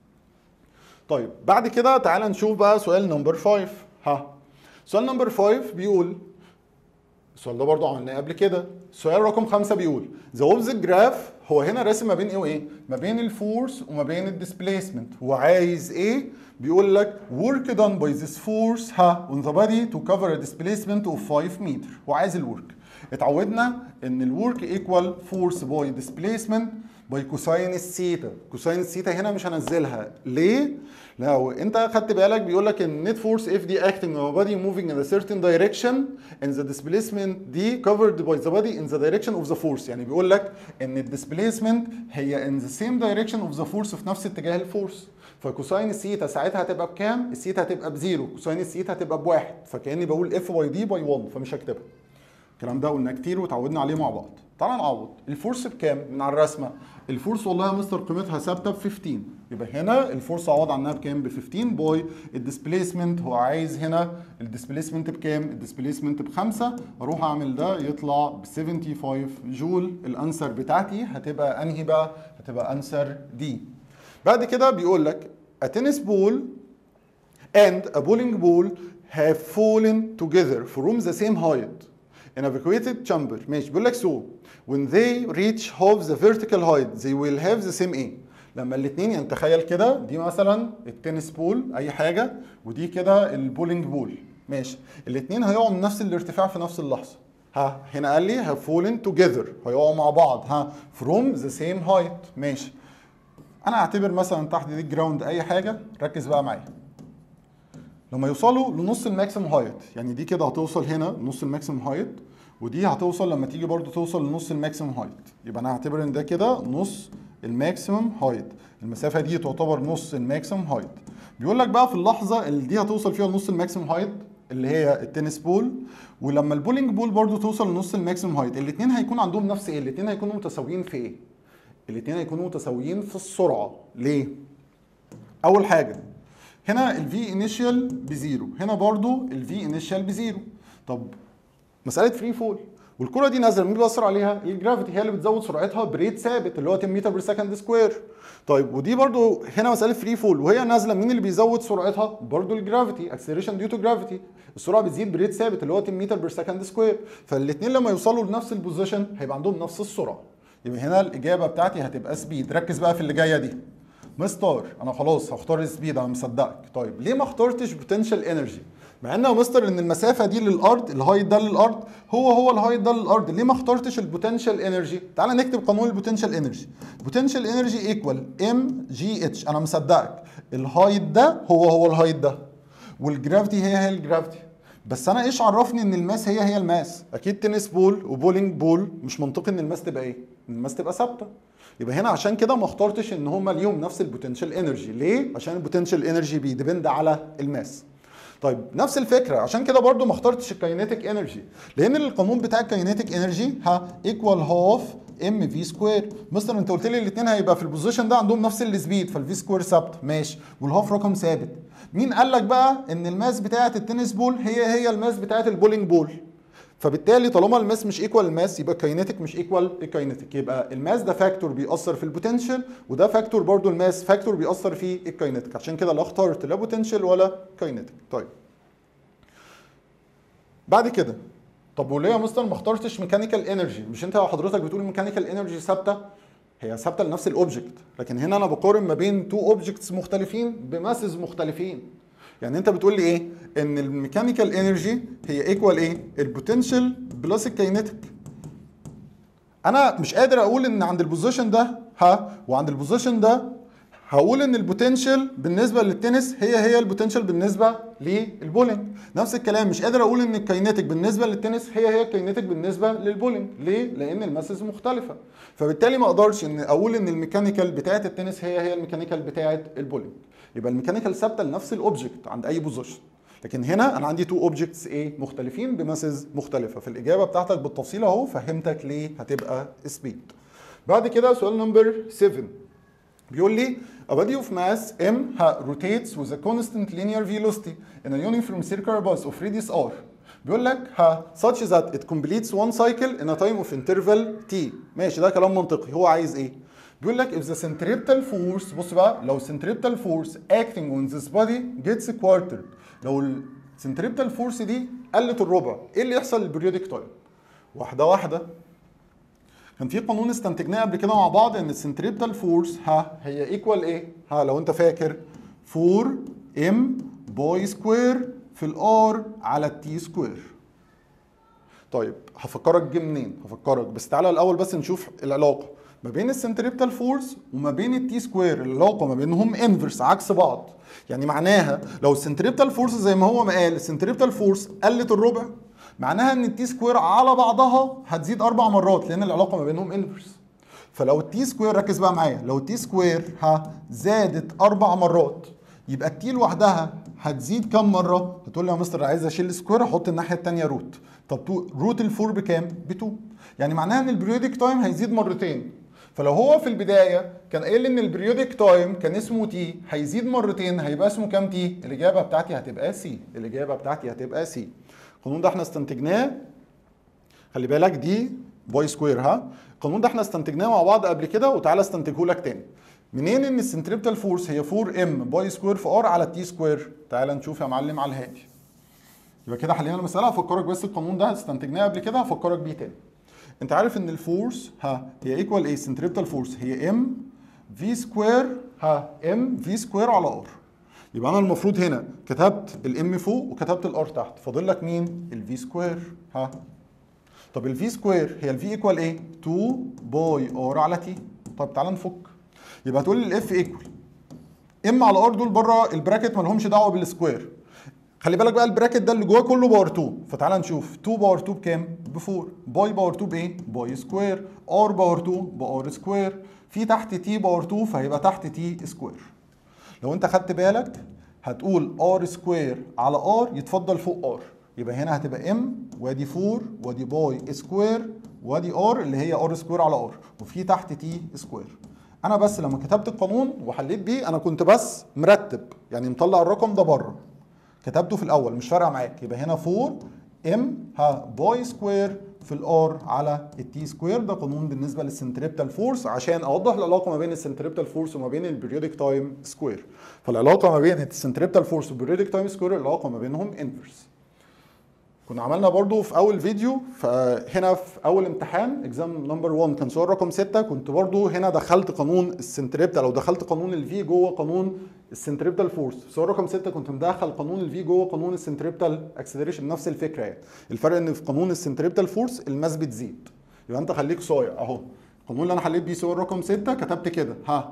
طيب بعد كده تعال نشوف بقى سؤال نمبر 5 ها سؤال نمبر 5 بيقول السؤال ده برضه عملناه قبل كده سؤال رقم خمسة بيقول ذا اوبزيت جراف هو هنا راسم ما بين ايه وايه ما بين الفورس وما بين الديسبيسمنت هو عايز ايه بيقول لك work done by this force ها on the body to cover a displacement of 5 متر هو عايز الورك اتعودنا ان الورك ايكوال فورس باي ديسبيسمنت باي كوساين الثيتا كوساين الثيتا هنا مش هنزلها ليه لو انت خدت بالك بيقول لك ان net force if the acting on a body moving in a certain direction and the displacement d covered by the body in the direction of the force يعني بيقول لك ان الديسبيسمنت هي in the same direction of the force في نفس اتجاه الفورس فكوساين الثيتا ساعتها هتبقى بكام؟ الثيتا هتبقى بزيرو كوساين الثيتا هتبقى بواحد فكاني بقول اف باي دي باي 1 فمش هكتبها الكلام ده قلناه كتير وتعودنا عليه مع بعض تعال نعوض الفورس بكام من على الرسمه الفورس والله يا مستر قيمتها ثابته ب 15 يبقى هنا الفورس اعوض عنها بكام ب 15 باي الديسبيسمنت هو عايز هنا الديسبيسمنت بكام الديسبيسمنت ب 5 اروح اعمل ده يطلع ب 75 جول الانسر بتاعتي هتبقى انهي بقى هتبقى انسر دي بعد كده بيقول لك a tennis ball and a bowling ball have fallen together from the same height in a vacuated chamber ماشي بيقول لك so when they reach half the vertical height they will have the same aim لما الاثنين يعني تخيل كده دي مثلا التنس بول اي حاجه ودي كده البولينج بول ماشي الاثنين هيقعوا من نفس الارتفاع في نفس اللحظه ها هنا قال لي have fallen together هيقعوا مع بعض ها from the same height ماشي انا اعتبر مثلا تحت دي جراوند اي حاجه ركز بقى معايا لما يوصلوا لنص الماكسيم هايت يعني دي كده هتوصل هنا نص الماكسيم هايت ودي هتوصل لما تيجي برضو توصل لنص الماكسيم هايت يبقى انا هعتبر ان ده كده نص الماكسيمم هايت المسافه دي تعتبر نص الماكسيمم هايت بيقول لك بقى في اللحظه اللي دي هتوصل فيها لنص الماكسيمم هايت اللي هي التنس بول ولما البولينج بول برضو توصل لنص الماكسيمم هايت الاثنين هيكون عندهم نفس ايه الاثنين هيكونوا متساويين في ايه الاثنين هيكونوا متساويين في السرعه ليه اول حاجه هنا الفي انيشال بزيرو هنا برضو الفي انيشال بزيرو طب مساله فري فول والكره دي نازله مين بيأثر عليها الجرافيتي هي اللي بتزود سرعتها بريت ثابت اللي هو 10 متر بير سكند سكوير طيب ودي برضو هنا مساله فري فول وهي نازله مين اللي بيزود سرعتها برضو الجرافيتي اكسلريشن ديو تو جرافيتي السرعه بتزيد بريت ثابت اللي هو 10 متر بير سكند سكوير فالاثنين لما يوصلوا لنفس البوزيشن هيبقى عندهم نفس السرعه يبقى هنا الاجابه بتاعتي هتبقى سبيد ركز بقى في اللي جايه دي مستر انا خلاص هختار سبيد انا مصدقك طيب ليه ما اخترتش بوتنشال انرجي مع ان يا مستر ان المسافه دي للارض الهايت ده للارض هو هو الهايت ده للارض ليه ما اخترتش البوتنشال انرجي تعال نكتب قانون البوتنشال انرجي بوتنشال انرجي ايكوال ام جي اتش انا مصدقك الهايت ده هو هو الهايت ده والجرافيتي هي هي الجرافيتي بس انا ايش عرفني ان الماس هي هي الماس اكيد تنس بول وبولينج بول مش منطقي ان الماس تبقى ايه ان الماس تبقى ثابته يبقى هنا عشان كده ما اخترتش ان هما ليهم نفس البوتنشال انرجي ليه عشان البوتنشال انرجي بيديبند على الماس طيب نفس الفكره عشان كده برضو ما اخترتش الكاينيتيك انرجي لان القانون بتاع الكاينيتيك انرجي ها ايكوال هاف ام في سكوير مستر انت قلت لي الاثنين هيبقى في البوزيشن ده عندهم نفس السبيد فالفي سكوير ثابت ماشي والهاف رقم ثابت مين قال لك بقى ان الماس بتاعه التنس بول هي هي الماس بتاعه البولينج بول فبالتالي طالما الماس مش ايكوال الماس يبقى الكاينيتيك مش ايكوال الكاينيتيك يبقى الماس ده فاكتور بيأثر في البوتنشال وده فاكتور برضو الماس فاكتور بيأثر في الكاينيتيك عشان كده لا اخترت لا بوتنشال ولا كاينيتيك طيب بعد كده طب وليه يا مستر ما اخترتش ميكانيكال انرجي مش انت حضرتك بتقول ميكانيكال انرجي ثابته هي ثابته لنفس الاوبجكت لكن هنا انا بقارن ما بين تو اوبجكتس مختلفين بماسز مختلفين يعني انت بتقول لي ايه ان الميكانيكال انرجي هي ايكوال ايه البوتنشال بلس الكاينيتيك انا مش قادر اقول ان عند البوزيشن ده ها وعند البوزيشن ده هقول ان البوتنشال بالنسبه للتنس هي هي البوتنشال بالنسبه للبولينج نفس الكلام مش قادر اقول ان الكاينيتيك بالنسبه للتنس هي هي الكاينيتيك بالنسبه للبولينج ليه لان الماسز مختلفه فبالتالي ما اقدرش ان اقول ان الميكانيكال بتاعه التنس هي هي الميكانيكال بتاعه البولينج يبقى الميكانيكال ثابته لنفس الاوبجكت عند اي بوزيشن لكن هنا انا عندي تو اوبجكتس ايه مختلفين بماسز مختلفه في الاجابه بتاعتك بالتفصيل اهو فهمتك ليه هتبقى سبيد بعد كده سؤال نمبر 7 بيقول لي a body of mass m rotates with a constant linear velocity in a uniform circular bus of radius r بيقول لك ها such that it completes one cycle in a time of interval t ماشي ده كلام منطقي هو عايز ايه بيقول لك if the centripetal force بص بقى لو centripetal force acting on this body gets quartered لو ال centripetal force دي قلت الربع ايه اللي يحصل للبريودك تايم واحده واحده كان في قانون استنتجناه قبل كده مع بعض ان السنتريبتال فورس ها هي ايكوال ايه؟ ها لو انت فاكر 4 ام باي سكوير في الار على التي سكوير. طيب هفكرك جه منين؟ هفكرك بس تعالى الاول بس نشوف العلاقه ما بين السنتريبتال فورس وما بين التي سكوير العلاقه ما بينهم انفرس عكس بعض يعني معناها لو السنتريبتال فورس زي ما هو ما قال السنتريبتال فورس قلت الربع معناها ان التي سكوير على بعضها هتزيد اربع مرات لان العلاقه ما بينهم انفرس فلو التي سكوير ركز بقى معايا لو التي سكوير ها زادت اربع مرات يبقى التي لوحدها هتزيد كام مره؟ هتقول لي يا مستر عايز اشيل سكوير احط الناحيه الثانيه روت طب تو روت الفور بكام؟ ب 2 يعني معناها ان البريودك تايم هيزيد مرتين فلو هو في البدايه كان قايل ان البريودك تايم كان اسمه تي هيزيد مرتين هيبقى اسمه كام تي؟ الاجابه بتاعتي هتبقى سي الاجابه بتاعتي هتبقى سي القانون ده احنا استنتجناه خلي بالك دي باي سكوير ها القانون ده احنا استنتجناه مع بعض قبل كده وتعالى استنتجه لك تاني منين ان السنتريبتال فورس هي 4 ام باي سكوير في ار على تي سكوير تعالى نشوف يا معلم على الهادي يبقى كده حلينا المساله هفكرك بس القانون ده استنتجناه قبل كده هفكرك بيه تاني انت عارف ان الفورس ها هي ايكوال ايه السنتريبتال فورس هي ام في سكوير ها ام في سكوير على ار يبقى انا المفروض هنا كتبت الام فوق وكتبت الار تحت فاضل لك مين الفي سكوير ها طب الفي سكوير هي الفي ايكوال ايه 2 باي ار على تي طب تعالى نفك يبقى هتقول لي الاف ايكوال ام على ار دول بره البراكت ما لهمش دعوه بالسكوير خلي بالك بقى البراكت ده اللي جواه كله باور 2 فتعالى نشوف 2 باور 2 بكام ب 4 باي باور 2 بايه باي سكوير ار باور 2 بار سكوير في تحت تي باور 2 فهيبقى تحت تي سكوير لو انت خدت بالك هتقول ار سكوير على ار يتفضل فوق ار يبقى هنا هتبقى ام وادي 4 وادي باي سكوير وادي ار اللي هي ار سكوير على ار وفي تحت تي سكوير انا بس لما كتبت القانون وحليت بيه انا كنت بس مرتب يعني مطلع الرقم ده بره كتبته في الاول مش فارقه معاك يبقى هنا 4 ام ها باي سكوير في الار على التي سكوير ده قانون بالنسبه للسنتريبتال فورس عشان اوضح العلاقه ما بين السنتريبتال فورس وما بين البريودك تايم سكوير فالعلاقه ما بين السنتريبتال فورس والبريودك تايم سكوير العلاقه ما بينهم انفرس كنا عملنا برضو في اول فيديو فهنا في اول امتحان اكزام نمبر 1 كان سؤال رقم 6 كنت برضو هنا دخلت قانون السنتريبتال او دخلت قانون الفي جوه قانون السنتريبتال فورس سؤال رقم 6 كنت مدخل قانون الفي جوه قانون السنتريبتال اكسلريشن نفس الفكره يعني الفرق ان في قانون السنتريبتال فورس الماس بتزيد يبقى انت خليك صايع اهو القانون اللي انا حليت بيه سؤال رقم 6 كتبت كده ها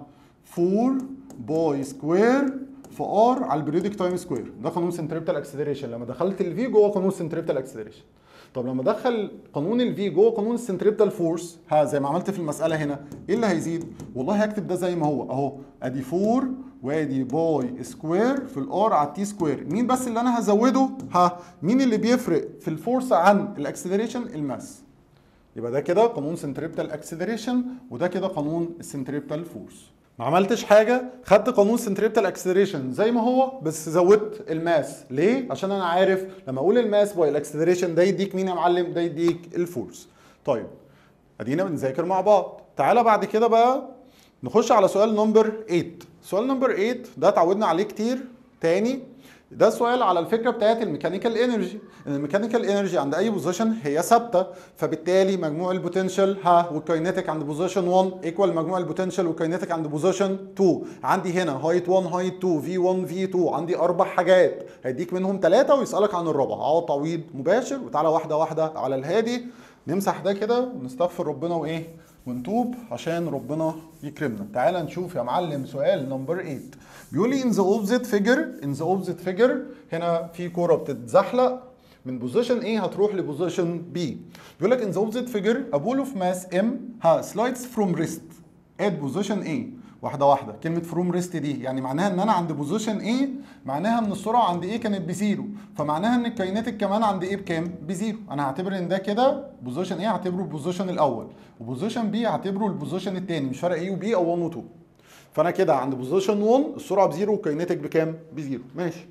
4 باي سكوير في ار على البريودك تايم سكوير ده قانون سنتريبتال اكسلريشن لما دخلت الفي جوه قانون سنتريبتال اكسلريشن طب لما ادخل قانون الفي جوه قانون السنتريبتال فورس ها زي ما عملت في المساله هنا ايه اللي هيزيد والله هكتب ده زي ما هو اهو ادي 4 وادي باي سكوير في الار على التي سكوير مين بس اللي انا هزوده ها مين اللي بيفرق في الفورس عن الاكسلريشن الماس يبقى ده كده قانون سنتريبتال اكسلريشن وده كده قانون السنتريبتال فورس ما عملتش حاجه خدت قانون سنتريبتال اكسلريشن زي ما هو بس زودت الماس ليه عشان انا عارف لما اقول الماس باي الاكسلريشن ده يديك مين يا معلم ده يديك الفورس طيب ادينا بنذاكر مع بعض تعالى بعد كده بقى نخش على سؤال نمبر 8 سؤال نمبر 8 ده اتعودنا عليه كتير تاني ده سؤال على الفكره بتاعت الميكانيكال انرجي ان الميكانيكال انرجي عند اي بوزيشن هي ثابته فبالتالي مجموع البوتنشال ها والكاينيتيك عند بوزيشن 1 ايكوال مجموع البوتنشال والكاينيتيك عند بوزيشن 2 عندي هنا هايت 1 هايت 2 في 1 في 2 عندي اربع حاجات هيديك منهم ثلاثه ويسالك عن الرابعه عوض تعويض مباشر وتعالى واحده واحده على الهادي نمسح ده كده ونستغفر ربنا وايه ونتوب عشان ربنا يكرمنا تعال نشوف يا معلم سؤال نمبر 8 بيقول لي in the opposite figure in the opposite figure هنا في كوره بتتزحلق من بوزيشن A هتروح لبوزيشن B بيقول لك in the opposite figure a ball of mass M ها slides from rest at position A واحدة واحدة كلمة فروم ريست دي يعني معناها ان انا عند بوزيشن A معناها ان السرعة عند A كانت بزيرو فمعناها ان الكاينتيك كمان عند A بكام؟ بزيرو انا هعتبر ان ده كده بوزيشن A هعتبره البوزيشن الاول وبوزيشن B هعتبره البوزيشن الثاني مش فارق A و B او 1 و 2 فانا كده عند بوزيشن 1 السرعة بزيرو والكاينتيك بكام؟ بزيرو ماشي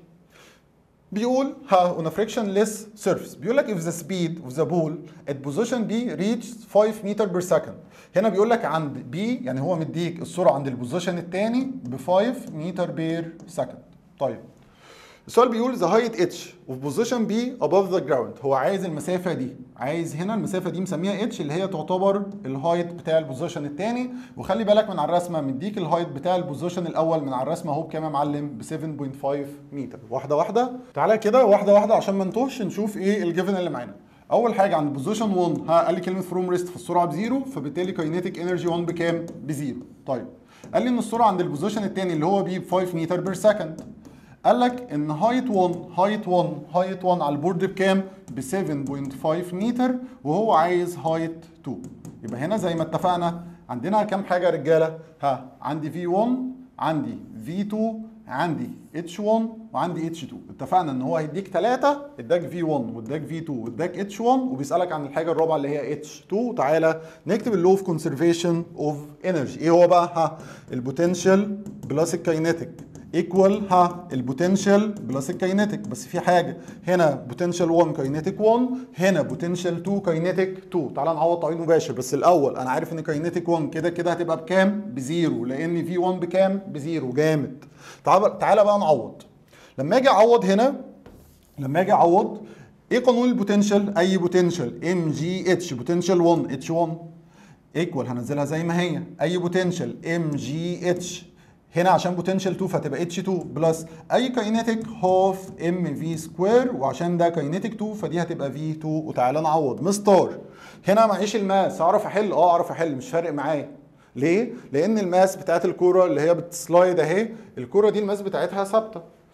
بيقول ها on a frictionless surface بيقول لك if the speed of the ball at position B reaches 5 meter per second هنا بيقول لك عند B يعني هو مديك السرعة عند البوزيشن الثاني ب 5 متر بير سكند طيب السؤال بيقول the height h of position B above the ground هو عايز المسافة دي عايز هنا المسافة دي مسميها h اللي هي تعتبر الهايت بتاع البوزيشن الثاني وخلي بالك من على الرسمة مديك الهايت بتاع البوزيشن الأول من على الرسمة اهو بكام يا معلم ب 7.5 متر واحدة واحدة تعالى كده واحدة واحدة عشان ما نتوهش نشوف ايه الجيفن اللي معانا اول حاجه عند بوزيشن 1 ها قال لي كلمه فروم ريست فالسرعه بزيرو فبالتالي كاينيتيك انرجي 1 بكام بزيرو طيب قال لي ان السرعه عند البوزيشن الثاني اللي هو بي ب 5 متر بير سكند قال لك ان هايت 1 هايت 1 هايت 1 على البورد بكام ب 7.5 متر وهو عايز هايت 2 يبقى هنا زي ما اتفقنا عندنا كام حاجه يا رجاله ها عندي في 1 عندي في 2 عندي اتش 1 وعندي اتش 2 اتفقنا ان هو هيديك 3 اداك في 1 واداك في 2 واداك اتش 1 وبيسالك عن الحاجه الرابعه اللي هي اتش 2 تعالى نكتب اللو اوف كونسرفيشن اوف انرجي ايه هو بقى ها البوتنشال بلس الكاينيتيك ايكوال ها البوتنشال بلس الكاينيتيك بس في حاجه هنا بوتنشال 1 كاينيتيك 1 هنا بوتنشال 2 كاينيتيك 2 تعالى نعوض تعويض مباشر بس الاول انا عارف ان كاينيتيك 1 كده كده هتبقى بكام بزيرو لان في 1 بكام بزيرو جامد تعالى تعالى بقى نعوض لما اجي اعوض هنا لما اجي اعوض ايه قانون البوتنشال اي بوتنشال ام جي اتش بوتنشال 1 اتش 1 ايكوال هنزلها زي ما هي اي بوتنشال ام جي اتش هنا عشان بوتنشال 2 فتبقى اتش 2 بلس اي كاينيتيك هاف ام في سكوير وعشان ده كاينيتيك 2 فدي هتبقى في 2 وتعالى نعوض مستار هنا معيش الماس اعرف احل اه اعرف احل مش فارق معايا ليه؟ لان الماس بتاعت الكوره اللي هي بتسلايد اهي الكوره دي الماس بتاعتها ثابته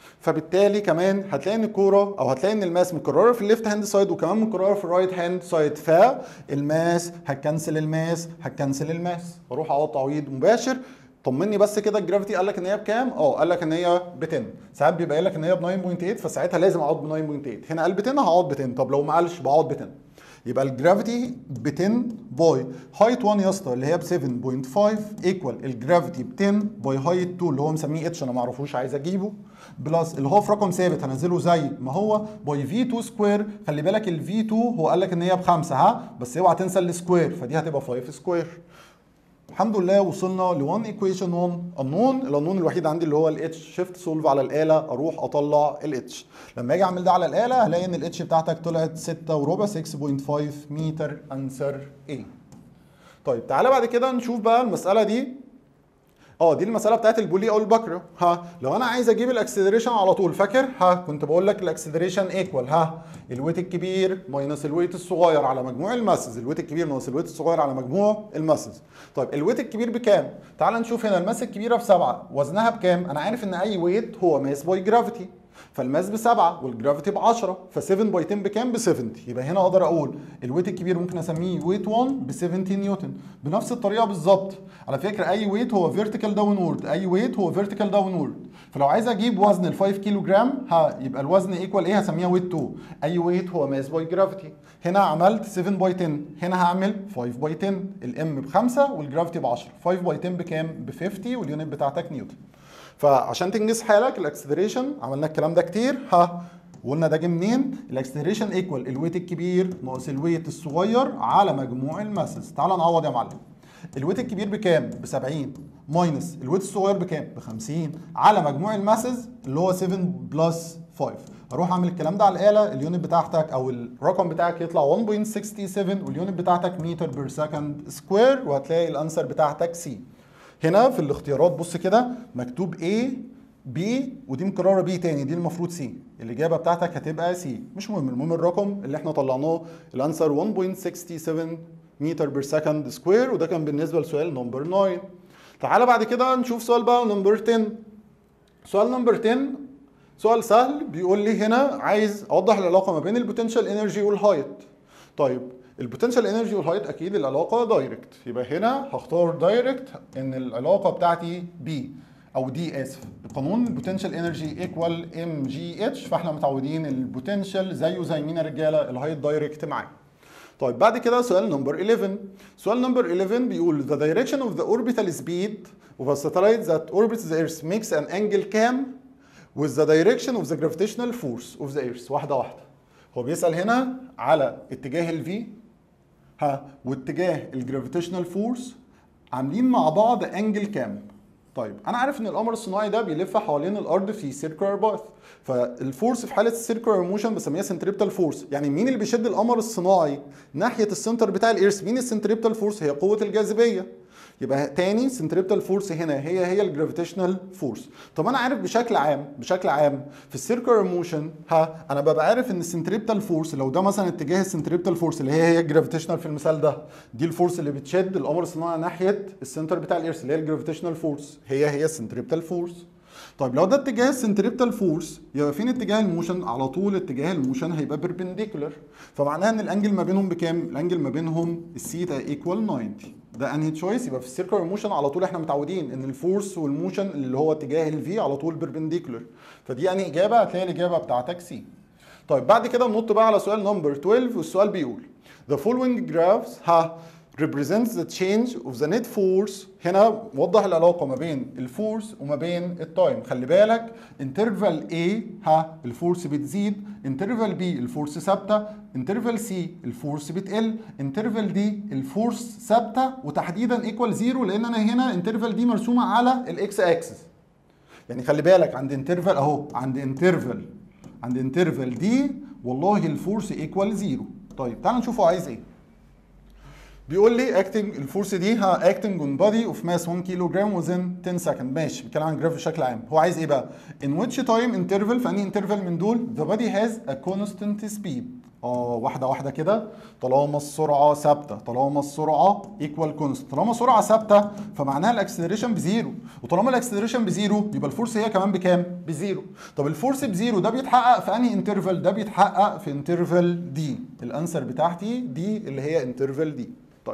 فبالتالي كمان هتلاقي ان الكوره او هتلاقي ان الماس مكرره في الليفت هاند سايد وكمان مكرره في الرايت هاند سايد فالماس هتكنسل الماس هتكنسل الماس اروح اعوض تعويض مباشر طمني بس كده الجرافيتي قال لك ان هي بكام؟ اه قال لك ان هي ب 10 ساعات بيبقى قايل لك ان هي ب 9.8 فساعتها لازم اقعد ب 9.8 هنا قال ب 10 هقعد ب 10 طب لو ما قالش بقعد ب 10 يبقى الجرافيتي ب 10 باي هايت 1 يا اسطى اللي هي ب 7.5 ايكوال الجرافيتي ب 10 باي هايت 2 اللي هو مسميه اتش انا ما اعرفوش عايز اجيبه بلس اللي هو في رقم ثابت هنزله زي ما هو باي في 2 سكوير خلي بالك الفي 2 هو قال لك ان هي بخمسه ها بس اوعى تنسى السكوير فدي هتبقى 5 سكوير الحمد لله وصلنا ل 1 ايكويشن 1 النون القانون الوحيد عندي اللي هو الاتش شيفت سولف على الاله اروح اطلع الاتش لما اجي اعمل ده على الاله هلاقي ان الاتش بتاعتك طلعت 6 وربع 6.5 متر انسر ايه طيب تعالى بعد كده نشوف بقى المساله دي اه دي المساله بتاعت البولي او البكره ها لو انا عايز اجيب الاكسلريشن على طول فاكر ها كنت بقول لك الاكسلريشن ايكوال ها الويت الكبير ماينس الويت الصغير على مجموع الماسز الويت الكبير ماينس الويت الصغير على مجموع الماسز طيب الويت الكبير بكام تعال نشوف هنا الماس الكبيره بسبعه وزنها بكام انا عارف ان اي ويت هو ماس باي جرافيتي فالماس بسبعة والجرافيتي ب 10 ف 7 باي 10 بكام؟ ب 70 يبقى هنا اقدر اقول الويت الكبير ممكن اسميه ويت 1 ب 70 نيوتن بنفس الطريقه بالظبط على فكره اي ويت هو فيرتيكال داونورد اي ويت هو فيرتيكال داونورد فلو عايز اجيب وزن ال 5 كيلو جرام ها يبقى الوزن ايكوال ايه هسميها ويت 2 اي ويت هو ماس باي جرافيتي هنا عملت 7 باي 10 هنا هعمل 5 باي 10 الام ب 5 والجرافيتي ب 10 5 باي 10 بكام؟ ب 50 واليونت بتاعتك نيوتن فعشان تنجز حالك الاكسلريشن عملنا الكلام ده كتير ها وقلنا ده جه منين؟ الاكسلريشن ايكوال الويت الكبير ناقص الويت الصغير على مجموع الماسز تعال نعوض يا معلم الويت الكبير بكام؟ ب 70 ماينس الويت الصغير بكام؟ ب 50 على مجموع الماسز اللي هو 7 بلس 5 اروح اعمل الكلام ده على الاله اليونت بتاعتك او الرقم بتاعك يطلع 1.67 واليونت بتاعتك متر بير سكند سكوير وهتلاقي الانسر بتاعتك سي هنا في الاختيارات بص كده مكتوب A B ودي مكرره B تاني دي المفروض C الاجابه بتاعتك هتبقى C مش مهم المهم الرقم اللي احنا طلعناه الانسر 1.67 متر بير سكند سكوير وده كان بالنسبه لسؤال نمبر 9 تعالى بعد كده نشوف سؤال بقى نمبر 10 سؤال نمبر 10 سؤال سهل بيقول لي هنا عايز اوضح العلاقه ما بين البوتنشال انرجي والهايت طيب البوتنشال انرجي والهايت اكيد العلاقه دايركت يبقى هنا هختار دايركت ان العلاقه بتاعتي بي او دي اسف قانون البوتنشال انرجي ايكوال ام جي اتش فاحنا متعودين البوتنشال زيه زي مين يا رجاله الهايت دايركت معاه طيب بعد كده سؤال نمبر 11 سؤال نمبر 11 بيقول the direction of the orbital speed of a satellite that orbits the earth makes an angle cam with the direction of the gravitational force of the earth واحده واحده هو بيسأل هنا على اتجاه الفي ها واتجاه الجرافيتيشنال فورس عاملين مع بعض انجل كام طيب انا عارف ان القمر الصناعي ده بيلف حوالين الارض في سيركلر باث فالفورس في حاله السيركلر موشن بسميها سنتريبتال فورس يعني مين اللي بيشد القمر الصناعي ناحيه السنتر بتاع الارث مين السنتريبتال فورس هي قوه الجاذبيه يبقى تاني سنتريبتال فورس هنا هي هي الجرافيتيشنال فورس طب انا عارف بشكل عام بشكل عام في السيركلر موشن ها انا ببقى عارف ان السنتريبتال فورس لو ده مثلا اتجاه السنتريبتال فورس اللي هي هي الجرافيتيشنال في المثال ده دي الفورس اللي بتشد القمر الصناعي ناحيه السنتر بتاع الارث اللي هي الجرافيتيشنال فورس هي هي السنتريبتال فورس طيب لو ده اتجاه السنتريبتال فورس يبقى فين اتجاه الموشن على طول اتجاه الموشن هيبقى بيربنديكولار فمعناها ان الانجل ما بينهم بكام الانجل ما بينهم السيتا ايكوال 90 ده انهي تشويس يبقى في السيركلر موشن على طول احنا متعودين ان الفورس والموشن اللي هو اتجاه الفي على طول بيربنديكولار فدي انهي اجابه هتلاقي الاجابه بتاعتك سي طيب بعد كده ننط بقى على سؤال نمبر 12 والسؤال بيقول the following graphs ها represents the change of the net force هنا وضح العلاقة ما بين الفورس وما بين التايم خلي بالك انترفال A ها الفورس بتزيد انترفال B الفورس ثابتة انترفال C الفورس بتقل انترفال D الفورس ثابتة وتحديدا ايكوال زيرو لان انا هنا انترفال دي مرسومة على الاكس اكسس يعني خلي بالك عند انترفال اهو عند انترفال عند انترفال دي والله الفورس ايكوال زيرو طيب تعال نشوفه عايز ايه بيقول لي اكتنج الفورس دي ها اكتنج اون بادي اوف ماس 1 كيلو جرام within 10 سكند ماشي بيتكلم عن جراف بشكل عام هو عايز ايه بقى ان which time interval في انهي انترفال من دول the body has a constant speed اه واحده واحده كده طالما السرعه ثابته طالما السرعه ايكوال كونست طالما السرعه ثابته فمعناها الاكسلريشن بزيرو وطالما الاكسلريشن بزيرو يبقى الفورس هي كمان بكام بزيرو طب الفورس بزيرو ده بيتحقق في انهي انترفال ده بيتحقق في انترفال دي الانسر بتاعتي دي اللي هي انترفال دي طيب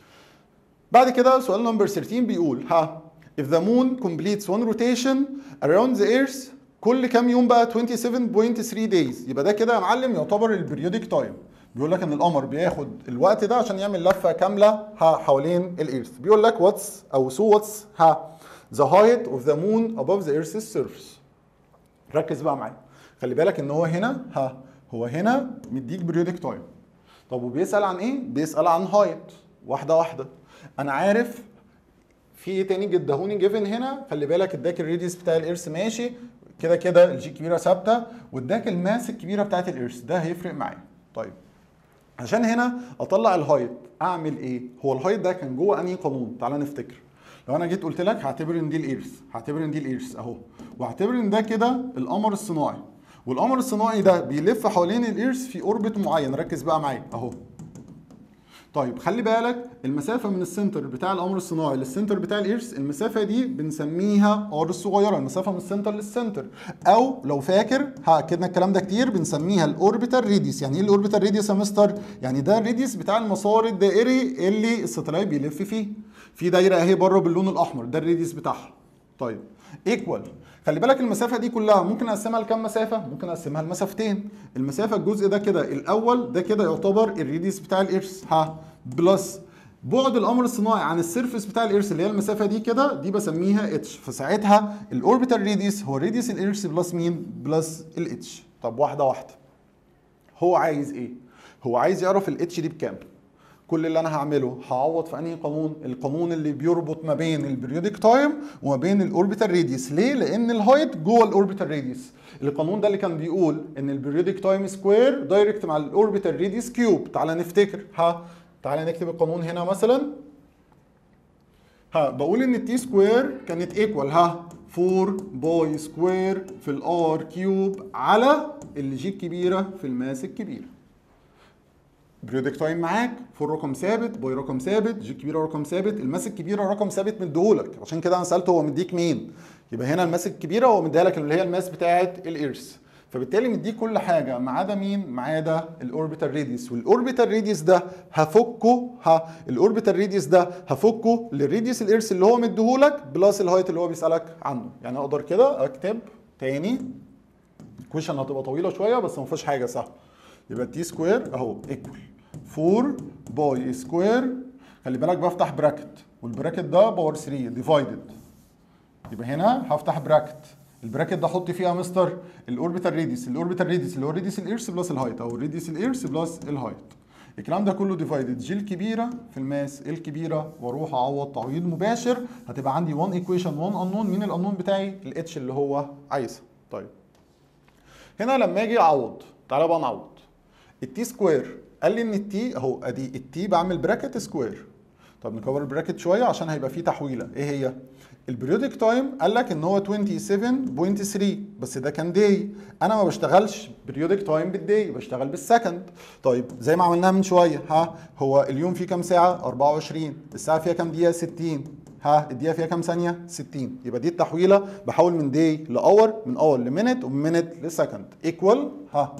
بعد كده سؤال نمبر 13 بيقول ها if the moon completes one rotation around the earth كل كام يوم بقى 27.3 days يبقى ده كده يا معلم يعتبر البريودك تايم بيقول لك ان القمر بياخد الوقت ده عشان يعمل لفه كامله ها حوالين الايرث بيقول لك واتس او سو واتس ها the height of the moon above the earth's surface ركز بقى معايا خلي بالك ان هو هنا ها هو هنا مديك بريودك تايم طب وبيسال عن ايه بيسال عن هايت واحده واحده انا عارف في ايه تاني اداهوني جيفن هنا خلي بالك اداك الريديوس بتاع الارث ماشي كده كده الجي الكبيره ثابته واداك الماس الكبيره بتاعت الارث ده هيفرق معايا طيب عشان هنا اطلع الهايت اعمل ايه هو الهايت ده كان جوه انهي قانون تعالى نفتكر لو انا جيت قلت لك هعتبر ان دي الارث هعتبر ان دي الارث اهو واعتبر ان ده كده القمر الصناعي والقمر الصناعي ده بيلف حوالين الارث في اوربت معين ركز بقى معايا اهو طيب خلي بالك المسافة من السنتر بتاع القمر الصناعي للسنتر بتاع الإيرث المسافة دي بنسميها ار الصغيرة المسافة من السنتر للسنتر أو لو فاكر هأكدنا الكلام ده كتير بنسميها الأوربيتال ريديوس يعني إيه الأوربيتال ريديوس يا مستر؟ يعني ده الريديوس بتاع المسار الدائري اللي الستلايت بيلف فيه في دايرة أهي بره باللون الأحمر ده الريديوس بتاعها طيب ايكوال خلي بالك المسافه دي كلها ممكن اقسمها لكام مسافه ممكن اقسمها لمسافتين المسافه الجزء ده كده الاول ده كده يعتبر الريديوس بتاع الارث ها بلس بعد القمر الصناعي عن السيرفس بتاع الارث اللي هي المسافه دي كده دي بسميها اتش فساعتها الاوربيتال ريديوس هو ريديوس الارث بلس مين بلس الاتش طب واحده واحده هو عايز ايه هو عايز يعرف الاتش دي بكام كل اللي انا هعمله هعوض في انهي قانون القانون اللي بيربط ما بين البريودك تايم وما بين الاوربيتال راديوس ليه لان الهايت جوه الاوربيتال راديوس القانون ده اللي كان بيقول ان البريودك تايم سكوير دايركت مع الاوربيتال راديوس كيوب تعالى نفتكر ها تعالى نكتب القانون هنا مثلا ها بقول ان التي سكوير كانت ايكوال ها 4 باي سكوير في الار كيوب على الجي الكبيره في الماس الكبيره بريودك تايم معاك فور رقم ثابت باي رقم ثابت جي كبيره رقم ثابت الماس الكبيره رقم ثابت مديهولك عشان كده انا سالته هو مديك مين يبقى هنا الماس الكبيره هو مديها لك اللي هي الماس بتاعه الارث فبالتالي مديك كل حاجه ما عدا مين ما عدا الاوربيتال راديوس والاوربيتال راديوس ده هفكه ها الاوربيتال راديوس ده هفكه للراديوس الارث اللي هو مديهولك بلس الهايت اللي هو بيسالك عنه يعني اقدر كده اكتب تاني الكويشن هتبقى طويله شويه بس ما فيهاش حاجه سهله يبقى تي سكوير اهو ايكوال 4 باي سكوير خلي بالك بفتح براكت والبراكت ده باور 3 ديفايدد يبقى هنا هفتح براكت البراكت ده احط فيها مستر الاوربيتال راديوس الاوربيتال راديوس اللي هو راديوس الارث بلس الهايت او الراديوس الارث بلس الهايت الكلام ده كله ديفايدد جي الكبيره في الماس الكبيره واروح اعوض تعويض مباشر هتبقى عندي 1 ايكويشن 1 انون مين الانون بتاعي الاتش اللي هو عايزها طيب هنا لما اجي اعوض تعالى بقى نعوض التي سكوير قال لي ان التي اهو ادي التي بعمل براكت سكوير طب نكبر البراكت شويه عشان هيبقى فيه تحويله ايه هي البريودك تايم قال لك ان هو 27.3 بس ده كان داي انا ما بشتغلش بريودك تايم بالداي بشتغل بالسكند طيب زي ما عملناها من شويه ها هو اليوم فيه كام ساعه 24 الساعه فيها كام دقيقه 60 ها الدقيقه فيها كام ثانيه 60 يبقى دي التحويله بحول من داي لاور من اور لمينت ومن مينت لسكند ايكوال ها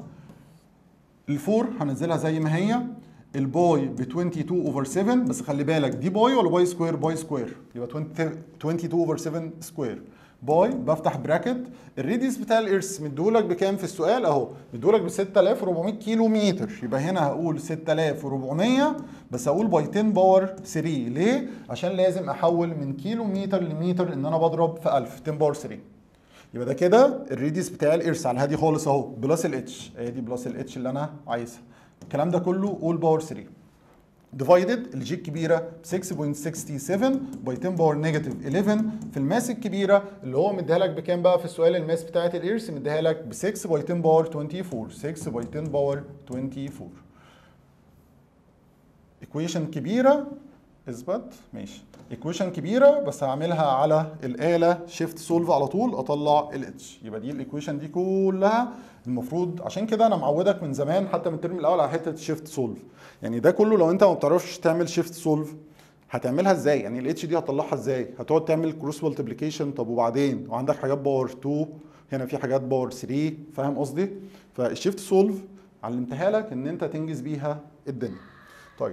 الفور هنزلها زي ما هي الباي ب 22 اوفر 7 بس خلي بالك دي باي ولا باي سكوير باي سكوير يبقى 22 اوفر 7 سكوير باي بفتح براكت الريديوس بتاع الارث مديهولك بكام في السؤال اهو مديهولك ب 6400 كيلو متر يبقى هنا هقول 6400 بس هقول باي 10 باور 3 ليه عشان لازم احول من كيلو متر لمتر ان انا بضرب في 1000 10 باور 3 يبقى ده كده الريديوس بتاع الارث على الهادي خالص اهو بلس الاتش هي دي بلس الاتش اللي انا عايزها الكلام ده كله اول باور 3 ديفايدد الجي الكبيره ب 6.67 باي 10 باور نيجاتيف 11 في الماس الكبيره اللي هو مديها لك بكام بقى في السؤال الماس بتاعت الارث مديها لك ب 6 باي 10 باور 24 6 باي 10 باور 24 ايكويشن كبيره اثبت ماشي ايكويشن كبيره بس هعملها على الاله شيفت سولف على طول اطلع الاتش يبقى دي الايكويشن دي كلها المفروض عشان كده انا معودك من زمان حتى من الترم الاول على حته شيفت سولف يعني ده كله لو انت ما بتعرفش تعمل شيفت سولف هتعملها ازاي يعني الاتش دي هتطلعها ازاي هتقعد تعمل كروس مالتيبليكيشن طب وبعدين وعندك حاجات باور 2 هنا في حاجات باور 3 فاهم قصدي فالشيفت سولف علمتها لك ان انت تنجز بيها الدنيا طيب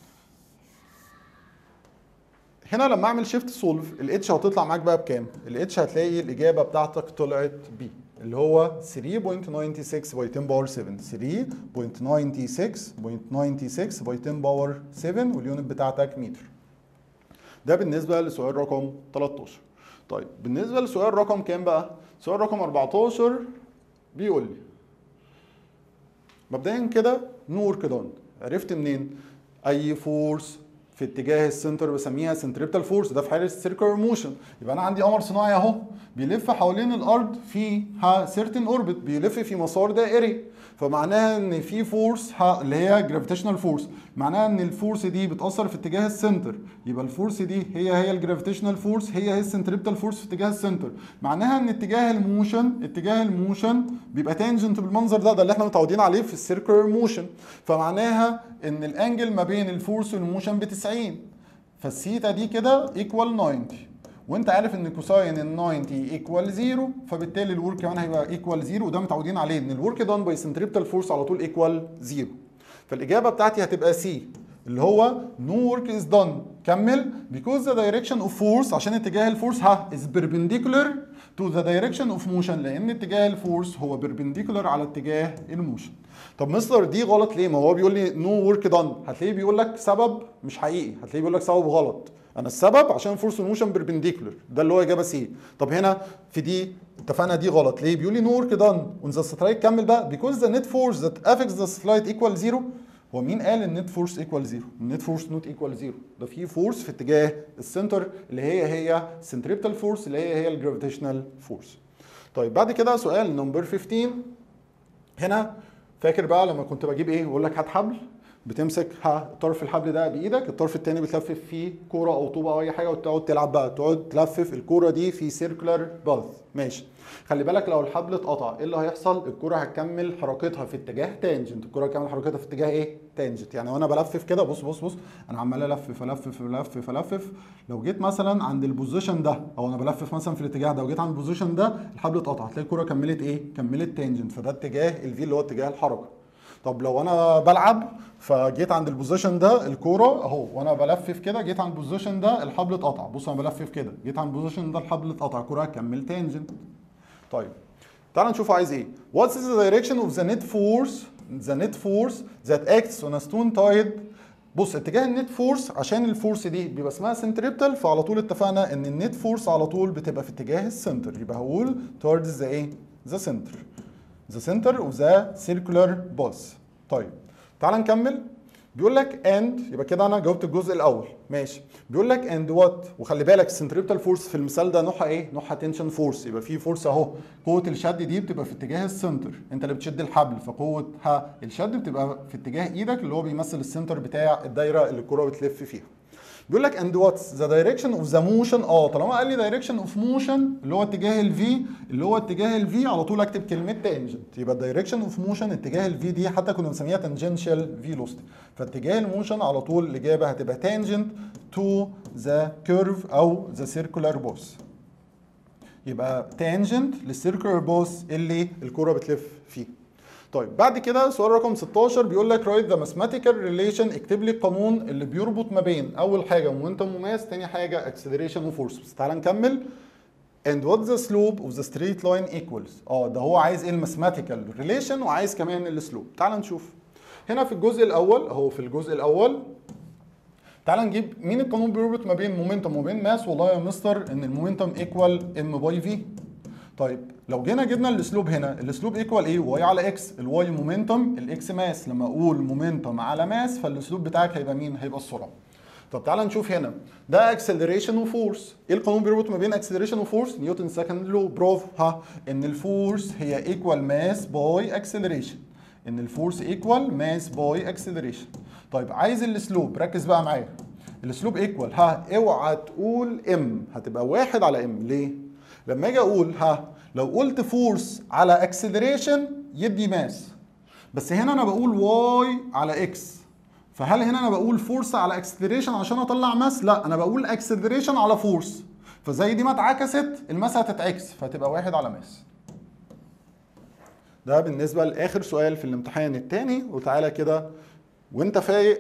هنا لما اعمل شيفت سولف الاتش هتطلع معاك بقى بكام الاتش هتلاقي الاجابه بتاعتك طلعت بي اللي هو 3.96 باي 10 باور 7 3.96 باي 10 باور 7 واليونت بتاعتك متر ده بالنسبه لسؤال رقم 13 طيب بالنسبه لسؤال رقم كام بقى سؤال رقم 14 بيقول لي مبدئيا كده نور كده عرفت منين اي فورس في اتجاه السنتر بسميها سنتريبتال فورس ده في حاله السيركلر موشن يبقى انا عندي قمر صناعي اهو بيلف حوالين الارض في ها سيرتن اوربت بيلف في مسار دائري فمعناها ان في فورس اللي هي جرافيتيشنال فورس معناها ان الفورس دي بتاثر في اتجاه السنتر يبقى الفورس دي هي هي الجرافيتيشنال فورس هي هي السنتريبتال فورس في اتجاه السنتر معناها ان اتجاه الموشن اتجاه الموشن بيبقى تانجنت بالمنظر ده ده اللي احنا متعودين عليه في السيركلر موشن فمعناها ان الانجل ما بين الفورس والموشن ب 90 فالسيتا دي كده ايكوال 90 وانت عارف ان كوساين ال 90 ايكوال 0 فبالتالي الورك كمان هيبقى ايكوال 0 وده متعودين عليه ان الورك دان باي سنتريبتال فورس على طول ايكوال 0 فالاجابه بتاعتي هتبقى سي اللي هو نو ورك از دون كمل because the direction of force عشان اتجاه الفورس ها is perpendicular to the direction of motion لان اتجاه الفورس هو perpendicular على اتجاه الموشن طب مستر دي غلط ليه ما هو بيقول لي نو ورك دون هتلاقيه بيقول لك سبب مش حقيقي هتلاقيه بيقول لك سبب غلط انا السبب عشان فورس الموشن بيربنديكولر ده اللي هو اجابه سي طب هنا في دي اتفقنا دي غلط ليه بيقول لي نو ورك دان وان ذا ساتلايت كمل بقى because the net force that affects the satellite equal zero هو مين قال النت فورس ايكوال زيرو؟ النت فورس نوت ايكوال زيرو، ده في فورس في اتجاه السنتر اللي هي هي سنتريبتال فورس اللي هي هي الجرافيتيشنال فورس. طيب بعد كده سؤال نمبر 15 هنا فاكر بقى لما كنت بجيب ايه؟ بقول لك هات حبل بتمسك طرف الحبل ده بايدك الطرف الثاني بتلفف فيه كوره او طوبه او اي حاجه وتقعد تلعب بقى تقعد تلفف الكوره دي في سيركلر باث ماشي خلي بالك لو الحبل اتقطع ايه اللي هيحصل الكوره هتكمل حركتها في اتجاه تانجنت الكوره هتكمل حركتها في اتجاه ايه تانجنت يعني وانا بلفف كده بص بص بص انا عمال الفف الفف الفف الفف لو جيت مثلا عند البوزيشن ده او انا بلفف مثلا في الاتجاه ده وجيت عند البوزيشن ده الحبل اتقطع هتلاقي الكوره كملت ايه كملت تانجنت فده اتجاه الفي اللي هو اتجاه الحركه طب لو انا بلعب فجيت عند البوزيشن ده الكوره اهو وانا بلفف كده جيت عند البوزيشن ده الحبل اتقطع بص انا بلفف كده جيت عند البوزيشن ده الحبل اتقطع الكوره هتكمل تانجنت طيب تعال نشوف عايز ايه What is the direction of the net force the net force that acts on a stone tide بص اتجاه النت فورس عشان الفورس دي بيبقى اسمها سنتريبتال فعلى طول اتفقنا ان النت فورس على طول بتبقى في اتجاه السنتر يبقى هقول towards the ايه the center the center of the circular boss طيب تعال نكمل بيقول لك and يبقى كده انا جاوبت الجزء الاول ماشي بيقول لك and what وخلي بالك السنتريبتال فورس في المثال ده نوعها ايه نوعها تنشن فورس يبقى في فورس اهو قوه الشد دي بتبقى في اتجاه السنتر انت اللي بتشد الحبل فقوه ها الشد بتبقى في اتجاه ايدك اللي هو بيمثل السنتر بتاع الدايره اللي الكره بتلف فيها بيقول لك and what's the direction of the motion اه طالما قال لي direction of motion اللي هو اتجاه الفي اللي هو اتجاه الفي على طول اكتب كلمه tangent يبقى direction of motion اتجاه الفي دي حتى كنا بنسميها tangential velocity فاتجاه الموشن على طول الاجابه هتبقى tangent to the curve او the circular boss يبقى tangent للسيركلر بوس اللي الكره بتلف فيه طيب بعد كده سؤال رقم 16 بيقول لك رايت ذا ماثيماتيكال ريليشن اكتب لي القانون اللي بيربط ما بين اول حاجه مومنتم وماس تاني حاجه اكسلريشن وفورس بس تعال نكمل and what the slope of the straight line equals اه ده هو عايز ايه الماثيماتيكال ريليشن وعايز كمان السلوب تعال نشوف هنا في الجزء الاول اهو في الجزء الاول تعال نجيب مين القانون بيربط ما بين مومنتم وبين ماس والله يا مستر ان المومنتم ايكوال ام باي في طيب لو جينا جبنا الاسلوب هنا الاسلوب ايكوال ايه واي على اكس الواي مومنتم الاكس ماس لما اقول مومنتم على ماس فالاسلوب بتاعك هيبقى مين هيبقى السرعه طب تعالى نشوف هنا ده اكسلريشن وفورس ايه القانون بيربط ما بين اكسلريشن وفورس نيوتن سكند لو برافو ها ان الفورس هي ايكوال ماس باي اكسلريشن ان الفورس ايكوال ماس باي اكسلريشن طيب عايز السلوب ركز بقى معايا السلوب ايكوال ها اوعى تقول ام هتبقى واحد على ام ليه؟ لما اجي اقول ها لو قلت فورس على اكسلريشن يدي ماس بس هنا انا بقول واي على اكس فهل هنا انا بقول فورس على اكسلريشن عشان اطلع ماس؟ لا انا بقول اكسلريشن على فورس فزي دي ما اتعكست الماس هتتعكس فتبقى واحد على ماس ده بالنسبه لاخر سؤال في الامتحان الثاني وتعالى كده وانت فايق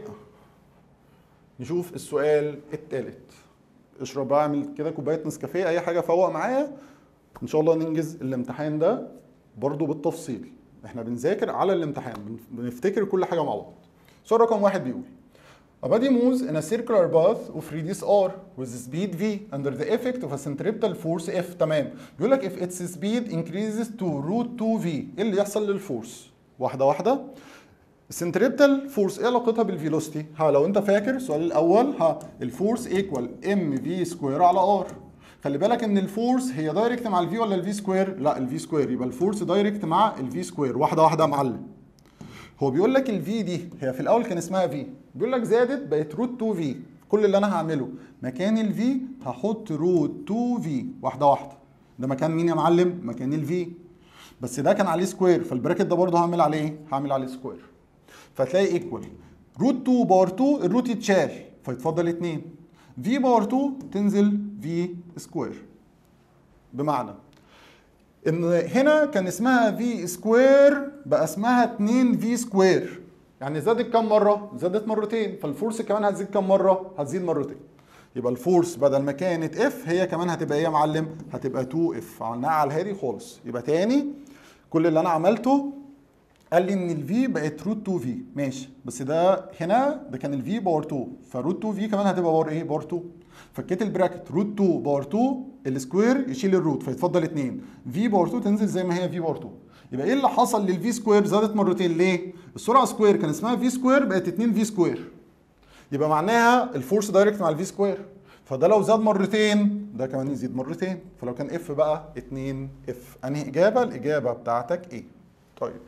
نشوف السؤال الثالث اشرب بقى اعمل كده كوبايه نسكافيه اي حاجه فوق معايا ان شاء الله ننجز الامتحان ده برضو بالتفصيل احنا بنذاكر على الامتحان بن- بنفتكر كل حاجه مع بعض سؤال رقم واحد بيقول A body moves in a circular path of radius r with speed v under the effect of a centripetal force f تمام بيقول لك if its speed increases to root 2v ايه اللي يحصل للفورس واحده واحده السنتريبتال فورس ايه علاقتها بالفيلوسيتي ها لو انت فاكر السؤال الاول ها الفورس ايكوال ام في سكوير على ار خلي بالك ان الفورس هي دايركت مع الفي ولا الفي سكوير لا الفي سكوير يبقى الفورس دايركت مع الفي سكوير واحده واحده يا معلم هو بيقول لك الفي دي هي في الاول كان اسمها في بيقول لك زادت بقت روت 2 في كل اللي انا هعمله مكان الفي هحط روت 2 في واحده واحده ده مكان مين يا معلم مكان الفي بس ده كان عليه سكوير فالبراكت ده برضه هعمل عليه ايه هعمل عليه سكوير فتلاقي ايكوال روت 2 باور 2 الروت يتشال فيتفضل 2 في باور 2 تنزل في سكوير بمعنى ان هنا كان اسمها في سكوير بقى اسمها 2 في سكوير يعني زادت كم مره زادت مرتين فالفورس كمان هتزيد كم مره هتزيد مرتين يبقى الفورس بدل ما كانت اف هي كمان هتبقى ايه يا معلم هتبقى 2 اف عملناها على الهادي خالص يبقى تاني كل اللي انا عملته قال لي ان الفي بقت روت 2 في ماشي بس ده هنا ده كان الفي باور 2 فروت 2 في كمان هتبقى باور ايه باور 2 فكيت البراكت روت 2 باور 2 السكوير يشيل الروت فيتفضل 2 في باور 2 تنزل زي ما هي في باور 2 يبقى ايه اللي حصل للفي سكوير زادت مرتين ليه السرعه سكوير كان اسمها في سكوير بقت 2 في سكوير يبقى معناها الفورس دايركت مع الفي سكوير فده لو زاد مرتين ده كمان يزيد مرتين فلو كان اف بقى 2 اف انهي اجابه الاجابه بتاعتك ايه طيب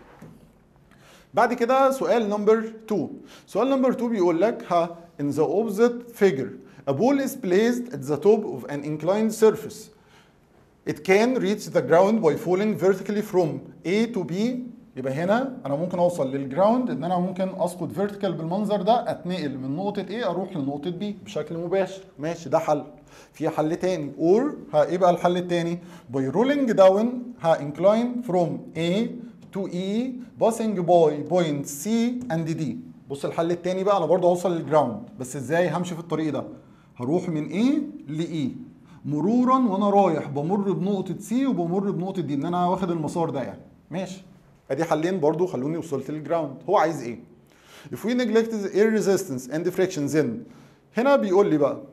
بعد كده سؤال نمبر 2 سؤال نمبر 2 بيقول لك ها in the opposite figure a ball is placed at the top of an inclined surface it can reach the ground by falling vertically from A to B يبقى هنا انا ممكن اوصل للجراوند ان انا ممكن اسقط فيرتيكال بالمنظر ده اتنقل من نقطه A اروح لنقطه B بشكل مباشر ماشي ده حل في حل تاني or ها ايه بقى الحل التاني by rolling down ها incline from A to E passing by point C and D بص الحل التاني بقى انا برضه هوصل للجراوند بس ازاي همشي في الطريق ده هروح من A ل E مرورا وانا رايح بمر بنقطه سي وبمر بنقطه دي ان انا واخد المسار ده يعني ماشي ادي حلين برضو خلوني وصلت للجراوند هو عايز ايه if we neglect the air resistance and friction then هنا بيقول لي بقى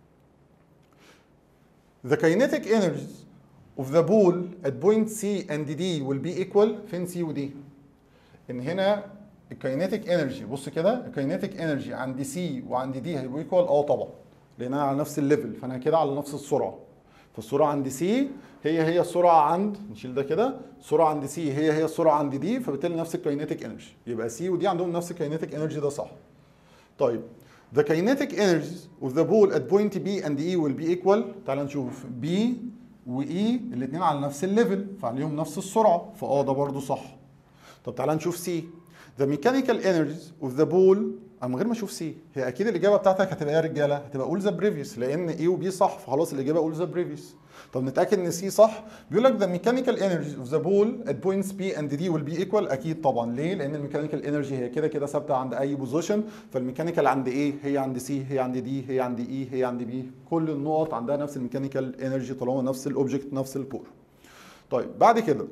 the kinetic energies of the ball at point C and D will be equal فين C ودي ان هنا الكاينيتيك انرجي بص كده الكاينيتيك انرجي عند سي وعند دي هيبقوا ايكوال اه طبعا لان انا على نفس الليفل فانا كده على نفس السرعه فالسرعه عند سي هي هي السرعه عند نشيل ده كده السرعه عند سي هي هي السرعه عند دي فبالتالي نفس الكاينيتيك انرجي يبقى سي ودي عندهم نفس الكاينيتيك انرجي ده صح طيب the kinetic energies of the ball at point B and E will be equal تعال نشوف B و E الاثنين على نفس الليفل فعليهم نفس السرعه فاه ده برضو صح طب تعال نشوف سي the mechanical energies of the ball انا من غير ما اشوف سي هي اكيد الاجابه بتاعتك هتبقى ايه يا رجاله هتبقى قول ذا بريفيوس لان اي وبي صح فخلاص الاجابه قول ذا بريفيوس طب نتاكد ان سي صح بيقول لك the mechanical energies of the ball at points B and D will be equal اكيد طبعا ليه لان الميكانيكال انرجي هي كده كده ثابته عند اي بوزيشن فالميكانيكال عند ايه هي عند سي هي عند دي هي عند اي هي عند بي كل النقط عندها نفس الميكانيكال انرجي طالما نفس الاوبجكت نفس الكور طيب بعد كده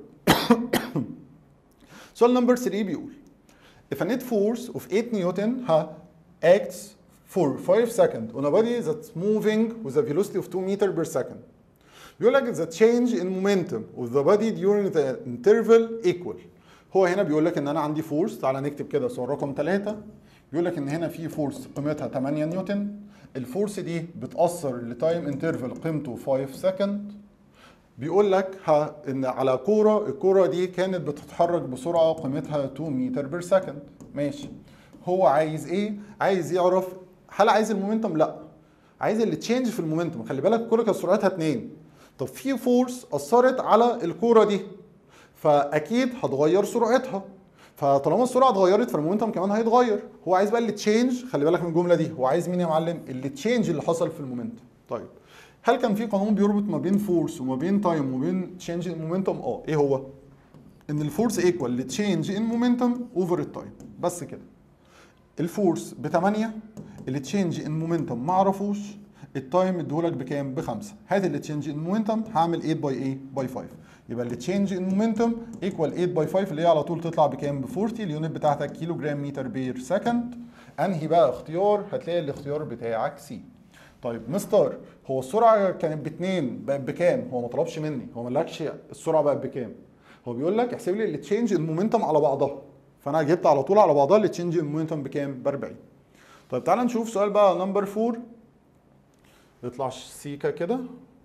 سؤال نمبر 3 بيقول if a net force of 8 newton ها acts for 5 seconds on a body that's moving with a velocity of 2 meter per second بيقول لك the change in momentum of the body during the interval equal هو هنا بيقول لك ان انا عندي فورس تعالى نكتب كده سؤال رقم 3 بيقول لك ان هنا في فورس قيمتها 8 نيوتن الفورس دي بتاثر لتايم انترفال قيمته 5 سكند بيقول لك ها ان على كوره الكوره دي كانت بتتحرك بسرعه قيمتها 2 متر بير سكند ماشي هو عايز ايه عايز يعرف هل عايز المومنتم لا عايز اللي تشينج في المومنتم خلي بالك الكوره كانت سرعتها 2 طب في فورس اثرت على الكوره دي فاكيد هتغير سرعتها فطالما السرعه اتغيرت فالمومنتم كمان هيتغير هو عايز بقى اللي تشينج خلي بالك من الجمله دي هو عايز مين يا معلم اللي تشينج اللي حصل في المومنتم طيب هل كان في قانون بيربط ما بين فورس وما بين تايم وما بين تشينج المومنتم اه ايه هو ان الفورس ايكوال لتشينج ان مومنتم اوفر التايم بس كده الفورس ب 8 اللي تشينج ان مومنتم ما اعرفوش التايم اديهولك بكام؟ بخمسه هات اللي تشينج ان مومنتم هعمل 8 باي ايه؟ باي 5 يبقى اللي تشينج ان مومنتم ايكوال 8 باي 5 اللي هي على طول تطلع بكام؟ ب 40 اليونت بتاعتك كيلو جرام متر بير سكند انهي بقى اختيار؟ هتلاقي الاختيار بتاعك سي طيب مستر هو السرعه كانت باتنين بقت بكام؟ هو ما طلبش مني هو ما قالكش السرعه بقت بكام؟ هو بيقول لك احسب لي اللي تشينج المومنتم على بعضها فانا جبت على طول على بعضها اللي تشينج المومنتم بكام؟ ب 40 طيب تعالى نشوف سؤال بقى نمبر 4 يطلع سيكا كده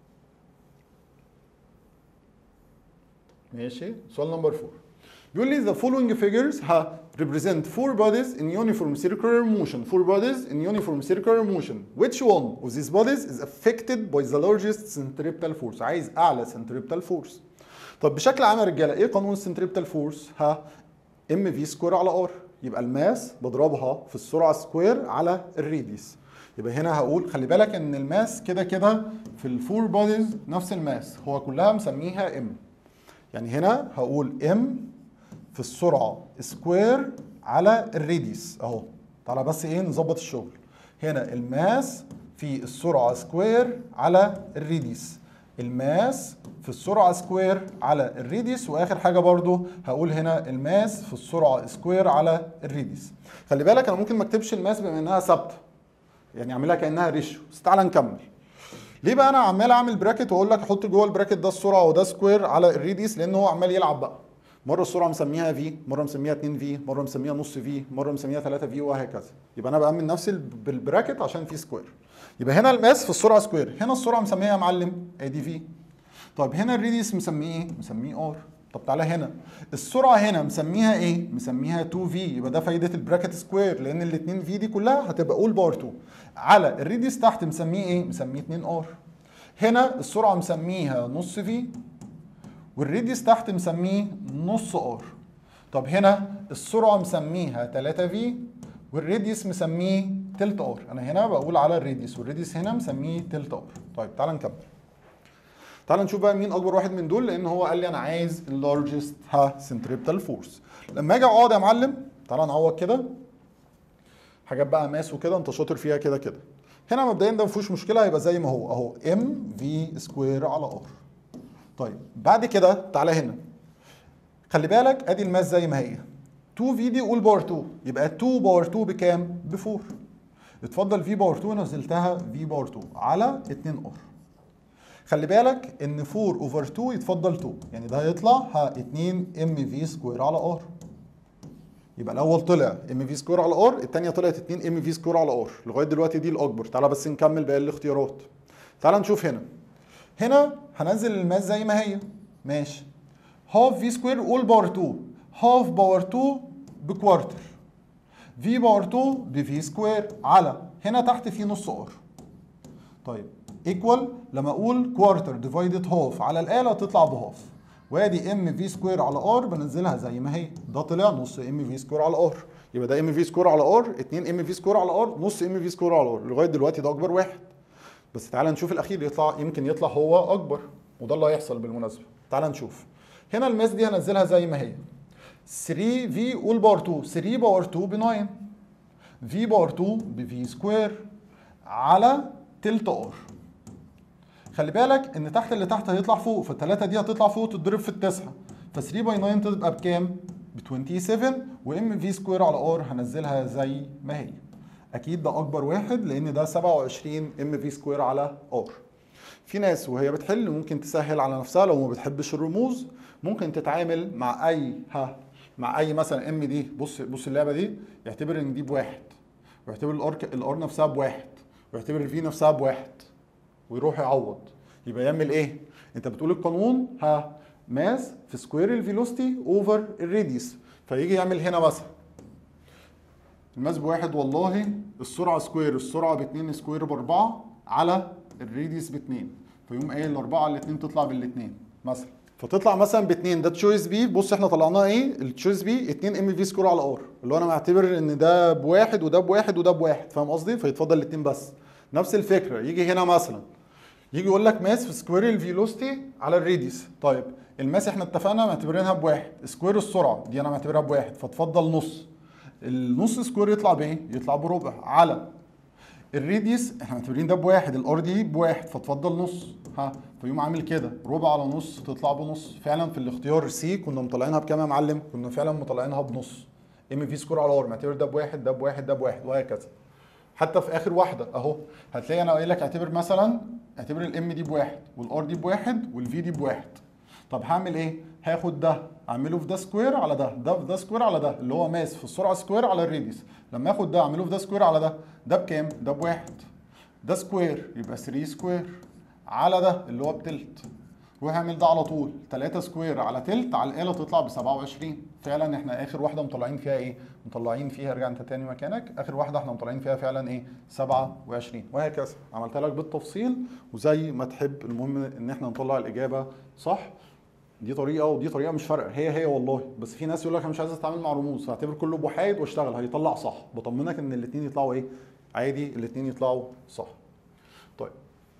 ماشي سؤال نمبر 4 بيقول لي the following figures ها represent four bodies in uniform circular motion four bodies in uniform circular motion which one of these bodies is affected by the largest centripetal force عايز اعلى centripetal force طب بشكل عام يا رجاله ايه قانون السنتريبتال فورس ها ام في سكوير على ار يبقى الماس بضربها في السرعه سكوير على الريديوس يبقى هنا هقول خلي بالك ان الماس كده كده في الفور بوديز نفس الماس هو كلها مسميها ام يعني هنا هقول ام في السرعه سكوير على الريديوس اهو تعالى بس ايه نظبط الشغل هنا الماس في السرعه سكوير على الريديوس الماس في السرعه سكوير على الريديوس واخر حاجه برضو هقول هنا الماس في السرعه سكوير على الريديوس خلي بالك انا ممكن ما اكتبش الماس بما انها ثابته يعني اعملها كانها ريشيو بس تعالى نكمل ليه بقى انا عمال اعمل براكت واقول لك حط جوه البراكت ده السرعه وده سكوير على الريديوس لان هو عمال يلعب بقى مره السرعه مسميها في مره مسميها 2 في مره مسميها نص في مره مسميها 3 في وهكذا يبقى انا بامن نفسي بالبراكت عشان في سكوير يبقى هنا الماس في السرعه سكوير هنا السرعه مسميها يا معلم ادي في طيب هنا الريديوس مسميه ايه مسميه ار طب تعالى هنا السرعه هنا مسميها ايه مسميها 2 في يبقى ده فايده البراكت سكوير لان الاثنين في دي كلها هتبقى اول باور 2 على الريديوس تحت مسميه ايه مسميه 2 ار هنا السرعه مسميها نص في والريديوس تحت مسميه نص ار طب هنا السرعه مسميها 3 في والريديوس مسميه تلت ار انا هنا بقول على الريديوس والريديوس هنا مسميه تلت ار طيب تعالى نكمل تعال نشوف بقى مين اكبر واحد من دول لان هو قال لي انا عايز اللارجست ها سنتريبتال فورس لما اجي اقعد يا معلم تعال نعوض كده حاجات بقى ماس وكده انت شاطر فيها كده كده هنا مبدئيا ده ما فيهوش مشكله هيبقى زي ما هو اهو ام في سكوير على ار طيب بعد كده تعالى هنا خلي بالك ادي الماس زي ما هي 2 في دي قول باور 2 يبقى 2 باور 2 بكام؟ ب 4 اتفضل في باور 2 نزلتها في باور 2 على 2 ار خلي بالك ان 4 اوفر 2 يتفضل 2 يعني ده هيطلع ها 2 ام في سكوير على ار يبقى الاول طلع ام في سكوير على ار الثانيه طلعت 2 ام في سكوير على ار لغايه دلوقتي دي الاكبر تعالى بس نكمل باقي الاختيارات تعالى نشوف هنا هنا هنزل الماس زي ما هي ماشي هاف في سكوير اول باور 2 هاف باور 2 بكوارتر في باور 2 بفي سكوير على هنا تحت في نص ار طيب ايكوال لما اقول كوارتر ديفايدد هاف على الاله تطلع بهاف وادي ام في سكوير على ار بنزلها زي ما هي ده طلع نص ام في سكوير على ار يبقى ده ام في سكوير على ار 2 ام في سكوير على ار نص ام في سكوير على ار لغايه دلوقتي ده اكبر واحد بس تعالى نشوف الاخير يطلع يمكن يطلع هو اكبر وده اللي هيحصل بالمناسبه تعالى نشوف هنا الماس دي هنزلها زي ما هي 3 في اول باور 2 3 باور 2 ب 9 في باور 2 بفي سكوير على تلت ار خلي بالك ان تحت اللي تحت هيطلع فوق فالثلاثه دي هتطلع فوق تتضرب في التسعه ف 3 باي 9 تبقى بكام؟ ب 27 وام في سكوير على ار هنزلها زي ما هي اكيد ده اكبر واحد لان ده 27 ام في سكوير على ار في ناس وهي بتحل ممكن تسهل على نفسها لو ما بتحبش الرموز ممكن تتعامل مع اي ها مع اي مثلا ام دي بص بص اللعبه دي يعتبر ان دي بواحد ويعتبر الار الار نفسها بواحد ويعتبر الفي نفسها بواحد ويروح يعوض يبقى يعمل ايه؟ انت بتقول القانون ها ماس في سكوير الفيلوسيتي اوفر الراديوس فيجي يعمل هنا مثلا الماس بواحد والله السرعه سكوير السرعه ب 2 سكوير ب 4 على الريديوس ب 2 فيقوم قايل الاربعه على 2 تطلع بالاثنين مثلا فتطلع مثلا ب 2 ده تشويس بي بص احنا طلعناه ايه التشويس بي 2 ام في سكور على ار اللي هو انا معتبر ان ده بواحد وده بواحد وده بواحد فاهم قصدي فيتفضل الاثنين بس نفس الفكره يجي هنا مثلا يجي يقول لك ماس في سكوير الفيلوستي على الريديوس طيب الماس احنا اتفقنا معتبرينها بواحد سكوير السرعه دي انا معتبرها بواحد فتفضل نص النص سكوير يطلع بايه؟ يطلع بربع على الريديوس احنا معتبرين ده بواحد الار دي بواحد فتفضل نص ها فيقوم عامل كده ربع على نص تطلع بنص فعلا في الاختيار سي كنا مطلعينها بكام يا معلم؟ كنا فعلا مطلعينها بنص ام في سكور على ار معتبر ده بواحد ده بواحد ده بواحد وهكذا حتى في اخر واحده اهو هتلاقي انا قايل لك اعتبر مثلا اعتبر الام دي بواحد والار دي بواحد والفي دي بواحد طب هعمل ايه؟ هاخد ده اعمله في ده سكوير على ده ده في ده سكوير على ده اللي هو ماس في السرعه سكوير على الريديوس لما اخد ده اعمله في ده سكوير على ده ده بكام؟ ده بواحد ده سكوير يبقى 3 سكوير على ده اللي هو بتلت وهعمل ده على طول 3 سكوير على تلت على الاله تطلع ب 27 فعلا احنا اخر واحده مطلعين فيها ايه؟ مطلعين فيها ارجع انت تاني مكانك اخر واحده احنا مطلعين فيها فعلا ايه؟ 27 وهكذا عملتها لك بالتفصيل وزي ما تحب المهم ان احنا نطلع الاجابه صح دي طريقه ودي طريقه مش فارقه هي هي والله بس في ناس يقول لك انا مش عايز اتعامل مع رموز فاعتبر كله بوحايد واشتغل هيطلع صح بطمنك ان الاثنين يطلعوا ايه عادي الاثنين يطلعوا صح طيب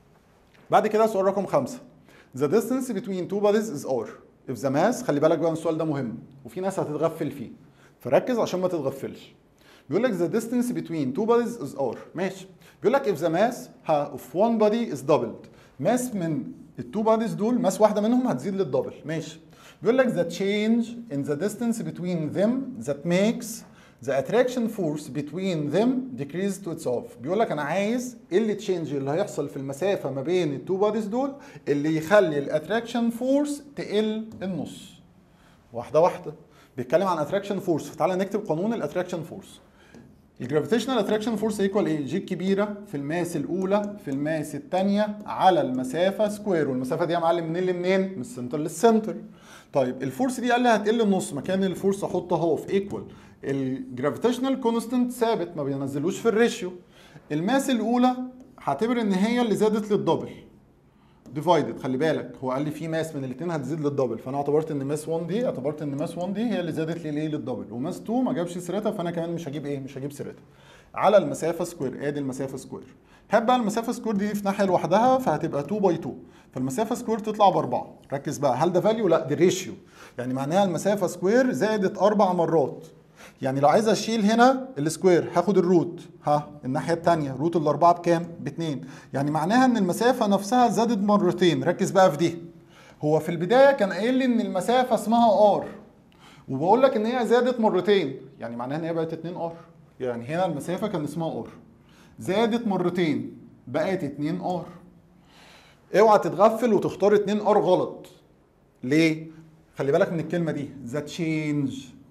بعد كده سؤال رقم خمسة The distance between two bodies is r if the mass خلي بالك بقى السؤال ده مهم وفي ناس هتتغفل فيه فركز عشان ما تتغفلش بيقول لك the distance between two bodies is r ماشي بيقول لك if the mass ها of one body is doubled ماس من التو بوديز دول ماس واحده منهم هتزيد للدبل ماشي بيقول لك the change in the distance between them that makes the attraction force between them decrease to its half بيقول لك انا عايز ايه اللي تشينج اللي هيحصل في المسافه ما بين التو بوديز دول اللي يخلي الاتراكشن فورس تقل النص واحده واحده بيتكلم عن اتراكشن فورس فتعالى نكتب قانون الاتراكشن فورس الجرافيتيشنال اتراكشن فورس ايكوال ايه؟ جي الكبيره في الماس الاولى في الماس الثانيه على المسافه سكوير والمسافه دي يا معلم منين لمنين؟ من السنتر للسنتر. طيب الفورس دي قال لي هتقل النص مكان الفورس احطه اهو في ايكوال الجرافيتيشنال كونستنت ثابت ما بينزلوش في الريشيو. الماس الاولى هعتبر ان هي اللي زادت للدبل. ديفايدد خلي بالك هو قال لي في ماس من الاثنين هتزيد للدبل فانا اعتبرت ان ماس 1 دي اعتبرت ان ماس 1 دي هي اللي زادت لي ليه للدبل وماس 2 ما جابش سيرتها فانا كمان مش هجيب ايه مش هجيب سيرتها على المسافه سكوير ادي المسافه سكوير هات بقى المسافه سكوير دي في ناحيه لوحدها فهتبقى 2 باي 2 فالمسافه سكوير تطلع باربعه ركز بقى هل ده فاليو لا دي ريشيو يعني معناها المسافه سكوير زادت اربع مرات يعني لو عايز اشيل هنا السكوير هاخد الروت ها الناحيه الثانيه روت الاربعه بكام؟ باتنين يعني معناها ان المسافه نفسها زادت مرتين ركز بقى في دي هو في البدايه كان قايل لي ان المسافه اسمها ار وبقول لك ان هي زادت مرتين يعني معناها ان هي بقت 2 ار يعني هنا المسافه كان اسمها ار زادت مرتين بقت 2 ار اوعى تتغفل وتختار 2 ار غلط ليه؟ خلي بالك من الكلمه دي ذا تشينج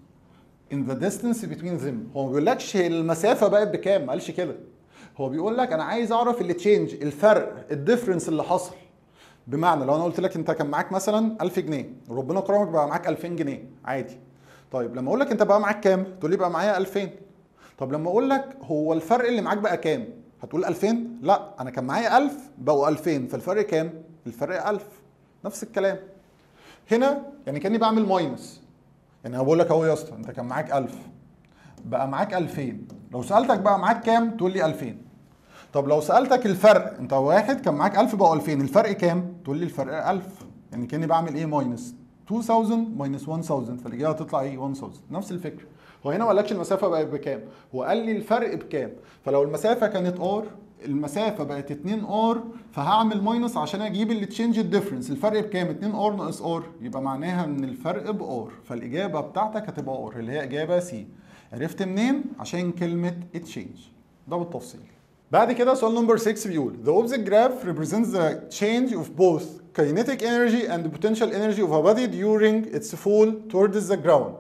in the distance between them هو ما بيقولكش المسافة بقت بكام ما قالش كده هو بيقول لك انا عايز اعرف اللي تشينج الفرق الديفرنس اللي حصل بمعنى لو انا قلت لك انت كان معاك مثلا 1000 جنيه وربنا كرمك بقى معاك 2000 جنيه عادي طيب لما اقول لك انت بقى معاك كام تقول لي بقى معايا 2000 طب لما اقول لك هو الفرق اللي معاك بقى كام هتقول 2000 لا انا كان معايا 1000 بقوا 2000 فالفرق كام الفرق 1000 نفس الكلام هنا يعني كاني بعمل ماينس يعني انا بقول لك اهو يا اسطى انت كان معاك 1000 بقى معاك 2000 لو سالتك بقى معاك كام تقول لي 2000 طب لو سالتك الفرق انت واحد كان معاك 1000 بقوا 2000 الفرق كام تقول لي الفرق 1000 يعني كاني بعمل ايه ماينس 2000 ماينس 1000 فالاجابه هتطلع ايه 1000 نفس الفكره هو هنا ما قالكش المسافه بقت بكام هو قال لي الفرق بكام فلو المسافه كانت ار المسافه بقت 2 ار فهعمل ماينس عشان اجيب اللي تشينج الديفرنس الفرق بكام 2 ار ناقص ار يبقى معناها ان الفرق بار فالاجابه بتاعتك هتبقى ار اللي هي اجابه سي عرفت منين عشان كلمه تشينج ده بالتفصيل بعد كده سؤال نمبر 6 بيقول The opposite graph represents the change of both kinetic energy and potential energy of a body during its fall towards the ground.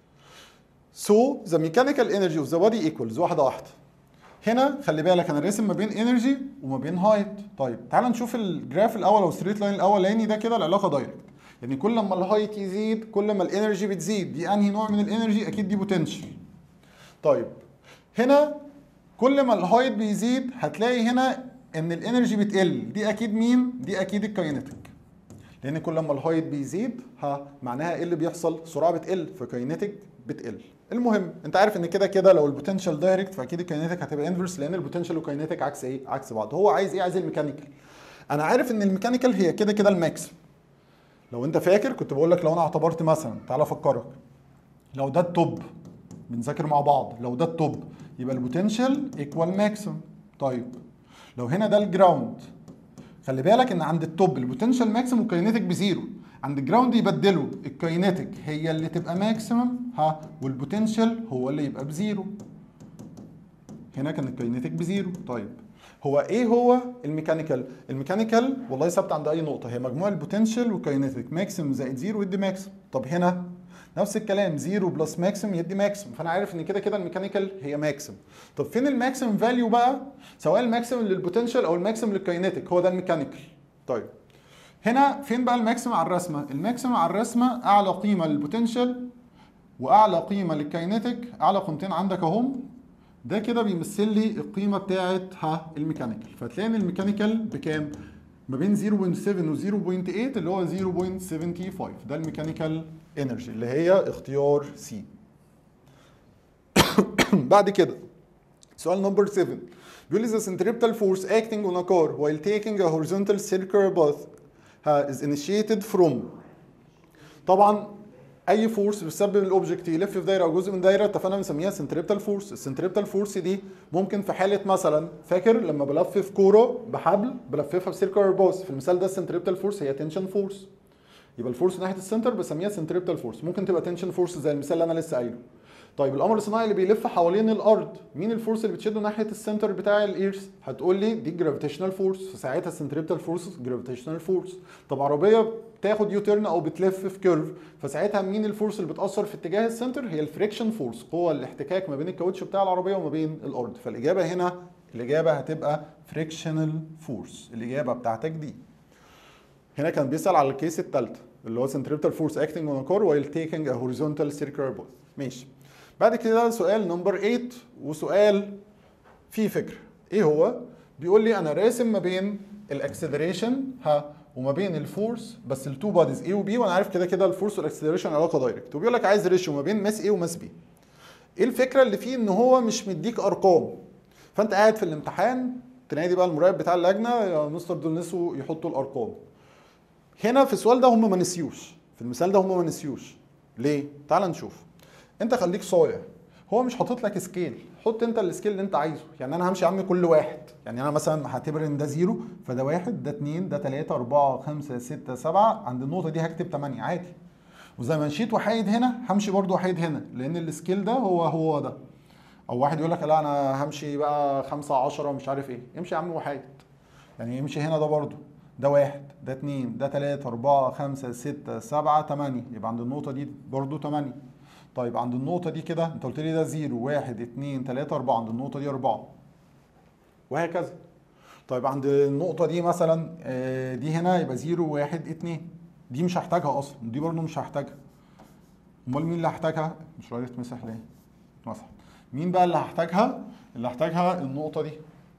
So the mechanical energy of the body equals واحدة واحدة. هنا خلي بالك انا راسم ما بين انرجي وما بين هايت طيب تعال نشوف الجراف الاول او الستريت لاين الاولاني ده كده العلاقه دايركت يعني كل ما الهايت يزيد كل ما الانرجي بتزيد دي انهي نوع من الانرجي اكيد دي بوتنشال طيب هنا كل ما الهايت بيزيد هتلاقي هنا ان الانرجي بتقل دي اكيد مين دي اكيد الكاينتيك لان كل ما الهايت بيزيد ها معناها ايه اللي بيحصل السرعه بتقل فكاينتيك بتقل المهم انت عارف ان كده كده لو البوتنشال دايركت فاكيد الكاينتيك هتبقى انفرس لان البوتنشال والكاينتيك عكس ايه عكس بعض هو عايز ايه عايز الميكانيكال انا عارف ان الميكانيكال هي كده كده الماكس لو انت فاكر كنت بقول لك لو انا اعتبرت مثلا تعالى افكرك لو ده التوب بنذاكر مع بعض لو ده التوب يبقى البوتنشال ايكوال ماكسيمم طيب لو هنا ده الجراوند خلي بالك ان عند التوب البوتنشال ماكسيمم والكاينيتيك بزيرو عند الجراوند يبدلوا الكاينيتيك هي اللي تبقى ماكسيمم ها والبوتنشال هو اللي يبقى بزيرو هنا كان الكاينيتيك بزيرو طيب هو ايه هو الميكانيكال الميكانيكال والله ثابت عند اي نقطه هي مجموع البوتنشال والكاينيتيك ماكسيمم زائد زيرو يدي ماكسيمم طب هنا نفس الكلام زيرو بلس ماكسيم يدي ماكسيم فانا عارف ان كده كده الميكانيكال هي ماكسيم طب فين الماكسيم فاليو بقى سواء الماكسيم للبوتنشال او الماكسيم للكاينيتيك هو ده الميكانيكال طيب هنا فين بقى الماكسيم على الرسمه الماكسيم على الرسمه اعلى قيمه للبوتنشال واعلى قيمه للكاينيتيك اعلى قيمتين عندك اهم ده كده بيمثل لي القيمه بتاعه ها الميكانيكال فتلاقي ان الميكانيكال بكام ما بين 0.7 و 0.8 اللي هو 0.75 ده الميكانيكال انرجي اللي هي اختيار سي بعد كده سؤال نمبر 7 بيقول لي the centripetal force acting on a car while taking a horizontal circular path is initiated from طبعا اي فورس بتسبب الاوبجكت يلف في دايره او جزء من دايره اتفقنا بنسميها سنتريبتال فورس السنتريبتال فورس دي ممكن في حاله مثلا فاكر لما بلفف كوره بحبل بلففها في سيركلر باص في المثال ده السنتريبتال فورس هي تنشن فورس يبقى الفورس ناحيه السنتر بسميها سنتريبتال فورس ممكن تبقى تنشن فورس زي المثال اللي انا لسه قايله طيب القمر الصناعي اللي بيلف حوالين الارض مين الفورس اللي بتشده ناحيه السنتر بتاع الايرث هتقول لي دي جرافيتيشنال فورس فساعتها السنتريبتال فورس جرافيتيشنال فورس طب عربيه بتاخد يو تيرن او بتلف في كيرف فساعتها مين الفورس اللي بتاثر في اتجاه السنتر هي الفريكشن فورس قوه الاحتكاك ما بين الكاوتش بتاع العربيه وما بين الارض فالاجابه هنا الاجابه هتبقى فريكشنال فورس الاجابه بتاعتك دي هنا كان بيسال على الكيس الثالثه اللي هو centripetal force acting on a car while taking a horizontal circular path ماشي بعد كده سؤال نمبر 8 وسؤال فيه فكره ايه هو بيقول لي انا راسم ما بين الاكسلريشن ها وما بين الفورس بس التو باديز A و B وانا عارف كده كده الفورس والاكسلريشن علاقه دايركت وبيقول لك عايز ريشيو ما بين ماس A وماس B ايه الفكره اللي فيه ان هو مش مديك ارقام فانت قاعد في الامتحان تنادي بقى المراقب بتاع اللجنه يا مستر دول نسوا يحطوا الارقام هنا في السؤال ده هم ما نسيوش في المثال ده هم ما نسيوش ليه تعال نشوف انت خليك صايع هو مش حاطط لك سكيل حط انت السكيل اللي انت عايزه يعني انا همشي يا عم كل واحد يعني انا مثلا هعتبر ان ده زيرو فده واحد ده اتنين ده تلاته اربعه خمسه سته سبعه عند النقطه دي هكتب تمانيه عادي وزي ما مشيت وحيد هنا همشي برضو وحيد هنا لان السكيل ده هو هو ده او واحد يقول لك لا انا همشي بقى خمسة عشرة مش عارف ايه امشي يا عم وحيد يعني يمشي هنا ده برضو ده واحد ده اتنين ده تلاتة أربعة خمسة ستة سبعة تمانية يبقى عند النقطة دي برضو تمانية طيب عند النقطة دي كده انت قلت لي ده زيرو واحد اتنين تلاتة أربعة عند النقطة دي أربعة وهكذا طيب عند النقطة دي مثلا آه، دي هنا يبقى زيرو واحد اتنين دي مش هحتاجها أصلا دي برضو مش هحتاجها أمال مين اللي هحتاجها؟ مش راضي تمسح ليه؟ مسح مين بقى اللي هحتاجها؟ اللي هحتاجها النقطة دي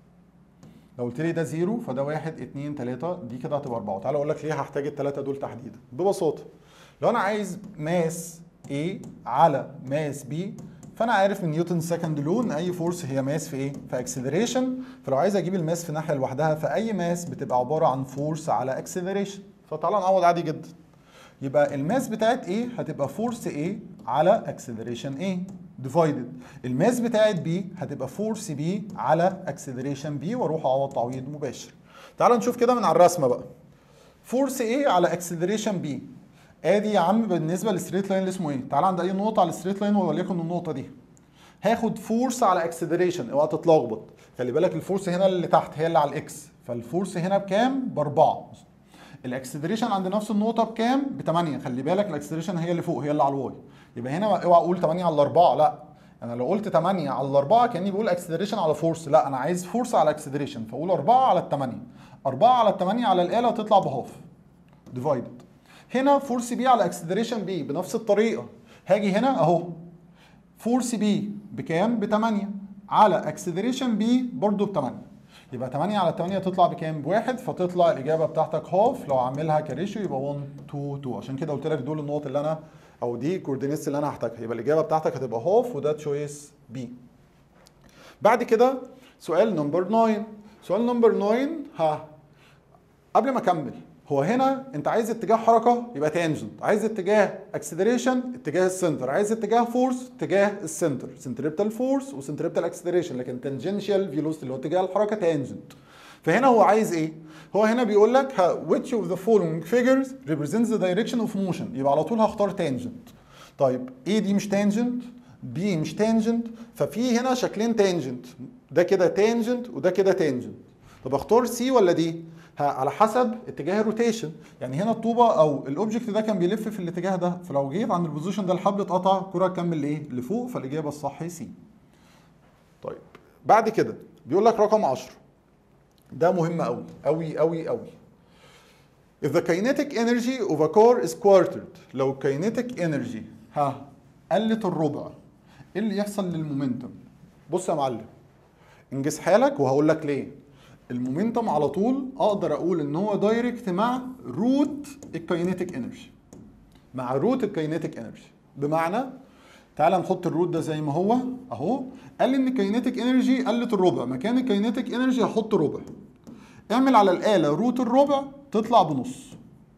لو قلت لي ده زيرو فده واحد اتنين تلاتة دي كده هتبقى أربعة تعالى أقول لك ليه هحتاج التلاتة دول تحديدا ببساطة لو أنا عايز ماس A على ماس B فأنا عارف من نيوتن سكند لو إن أي فورس هي ماس في إيه؟ في اكسلريشن فلو عايز أجيب الماس في ناحية لوحدها فأي ماس بتبقى عبارة عن فورس على اكسلريشن فتعالى نعوض عادي جدا يبقى الماس بتاعت A هتبقى فورس A على اكسلريشن A ديفايدد الماس بتاعت B هتبقى فورس B على اكسلريشن B واروح اعوض تعويض مباشر تعال نشوف كده من على الرسمه بقى فورس A على اكسلريشن B ادي يا عم بالنسبه للستريت لاين اللي اسمه ايه تعال عند اي نقطه على الستريت لاين وليكن النقطه دي هاخد فورس على اكسلريشن اوعى تتلخبط خلي بالك الفورس هنا اللي تحت هي اللي على الاكس فالفورس هنا بكام باربعه الاكسلريشن عند نفس النقطه بكام ب 8 خلي بالك الاكسلريشن هي اللي فوق هي اللي على الواي يبقى هنا اوعى اقول 8 على 4 لا انا لو قلت 8 على 4 كاني بقول اكسلريشن على فورس لا انا عايز فورس على اكسلريشن فاقول 4 على 8 4 على 8 على الاله تطلع بهاف ديفايدد هنا فورس بي على اكسلريشن بي بنفس الطريقه هاجي هنا اهو فورس بي بكام ب 8 على اكسلريشن بي برضه ب 8 يبقى 8 على 8 تطلع بكام؟ بواحد فتطلع الاجابه بتاعتك هاف لو عاملها كريشيو يبقى 1 2 2 عشان كده قلت لك دول النقط اللي انا او دي الكوردينيتس اللي انا هحتاجها يبقى الاجابه بتاعتك هتبقى هاف وده تشويس بي. بعد كده سؤال نمبر 9 سؤال نمبر 9 ها قبل ما اكمل هو هنا انت عايز اتجاه حركه يبقى تانجنت عايز اتجاه اكسلريشن اتجاه السنتر عايز اتجاه فورس اتجاه السنتر سنتريبتال فورس وسنتريبتال اكسلريشن لكن تانجنشال فيلوسيتي اللي هو اتجاه الحركه تانجنت فهنا هو عايز ايه هو هنا بيقول لك ها which of the following figures represents the direction of motion يبقى على طول هختار تانجنت طيب ايه دي مش تانجنت بي مش تانجنت ففي هنا شكلين تانجنت ده كده تانجنت وده كده تانجنت طب اختار سي ولا دي على حسب اتجاه الروتيشن يعني هنا الطوبه او الاوبجكت ده كان بيلف في الاتجاه ده فلو جيت عند البوزيشن ده الحبل اتقطع الكره تكمل لايه لفوق فالاجابه الصح سي طيب بعد كده بيقول لك رقم 10 ده مهم قوي قوي قوي قوي If the kinetic energy of a car is quartered لو kinetic energy ها قلت الربع ايه اللي يحصل للمومنتم بص يا معلم انجز حالك وهقول لك ليه المومنتم على طول اقدر اقول ان هو دايركت مع روت الكاينيتيك انرجي مع روت الكاينيتيك انرجي بمعنى تعال نحط الروت ده زي ما هو اهو قال لي ان الكاينيتيك انرجي قلت الربع مكان الكاينيتيك انرجي هحط ربع اعمل على الاله روت الربع تطلع بنص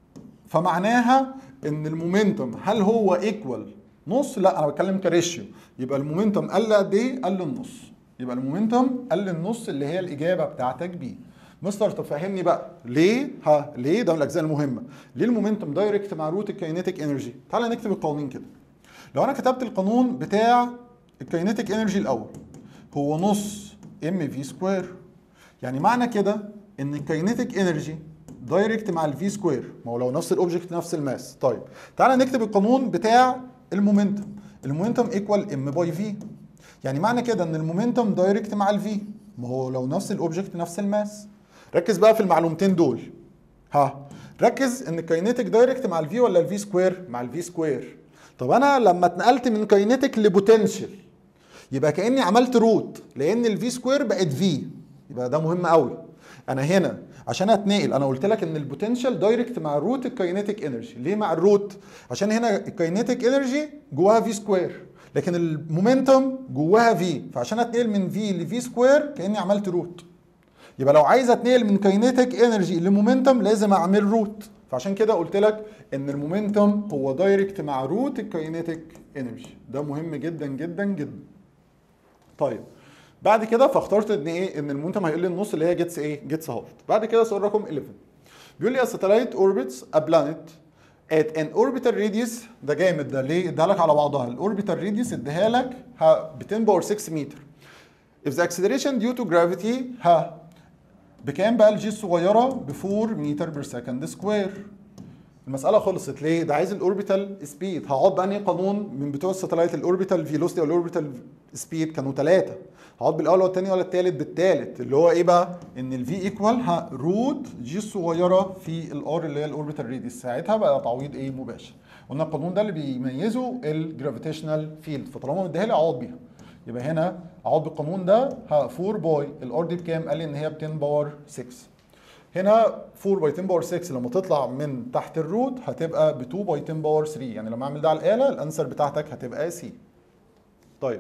فمعناها ان المومنتم هل هو ايكوال نص لا انا بتكلم كريشيو يبقى المومنتم قل قد ايه قل النص يبقى المومنتم قل النص اللي هي الاجابه بتاعتك بي مستر طب فهمني بقى ليه ها ليه ده من الاجزاء المهمه ليه المومنتم دايركت مع روت الكاينيتيك انرجي تعال نكتب القوانين كده لو انا كتبت القانون بتاع الكاينيتيك انرجي الاول هو نص ام في سكوير يعني معنى كده ان الكاينيتيك انرجي دايركت مع الفي سكوير ما هو لو نفس الاوبجكت نفس الماس طيب تعالى نكتب القانون بتاع المومنتم المومنتم ايكوال ام باي في يعني معنى كده ان المومنتم دايركت مع الفي ما هو لو نفس الاوبجكت نفس الماس ركز بقى في المعلومتين دول ها ركز ان الكاينيتيك دايركت مع الفي ولا الفي سكوير مع الفي سكوير طب انا لما اتنقلت من كاينيتيك لبوتنشال يبقى كاني عملت روت لان الفي سكوير بقت في يبقى ده مهم قوي انا هنا عشان اتنقل انا قلت لك ان البوتنشال دايركت مع الروت الكاينيتيك انرجي ليه مع الروت عشان هنا الكاينيتيك انرجي جواها في سكوير لكن المومنتم جواها في فعشان اتنقل من في لفي سكوير كاني عملت روت يبقى لو عايز اتنقل من كاينيتيك انرجي لمومنتم لازم اعمل روت فعشان كده قلت لك ان المومنتم هو دايركت مع روت الكاينيتيك انرجي ده مهم جدا جدا جدا طيب بعد كده فاخترت ان ايه ان المومنتم هيقول لي النص اللي هي جيتس ايه جيتس هافت بعد كده سؤال رقم 11 بيقول لي a satellite orbits a planet at an orbital radius ده جامد ده ليه اداها لك على بعضها الاوربيتال راديوس اداها لك ها ب 10 باور 6 متر if the acceleration due to gravity ها بكام بقى الجي الصغيره ب 4 متر بير سكند سكوير المساله خلصت ليه ده عايز الاوربيتال سبيد هقعد بقى قانون من بتوع الساتلايت الاوربيتال فيلوسيتي والاوربيتال سبيد كانوا ثلاثه هقعد بالاول ولا الثاني ولا الثالث بالثالث اللي هو ايه بقى ان الفي ايكوال روت جي الصغيره في الار اللي هي الاوربيتال ريديوس ساعتها بقى تعويض ايه مباشر قلنا القانون ده اللي بيميزه الجرافيتيشنال فيلد فطالما مديها لي اقعد بيها يبقى هنا اقعد بالقانون ده ها 4 باي الار دي بكام قال لي ان هي ب 10 باور 6 هنا 4 باي 10 باور 6 لما تطلع من تحت الروت هتبقى ب 2 باي 10 باور 3 يعني لما اعمل ده على الاله الانسر بتاعتك هتبقى سي طيب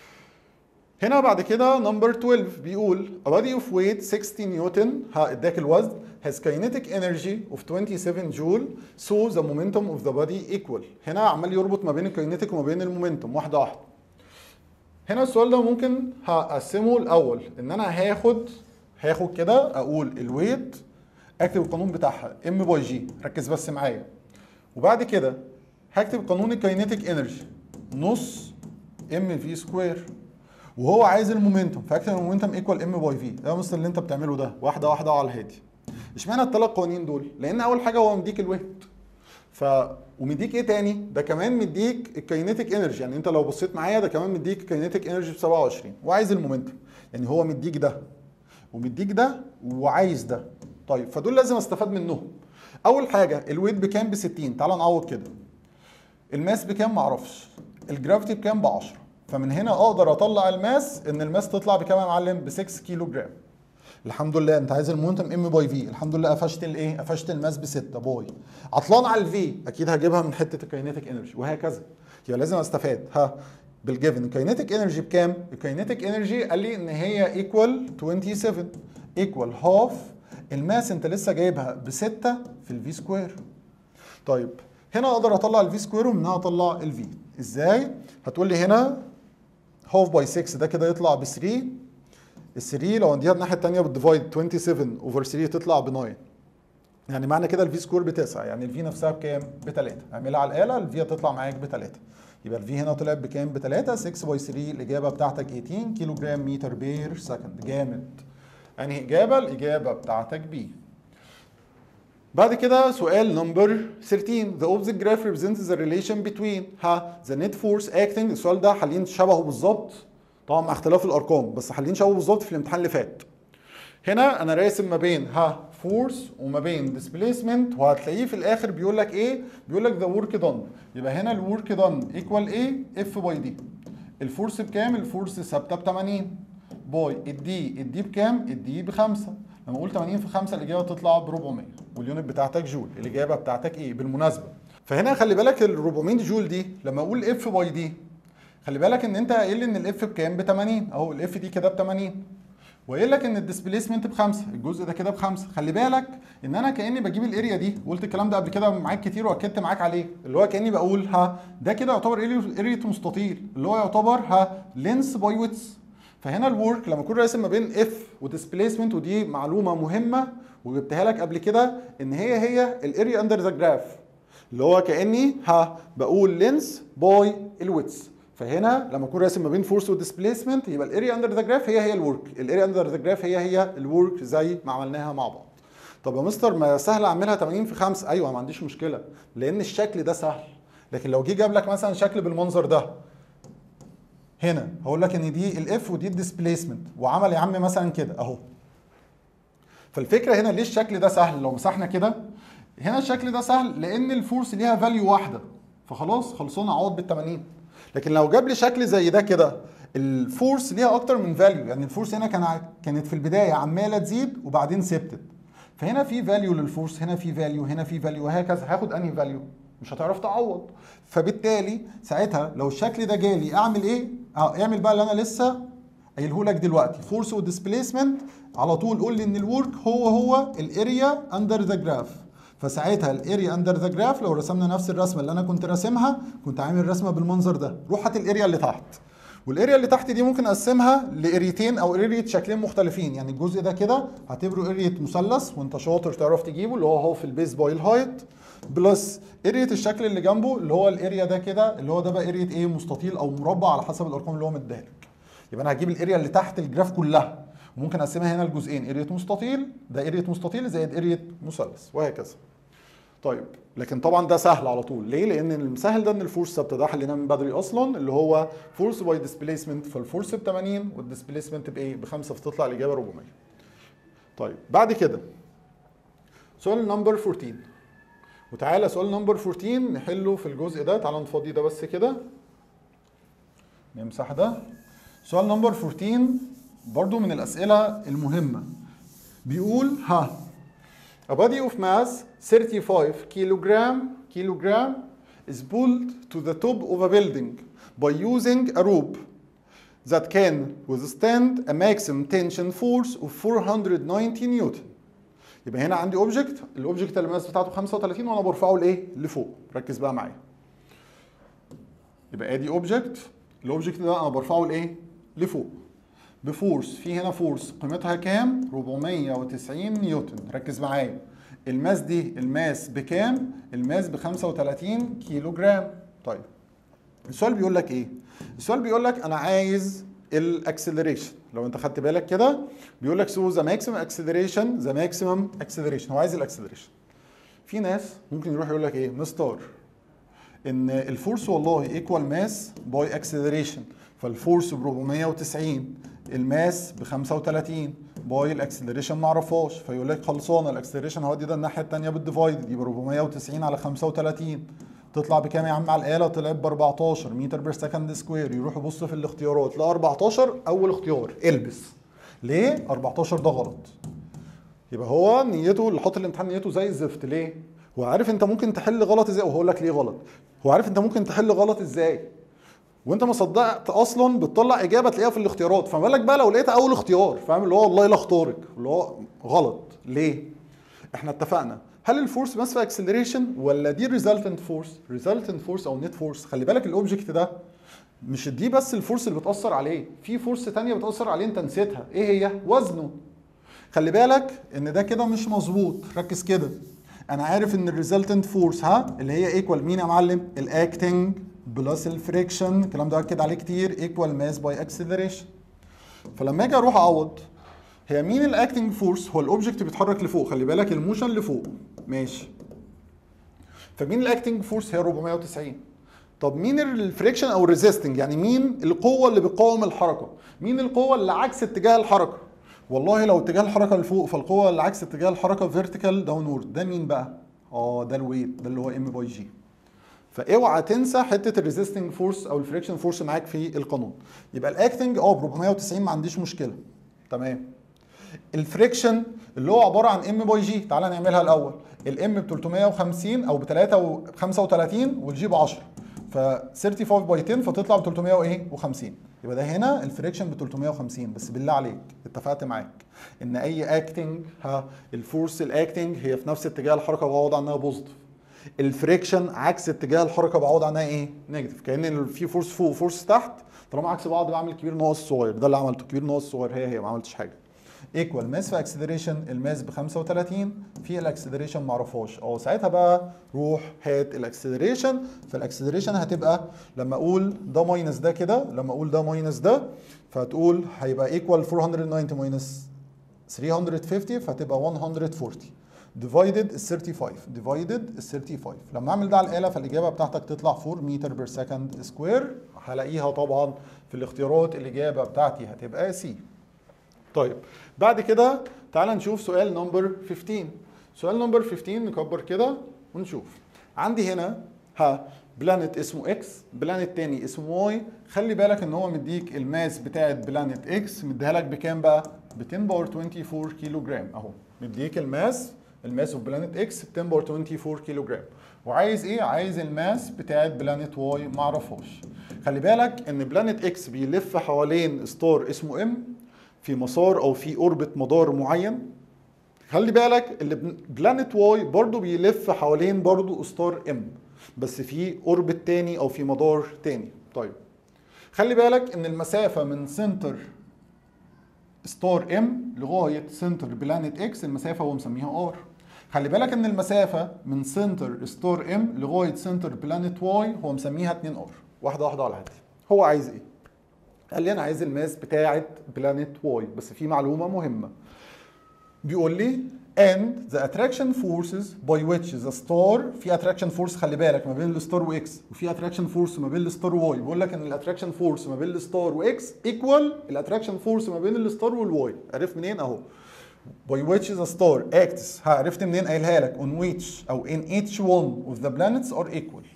هنا بعد كده نمبر 12 بيقول a body of weight 60 نيوتن ها اداك الوزن has kinetic energy of 27 جول so the momentum of the body equal هنا عمال يربط ما بين الكاينيتيك وما بين المومنتوم واحده واحده هنا السؤال ده ممكن هقسمه الاول ان انا هاخد هاخد كده اقول الويت اكتب القانون بتاعها ام باي جي ركز بس معايا وبعد كده هكتب قانون الكاينيتيك انرجي نص ام في سكوير وهو عايز المومنتوم فاكتب المومنتوم ايكوال ام باي في ده مثل اللي انت بتعمله ده واحده واحده على الهادي اشمعنى الثلاث قوانين دول لان اول حاجه هو مديك الويت ف ومديك ايه تاني ده كمان مديك الكاينيتيك انرجي يعني انت لو بصيت معايا ده كمان مديك الكاينيتيك انرجي ب 27 وعايز المومنتوم يعني هو مديك ده ومديك ده وعايز ده طيب فدول لازم استفاد منهم اول حاجه الويت بكام ب 60 تعال نعوض كده الماس بكام معرفش الجرافيتي بكام ب 10 فمن هنا اقدر اطلع الماس ان الماس تطلع بكام يا معلم ب 6 كيلو جرام الحمد لله انت عايز المومنتم ام باي في الحمد لله قفشت الايه قفشت الماس ب 6 باي عطلان على الفي اكيد هجيبها من حته الكاينيتيك انرجي وهكذا يبقى لازم استفاد ها بالجيفن الكاينيتيك انرجي بكام الكاينيتيك انرجي قال لي ان هي ايكوال 27 ايكوال هاف الماس انت لسه جايبها ب 6 في الفي سكوير طيب هنا اقدر اطلع الفي سكوير ومنها اطلع الفي ازاي هتقول لي هنا هاف باي 6 ده كده يطلع ب 3 ال 3 لو نديها الناحيه الثانيه بالديفايد 27 اوفر 3 تطلع ب 9 يعني معنى كده الفي سكور بتسعه يعني الفي نفسها بكام؟ ب 3 اعملها على الاله الفي هتطلع معاك ب 3 يبقى الفي هنا طلعت بكام؟ ب 3 6 باي 3 الاجابه بتاعتك 18 كيلو جرام متر بير سكند جامد انهي اجابه؟ الاجابه بتاعتك بي بعد كده سؤال نمبر 13 the opposite graph represents the relation between ها the net force acting السؤال ده حالين شبهه بالظبط طبعا مع اختلاف الارقام بس حالين شبهه بالظبط في الامتحان اللي فات هنا انا راسم ما بين ها فورس وما بين ديسبيسمنت وهتلاقيه في الاخر بيقول لك ايه بيقول لك ذا ورك دون يبقى هنا الورك دون ايكوال ايه اف باي دي الفورس بكام الفورس ثابته ب 80 باي الدي الدي بكام الدي بخمسة لما اقول 80 في 5 الاجابه تطلع ب 400 واليونت بتاعتك جول الاجابه بتاعتك ايه بالمناسبه فهنا خلي بالك ال 400 جول دي لما اقول اف باي دي خلي بالك ان انت قايل لي ان الاف بكام ب 80 اهو الاف دي كده ب 80 وقايل لك ان الديسبيسمنت بخمسه الجزء ده كده بخمسه خلي بالك ان انا كاني بجيب الاريا دي قلت الكلام ده قبل كده معاك كتير واكدت معاك عليه اللي هو كاني بقول ها ده كده يعتبر اريا مستطيل اللي هو يعتبر ها لينس باي ويتس فهنا الورك لما اكون راسم ما بين اف وديسبيسمنت ودي معلومه مهمه وجبتها لك قبل كده ان هي هي الاريا اندر ذا جراف اللي هو كاني ها بقول لينس باي الويتس فهنا لما اكون راسم ما بين فورس وديسبيسمنت يبقى الاريا اندر ذا جراف هي هي الورك الاريا اندر ذا جراف هي هي الورك زي ما عملناها مع بعض طب يا مستر ما سهل اعملها 80 في 5 ايوه ما عنديش مشكله لان الشكل ده سهل لكن لو جه جاب لك مثلا شكل بالمنظر ده هنا هقول لك ان دي الاف ودي الديسبيسمنت وعمل يا عم مثلا كده اهو فالفكره هنا ليه الشكل ده سهل لو مسحنا كده هنا الشكل ده سهل لان الفورس ليها فاليو واحده فخلاص خلصونا اعوض بال 80 لكن لو جاب لي شكل زي ده كده الفورس ليها اكتر من فاليو يعني الفورس هنا كان كانت في البدايه عماله تزيد وبعدين ثبتت فهنا في فاليو للفورس هنا في فاليو هنا في فاليو وهكذا هاخد انهي فاليو مش هتعرف تعوض فبالتالي ساعتها لو الشكل ده جالي اعمل ايه اه اعمل بقى اللي انا لسه قايله لك دلوقتي فورس وديسبيسمنت على طول قول لي ان الورك هو هو الاريا اندر ذا جراف فساعتها الاريا اندر ذا جراف لو رسمنا نفس الرسمه اللي انا كنت راسمها كنت عامل رسمه بالمنظر ده روح هات الاريا اللي تحت والاريا اللي تحت دي ممكن اقسمها لاريتين او اريا شكلين مختلفين يعني الجزء ده كده هعتبره اريا مثلث وانت شاطر تعرف تجيبه اللي هو هو في البيس باي الهايت بلس اريا الشكل اللي جنبه اللي هو الاريا ده كده اللي هو ده بقى اريا ايه مستطيل او مربع على حسب الارقام اللي هو مديها لك يبقى انا هجيب الاريا اللي تحت الجراف كلها وممكن اقسمها هنا لجزئين اريا مستطيل ده اريا مستطيل زائد اريا مثلث وهكذا طيب لكن طبعا ده سهل على طول ليه لان المسهل ده ان الفورس ثابته ده حليناه من بدري اصلا اللي هو فورس باي ديسبيسمنت فالفورس ب 80 والديسبيسمنت بايه بخمسه فتطلع الاجابه 400 طيب بعد كده سؤال نمبر 14 وتعالى سؤال نمبر 14 نحله في الجزء ده تعالى نفضي ده بس كده نمسح ده سؤال نمبر 14 برضو من الاسئله المهمه بيقول ها A body of mass 35 kilogram kilogram is pulled to the top of a building by using a rope that can withstand a maximum tension force of 490 نيوتن. يبقى هنا عندي اوبجكت الاوبجكت اللي الماس بتاعته 35 وانا برفعه لايه؟ لفوق ركز بقى معايا. يبقى ادي اوبجكت الاوبجكت ده انا برفعه لايه؟ لفوق. بفورس في هنا فورس قيمتها كام؟ 490 نيوتن ركز معايا الماس دي الماس بكام؟ الماس ب 35 كيلو جرام طيب السؤال بيقول لك ايه؟ السؤال بيقول لك انا عايز الاكسلريشن لو انت خدت بالك كده بيقول لك سو ذا ماكسيمم اكسلريشن ذا ماكسيمم اكسلريشن هو عايز الاكسلريشن في ناس ممكن يروح يقول لك ايه مستر ان الفورس والله ايكوال ماس باي اكسلريشن فالفورس ب 490 الماس ب 35 باي الاكسلريشن ما اعرفهاش فيقول لك خلصانه الاكسلريشن هودي ده الناحيه الثانيه بالديفايد يبقى 490 على 35 تطلع بكام يا عم على الاله طلعت ب 14 متر بير سكند سكوير يروح يبص في الاختيارات لا 14 اول اختيار البس ليه 14 ده غلط يبقى هو نيته اللي حاطط الامتحان نيته زي الزفت ليه هو عارف انت ممكن تحل غلط ازاي وهقول لك ليه غلط هو عارف انت ممكن تحل غلط ازاي وانت ما صدقت اصلا بتطلع اجابه تلاقيها في الاختيارات فما بالك بقى لو لقيتها اول اختيار فاهم اللي هو والله لا اختارك اللي هو غلط ليه احنا اتفقنا هل الفورس ماس في اكسلريشن ولا دي ريزلتنت فورس ريزلتنت فورس او نت فورس خلي بالك الاوبجكت ده مش دي بس الفورس اللي بتاثر عليه في فورس تانية بتاثر عليه انت نسيتها ايه هي وزنه خلي بالك ان ده كده مش مظبوط ركز كده انا عارف ان الريزلتنت فورس ها اللي هي ايكوال مين يا معلم الاكتنج بلس الفريكشن الكلام ده اكد عليه كتير ايكوال ماس باي اكسلريشن فلما اجي اروح اعوض هي مين الاكتنج فورس هو الاوبجكت بيتحرك لفوق خلي بالك الموشن لفوق ماشي فمين الاكتنج فورس هي 490 طب مين الفريكشن او الريزيستنج يعني مين القوه اللي بتقاوم الحركه مين القوه اللي عكس اتجاه الحركه والله لو اتجاه الحركه لفوق فالقوه اللي عكس اتجاه الحركه فيرتيكال داونورد ده مين بقى اه ده الويت ده اللي هو ام باي جي فاوعى تنسى حته الريزيستنج فورس او الفريكشن فورس معاك في القانون يبقى الاكتنج اه ب 490 ما عنديش مشكله تمام الفريكشن اللي هو عباره عن ام باي جي تعالى نعملها الاول الام ب 350 او ب 35 والجي ب 10 ف 35 باي 10 فتطلع ب 350 يبقى ده هنا الفريكشن ب 350 بس بالله عليك اتفقت معاك ان اي اكتنج ها الفورس الاكتنج هي في نفس اتجاه الحركه بعوض عنها بوزيتيف الفريكشن عكس اتجاه الحركه بعوض عنها ايه نيجاتيف كان في فورس فوق وفورس تحت طالما عكس بعض بعمل كبير ناقص صغير ده اللي عملته كبير ناقص صغير هي هي ما عملتش حاجه ايكوال ماس في اكسلريشن الماس ب 35 في الاكسلريشن ما اعرفهاش اه ساعتها بقى روح هات الاكسلريشن فالاكسلريشن هتبقى لما اقول ده ماينس ده كده لما اقول ده ماينس ده فهتقول هيبقى ايكوال 490 ماينس 350 فهتبقى 140 ديفايدد ال 35 ديفايدد ال 35 لما اعمل ده على الاله فالاجابه بتاعتك تطلع 4 متر بير سكند سكوير هلاقيها طبعا في الاختيارات الاجابه بتاعتي هتبقى سي طيب بعد كده تعال نشوف سؤال نمبر 15 سؤال نمبر 15 نكبر كده ونشوف عندي هنا ها بلانت اسمه اكس بلانت تاني اسمه واي خلي بالك ان هو مديك الماس بتاعت بلانت اكس مديها لك بكام بقى ب 10 باور 24 كيلو جرام اهو مديك الماس الماس اوف بلانت اكس ب 10 باور 24 كيلو جرام وعايز ايه عايز الماس بتاعت بلانت واي ما اعرفهاش خلي بالك ان بلانت اكس بيلف حوالين ستار اسمه ام في مسار او في اوربت مدار معين خلي بالك اللي بلانت واي برضو بيلف حوالين برضو ستار ام بس في اوربت تاني او في مدار تاني طيب خلي بالك ان المسافه من سنتر ستار ام لغايه سنتر بلانت اكس المسافه هو مسميها ار خلي بالك ان المسافه من سنتر ستار ام لغايه سنتر بلانت واي هو مسميها 2 ار واحده واحده على هاتي هو عايز ايه قال لي انا عايز الماس بتاعه بلانت واي بس في معلومه مهمه بيقول لي and the attraction forces by which the star في attraction force خلي بالك ما بين الستار واكس وفي attraction force ما بين الستار وواي بيقول لك ان الاتراكشن فورس ما بين الستار واكس ايكوال الاتراكشن فورس ما بين الستار والواي عرفت منين اهو by which the star acts ها عرفت منين قايلها لك on which او in each one of the planets are equal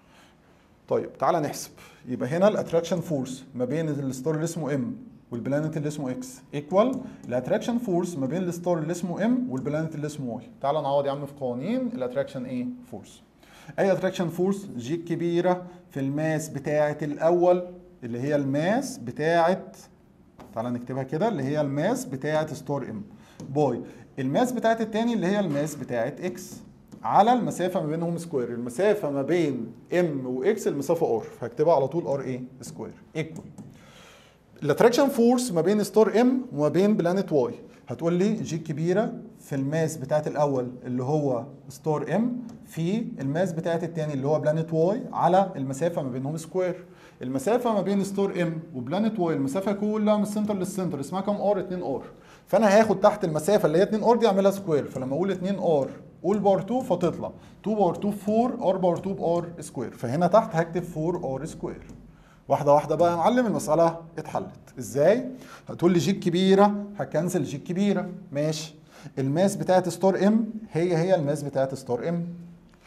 طيب تعالى نحسب يبقى هنا الاتراكشن فورس ما بين الستار اللي اسمه ام والبلانت اللي اسمه اكس ايكوال الاتراكشن فورس ما بين الستار اللي اسمه ام والبلانت اللي اسمه واي تعال نعوض يا عم في قوانين الاتراكشن ايه فورس اي اتراكشن فورس جي الكبيره في الماس بتاعه الاول اللي هي الماس بتاعه تعال نكتبها كده اللي هي الماس بتاعه ستار ام باي الماس بتاعه التاني اللي هي الماس بتاعه اكس على المسافه ما بينهم سكوير المسافه ما بين ام واكس المسافه ار فهكتبها على طول ار ايه سكوير ايكوال الاتراكشن فورس ما بين ستار ام وما بين بلانت واي هتقول لي جي الكبيره في الماس بتاعت الاول اللي هو ستار ام في الماس بتاعت الثاني اللي هو بلانت واي على المسافه ما بينهم سكوير المسافه ما بين ستار ام وبلانت واي المسافه كلها من السنتر للسنتر اسمها كام ار 2 ار فانا هاخد تحت المسافه اللي هي 2 ار دي اعملها سكوير فلما اقول 2 ار قول باور 2 فتطلع 2 باور 2 4 ار باور 2 بار سكوير فهنا تحت هكتب 4 ار سكوير واحده واحده بقى يا معلم المساله اتحلت ازاي هتقول لي جي الكبيره هكنسل جي الكبيره ماشي الماس بتاعت ستار ام هي هي الماس بتاعت ستار ام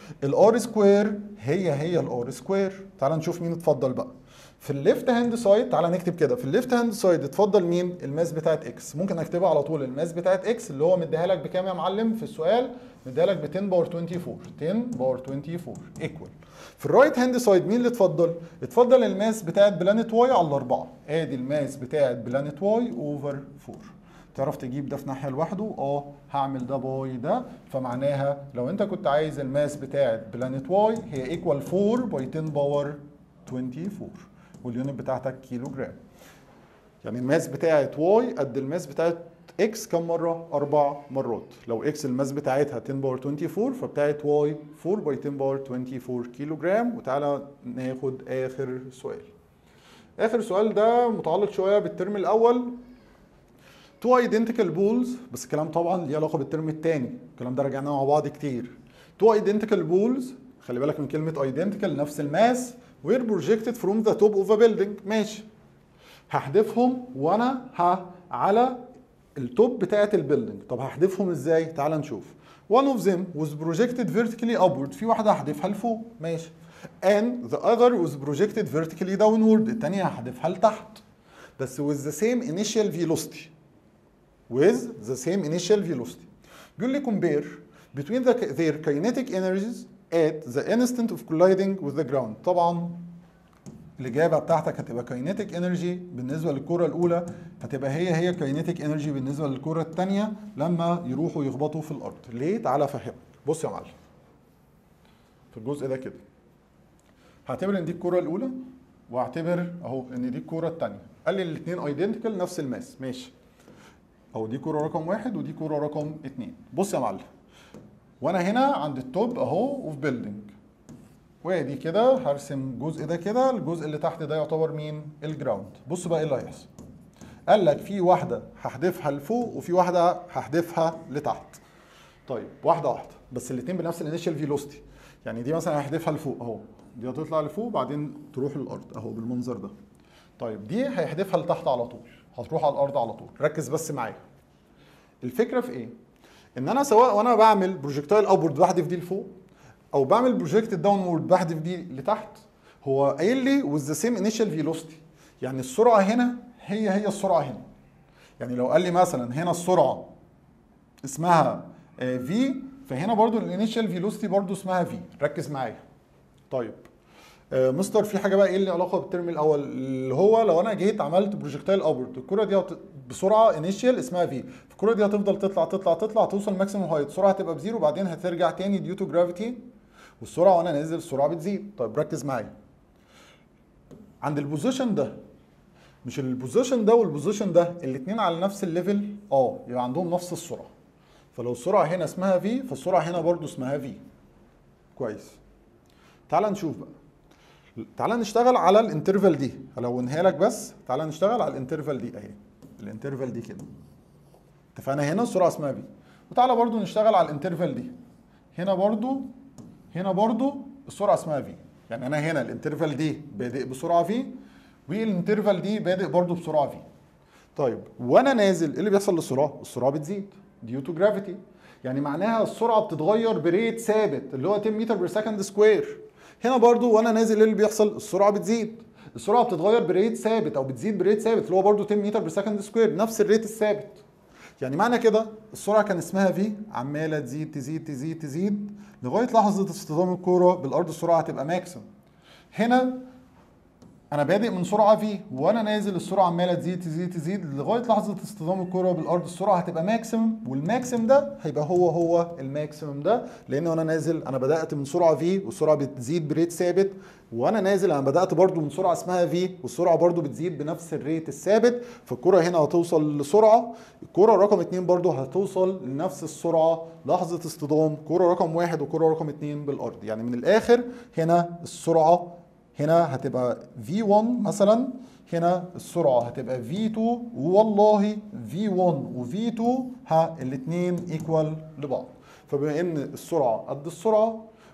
الار سكوير هي هي الار سكوير تعال نشوف مين اتفضل بقى في الليفت هاند سايد تعالى نكتب كده في الليفت هاند سايد اتفضل مين الماس بتاعت اكس ممكن اكتبها على طول الماس بتاعت اكس اللي هو مديها لك بكام يا معلم في السؤال مديها لك ب 10 باور 24 10 باور 24 ايكوال في الرايت هاند سايد مين اللي اتفضل اتفضل الماس بتاعت بلانت واي على الاربعه ادي الماس بتاعت بلانت واي اوفر 4 تعرف تجيب ده في ناحيه لوحده اه هعمل ده باي ده فمعناها لو انت كنت عايز الماس بتاعت بلانت واي هي ايكوال 4 باي 10 باور 24 واليونت بتاعتك كيلو جرام يعني الماس بتاعت واي قد الماس بتاعت اكس كم مره؟ اربع مرات لو اكس الماس بتاعتها 10 باور 24 فبتاعت واي 4 باي 10 باور 24 كيلو جرام وتعالى ناخد اخر سؤال اخر سؤال ده متعلق شويه بالترم الاول تو ايدنتيكال بولز بس الكلام طبعا ليه علاقه بالترم الثاني الكلام ده راجعناه مع بعض كتير تو ايدنتيكال بولز خلي بالك من كلمه ايدنتيكال نفس الماس وير بروجيكتد فروم ذا توب اوف ا بيلدينج ماشي هحذفهم وانا ها على التوب بتاعه البيلدينج طب هحذفهم ازاي تعال نشوف one of them was projected vertically upward في واحده هحذفها لفوق ماشي and the other was projected vertically downward الثانيه هحذفها لتحت بس with the same initial velocity with the same initial velocity بيقول لي compare between the, their kinetic energies at the instant of colliding with the ground طبعا الاجابه بتاعتك هتبقى كاينيتيك انرجي بالنسبه للكره الاولى هتبقى هي هي كاينيتيك انرجي بالنسبه للكره الثانيه لما يروحوا يخبطوا في الارض ليه تعالى افهمك بص يا معلم في الجزء ده كده هعتبر ان دي الكره الاولى واعتبر اهو ان دي الكره الثانيه قال لي الاثنين ايدنتيكال نفس الماس ماشي اهو دي كره رقم واحد ودي كره رقم اثنين بص يا معلم وانا هنا عند التوب اهو اوف بيلدينج وادي كده هرسم الجزء ده كده الجزء اللي تحت ده يعتبر مين الجراوند بص بقى ايه اللي هيحصل قال لك في واحده هحذفها لفوق وفي واحده هحذفها لتحت طيب واحده واحده بس الاثنين بنفس الانيشال فيلوسيتي يعني دي مثلا هحذفها لفوق اهو دي هتطلع لفوق بعدين تروح للارض اهو بالمنظر ده طيب دي هيحذفها لتحت على طول هتروح على الارض على طول ركز بس معايا الفكره في ايه ان انا سواء وانا بعمل بروجكتايل ابورد بحذف دي لفوق او بعمل بروجكت داونورد بحذف دي لتحت هو قايل لي with the same initial velocity يعني السرعه هنا هي هي السرعه هنا يعني لو قال لي مثلا هنا السرعه اسمها في فهنا برضو الانيشال فيلوسيتي برضو اسمها في ركز معايا طيب آه، مستر في حاجه بقى ايه اللي علاقه بالترم الاول اللي هو لو انا جيت عملت بروجكتايل ابورد الكره دي هت... بسرعه انيشال اسمها في الكره دي هتفضل تطلع تطلع تطلع توصل ماكسيموم هايت السرعه هتبقى بزيرو وبعدين هترجع تاني ديو تو جرافيتي والسرعه وانا نازل السرعه بتزيد طيب ركز معايا عند البوزيشن ده مش البوزيشن ده والبوزيشن ده الاثنين على نفس الليفل اه يبقى عندهم نفس السرعه فلو السرعه هنا اسمها في فالسرعه هنا برضو اسمها في كويس تعال نشوف بقى تعال نشتغل على الانترفال دي هلونها لك بس تعال نشتغل على الانترفال دي اهي الانترفال دي كده اتفقنا هنا السرعه اسمها في وتعالى برضو نشتغل على الانترفال دي هنا برضو هنا برضو السرعه اسمها في يعني انا هنا الانترفال دي بادئ بسرعه في والانترفال دي بادئ برضو بسرعه في طيب وانا نازل ايه اللي بيحصل للسرعه السرعه بتزيد ديو تو جرافيتي يعني معناها السرعه بتتغير بريت ثابت اللي هو 10 متر بير سكند سكوير هنا برضو وانا نازل ايه اللي بيحصل السرعه بتزيد السرعه بتتغير بريت ثابت او بتزيد بريت ثابت اللي هو برضو 10 متر بير سكند سكوير نفس الريت الثابت يعني معنى كده السرعه كان اسمها في عماله تزيد تزيد تزيد تزيد لغايه لحظه اصطدام الكوره بالارض السرعه هتبقى ماكسيمم هنا انا بادئ من سرعه في وانا نازل السرعه عماله تزيد تزيد تزيد لغايه لحظه اصطدام الكره بالارض السرعه هتبقى ماكسيمم والماكسيمم ده هيبقى هو هو الماكسيمم ده لان وانا نازل انا بدات من سرعه في والسرعه بتزيد بريت ثابت وانا نازل انا بدات برضو من سرعه اسمها في والسرعه برضو بتزيد بنفس الريت الثابت فالكره هنا هتوصل لسرعه الكره رقم اتنين برضو هتوصل لنفس السرعه لحظه اصطدام كره رقم واحد وكره رقم اتنين بالارض يعني من الاخر هنا السرعه هنا هتبقى V1 مثلا هنا السرعة هتبقى V2 والله V1 وV2 ها الاتنين ايكوال لبعض فبما ان السرعة قد السرعة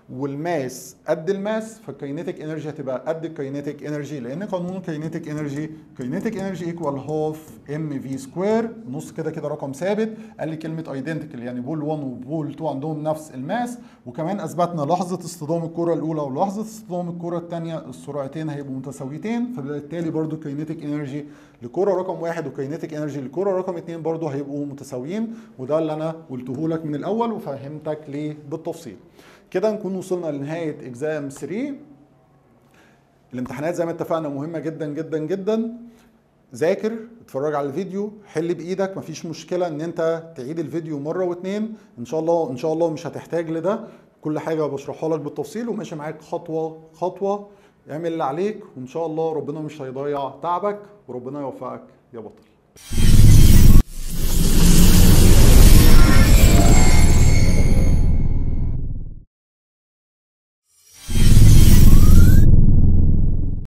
والماس قد الماس فالكاينيتيك انرجي هتبقى قد الكاينيتيك انرجي لان قانون الكاينيتيك انرجي كاينيتيك انرجي ايكوال هاف ام في سكوير نص كده كده رقم ثابت قال لي كلمه ايدنتيكال يعني بول 1 وبول 2 عندهم نفس الماس وكمان اثبتنا لحظه اصطدام الكره الاولى ولحظه اصطدام الكره الثانيه السرعتين هيبقوا متساويتين فبالتالي برضو كاينيتيك انرجي لكره رقم واحد وكاينيتيك انرجي لكره رقم اثنين برضو هيبقوا متساويين وده اللي انا قلته لك من الاول وفهمتك ليه بالتفصيل كده نكون وصلنا لنهايه اكزام 3 الامتحانات زي ما اتفقنا مهمه جدا جدا جدا ذاكر اتفرج على الفيديو حل بايدك مفيش مشكله ان انت تعيد الفيديو مره واتنين ان شاء الله ان شاء الله مش هتحتاج لده كل حاجه بشرحها لك بالتفصيل وماشي معاك خطوه خطوه اعمل اللي عليك وان شاء الله ربنا مش هيضيع تعبك وربنا يوفقك يا بطل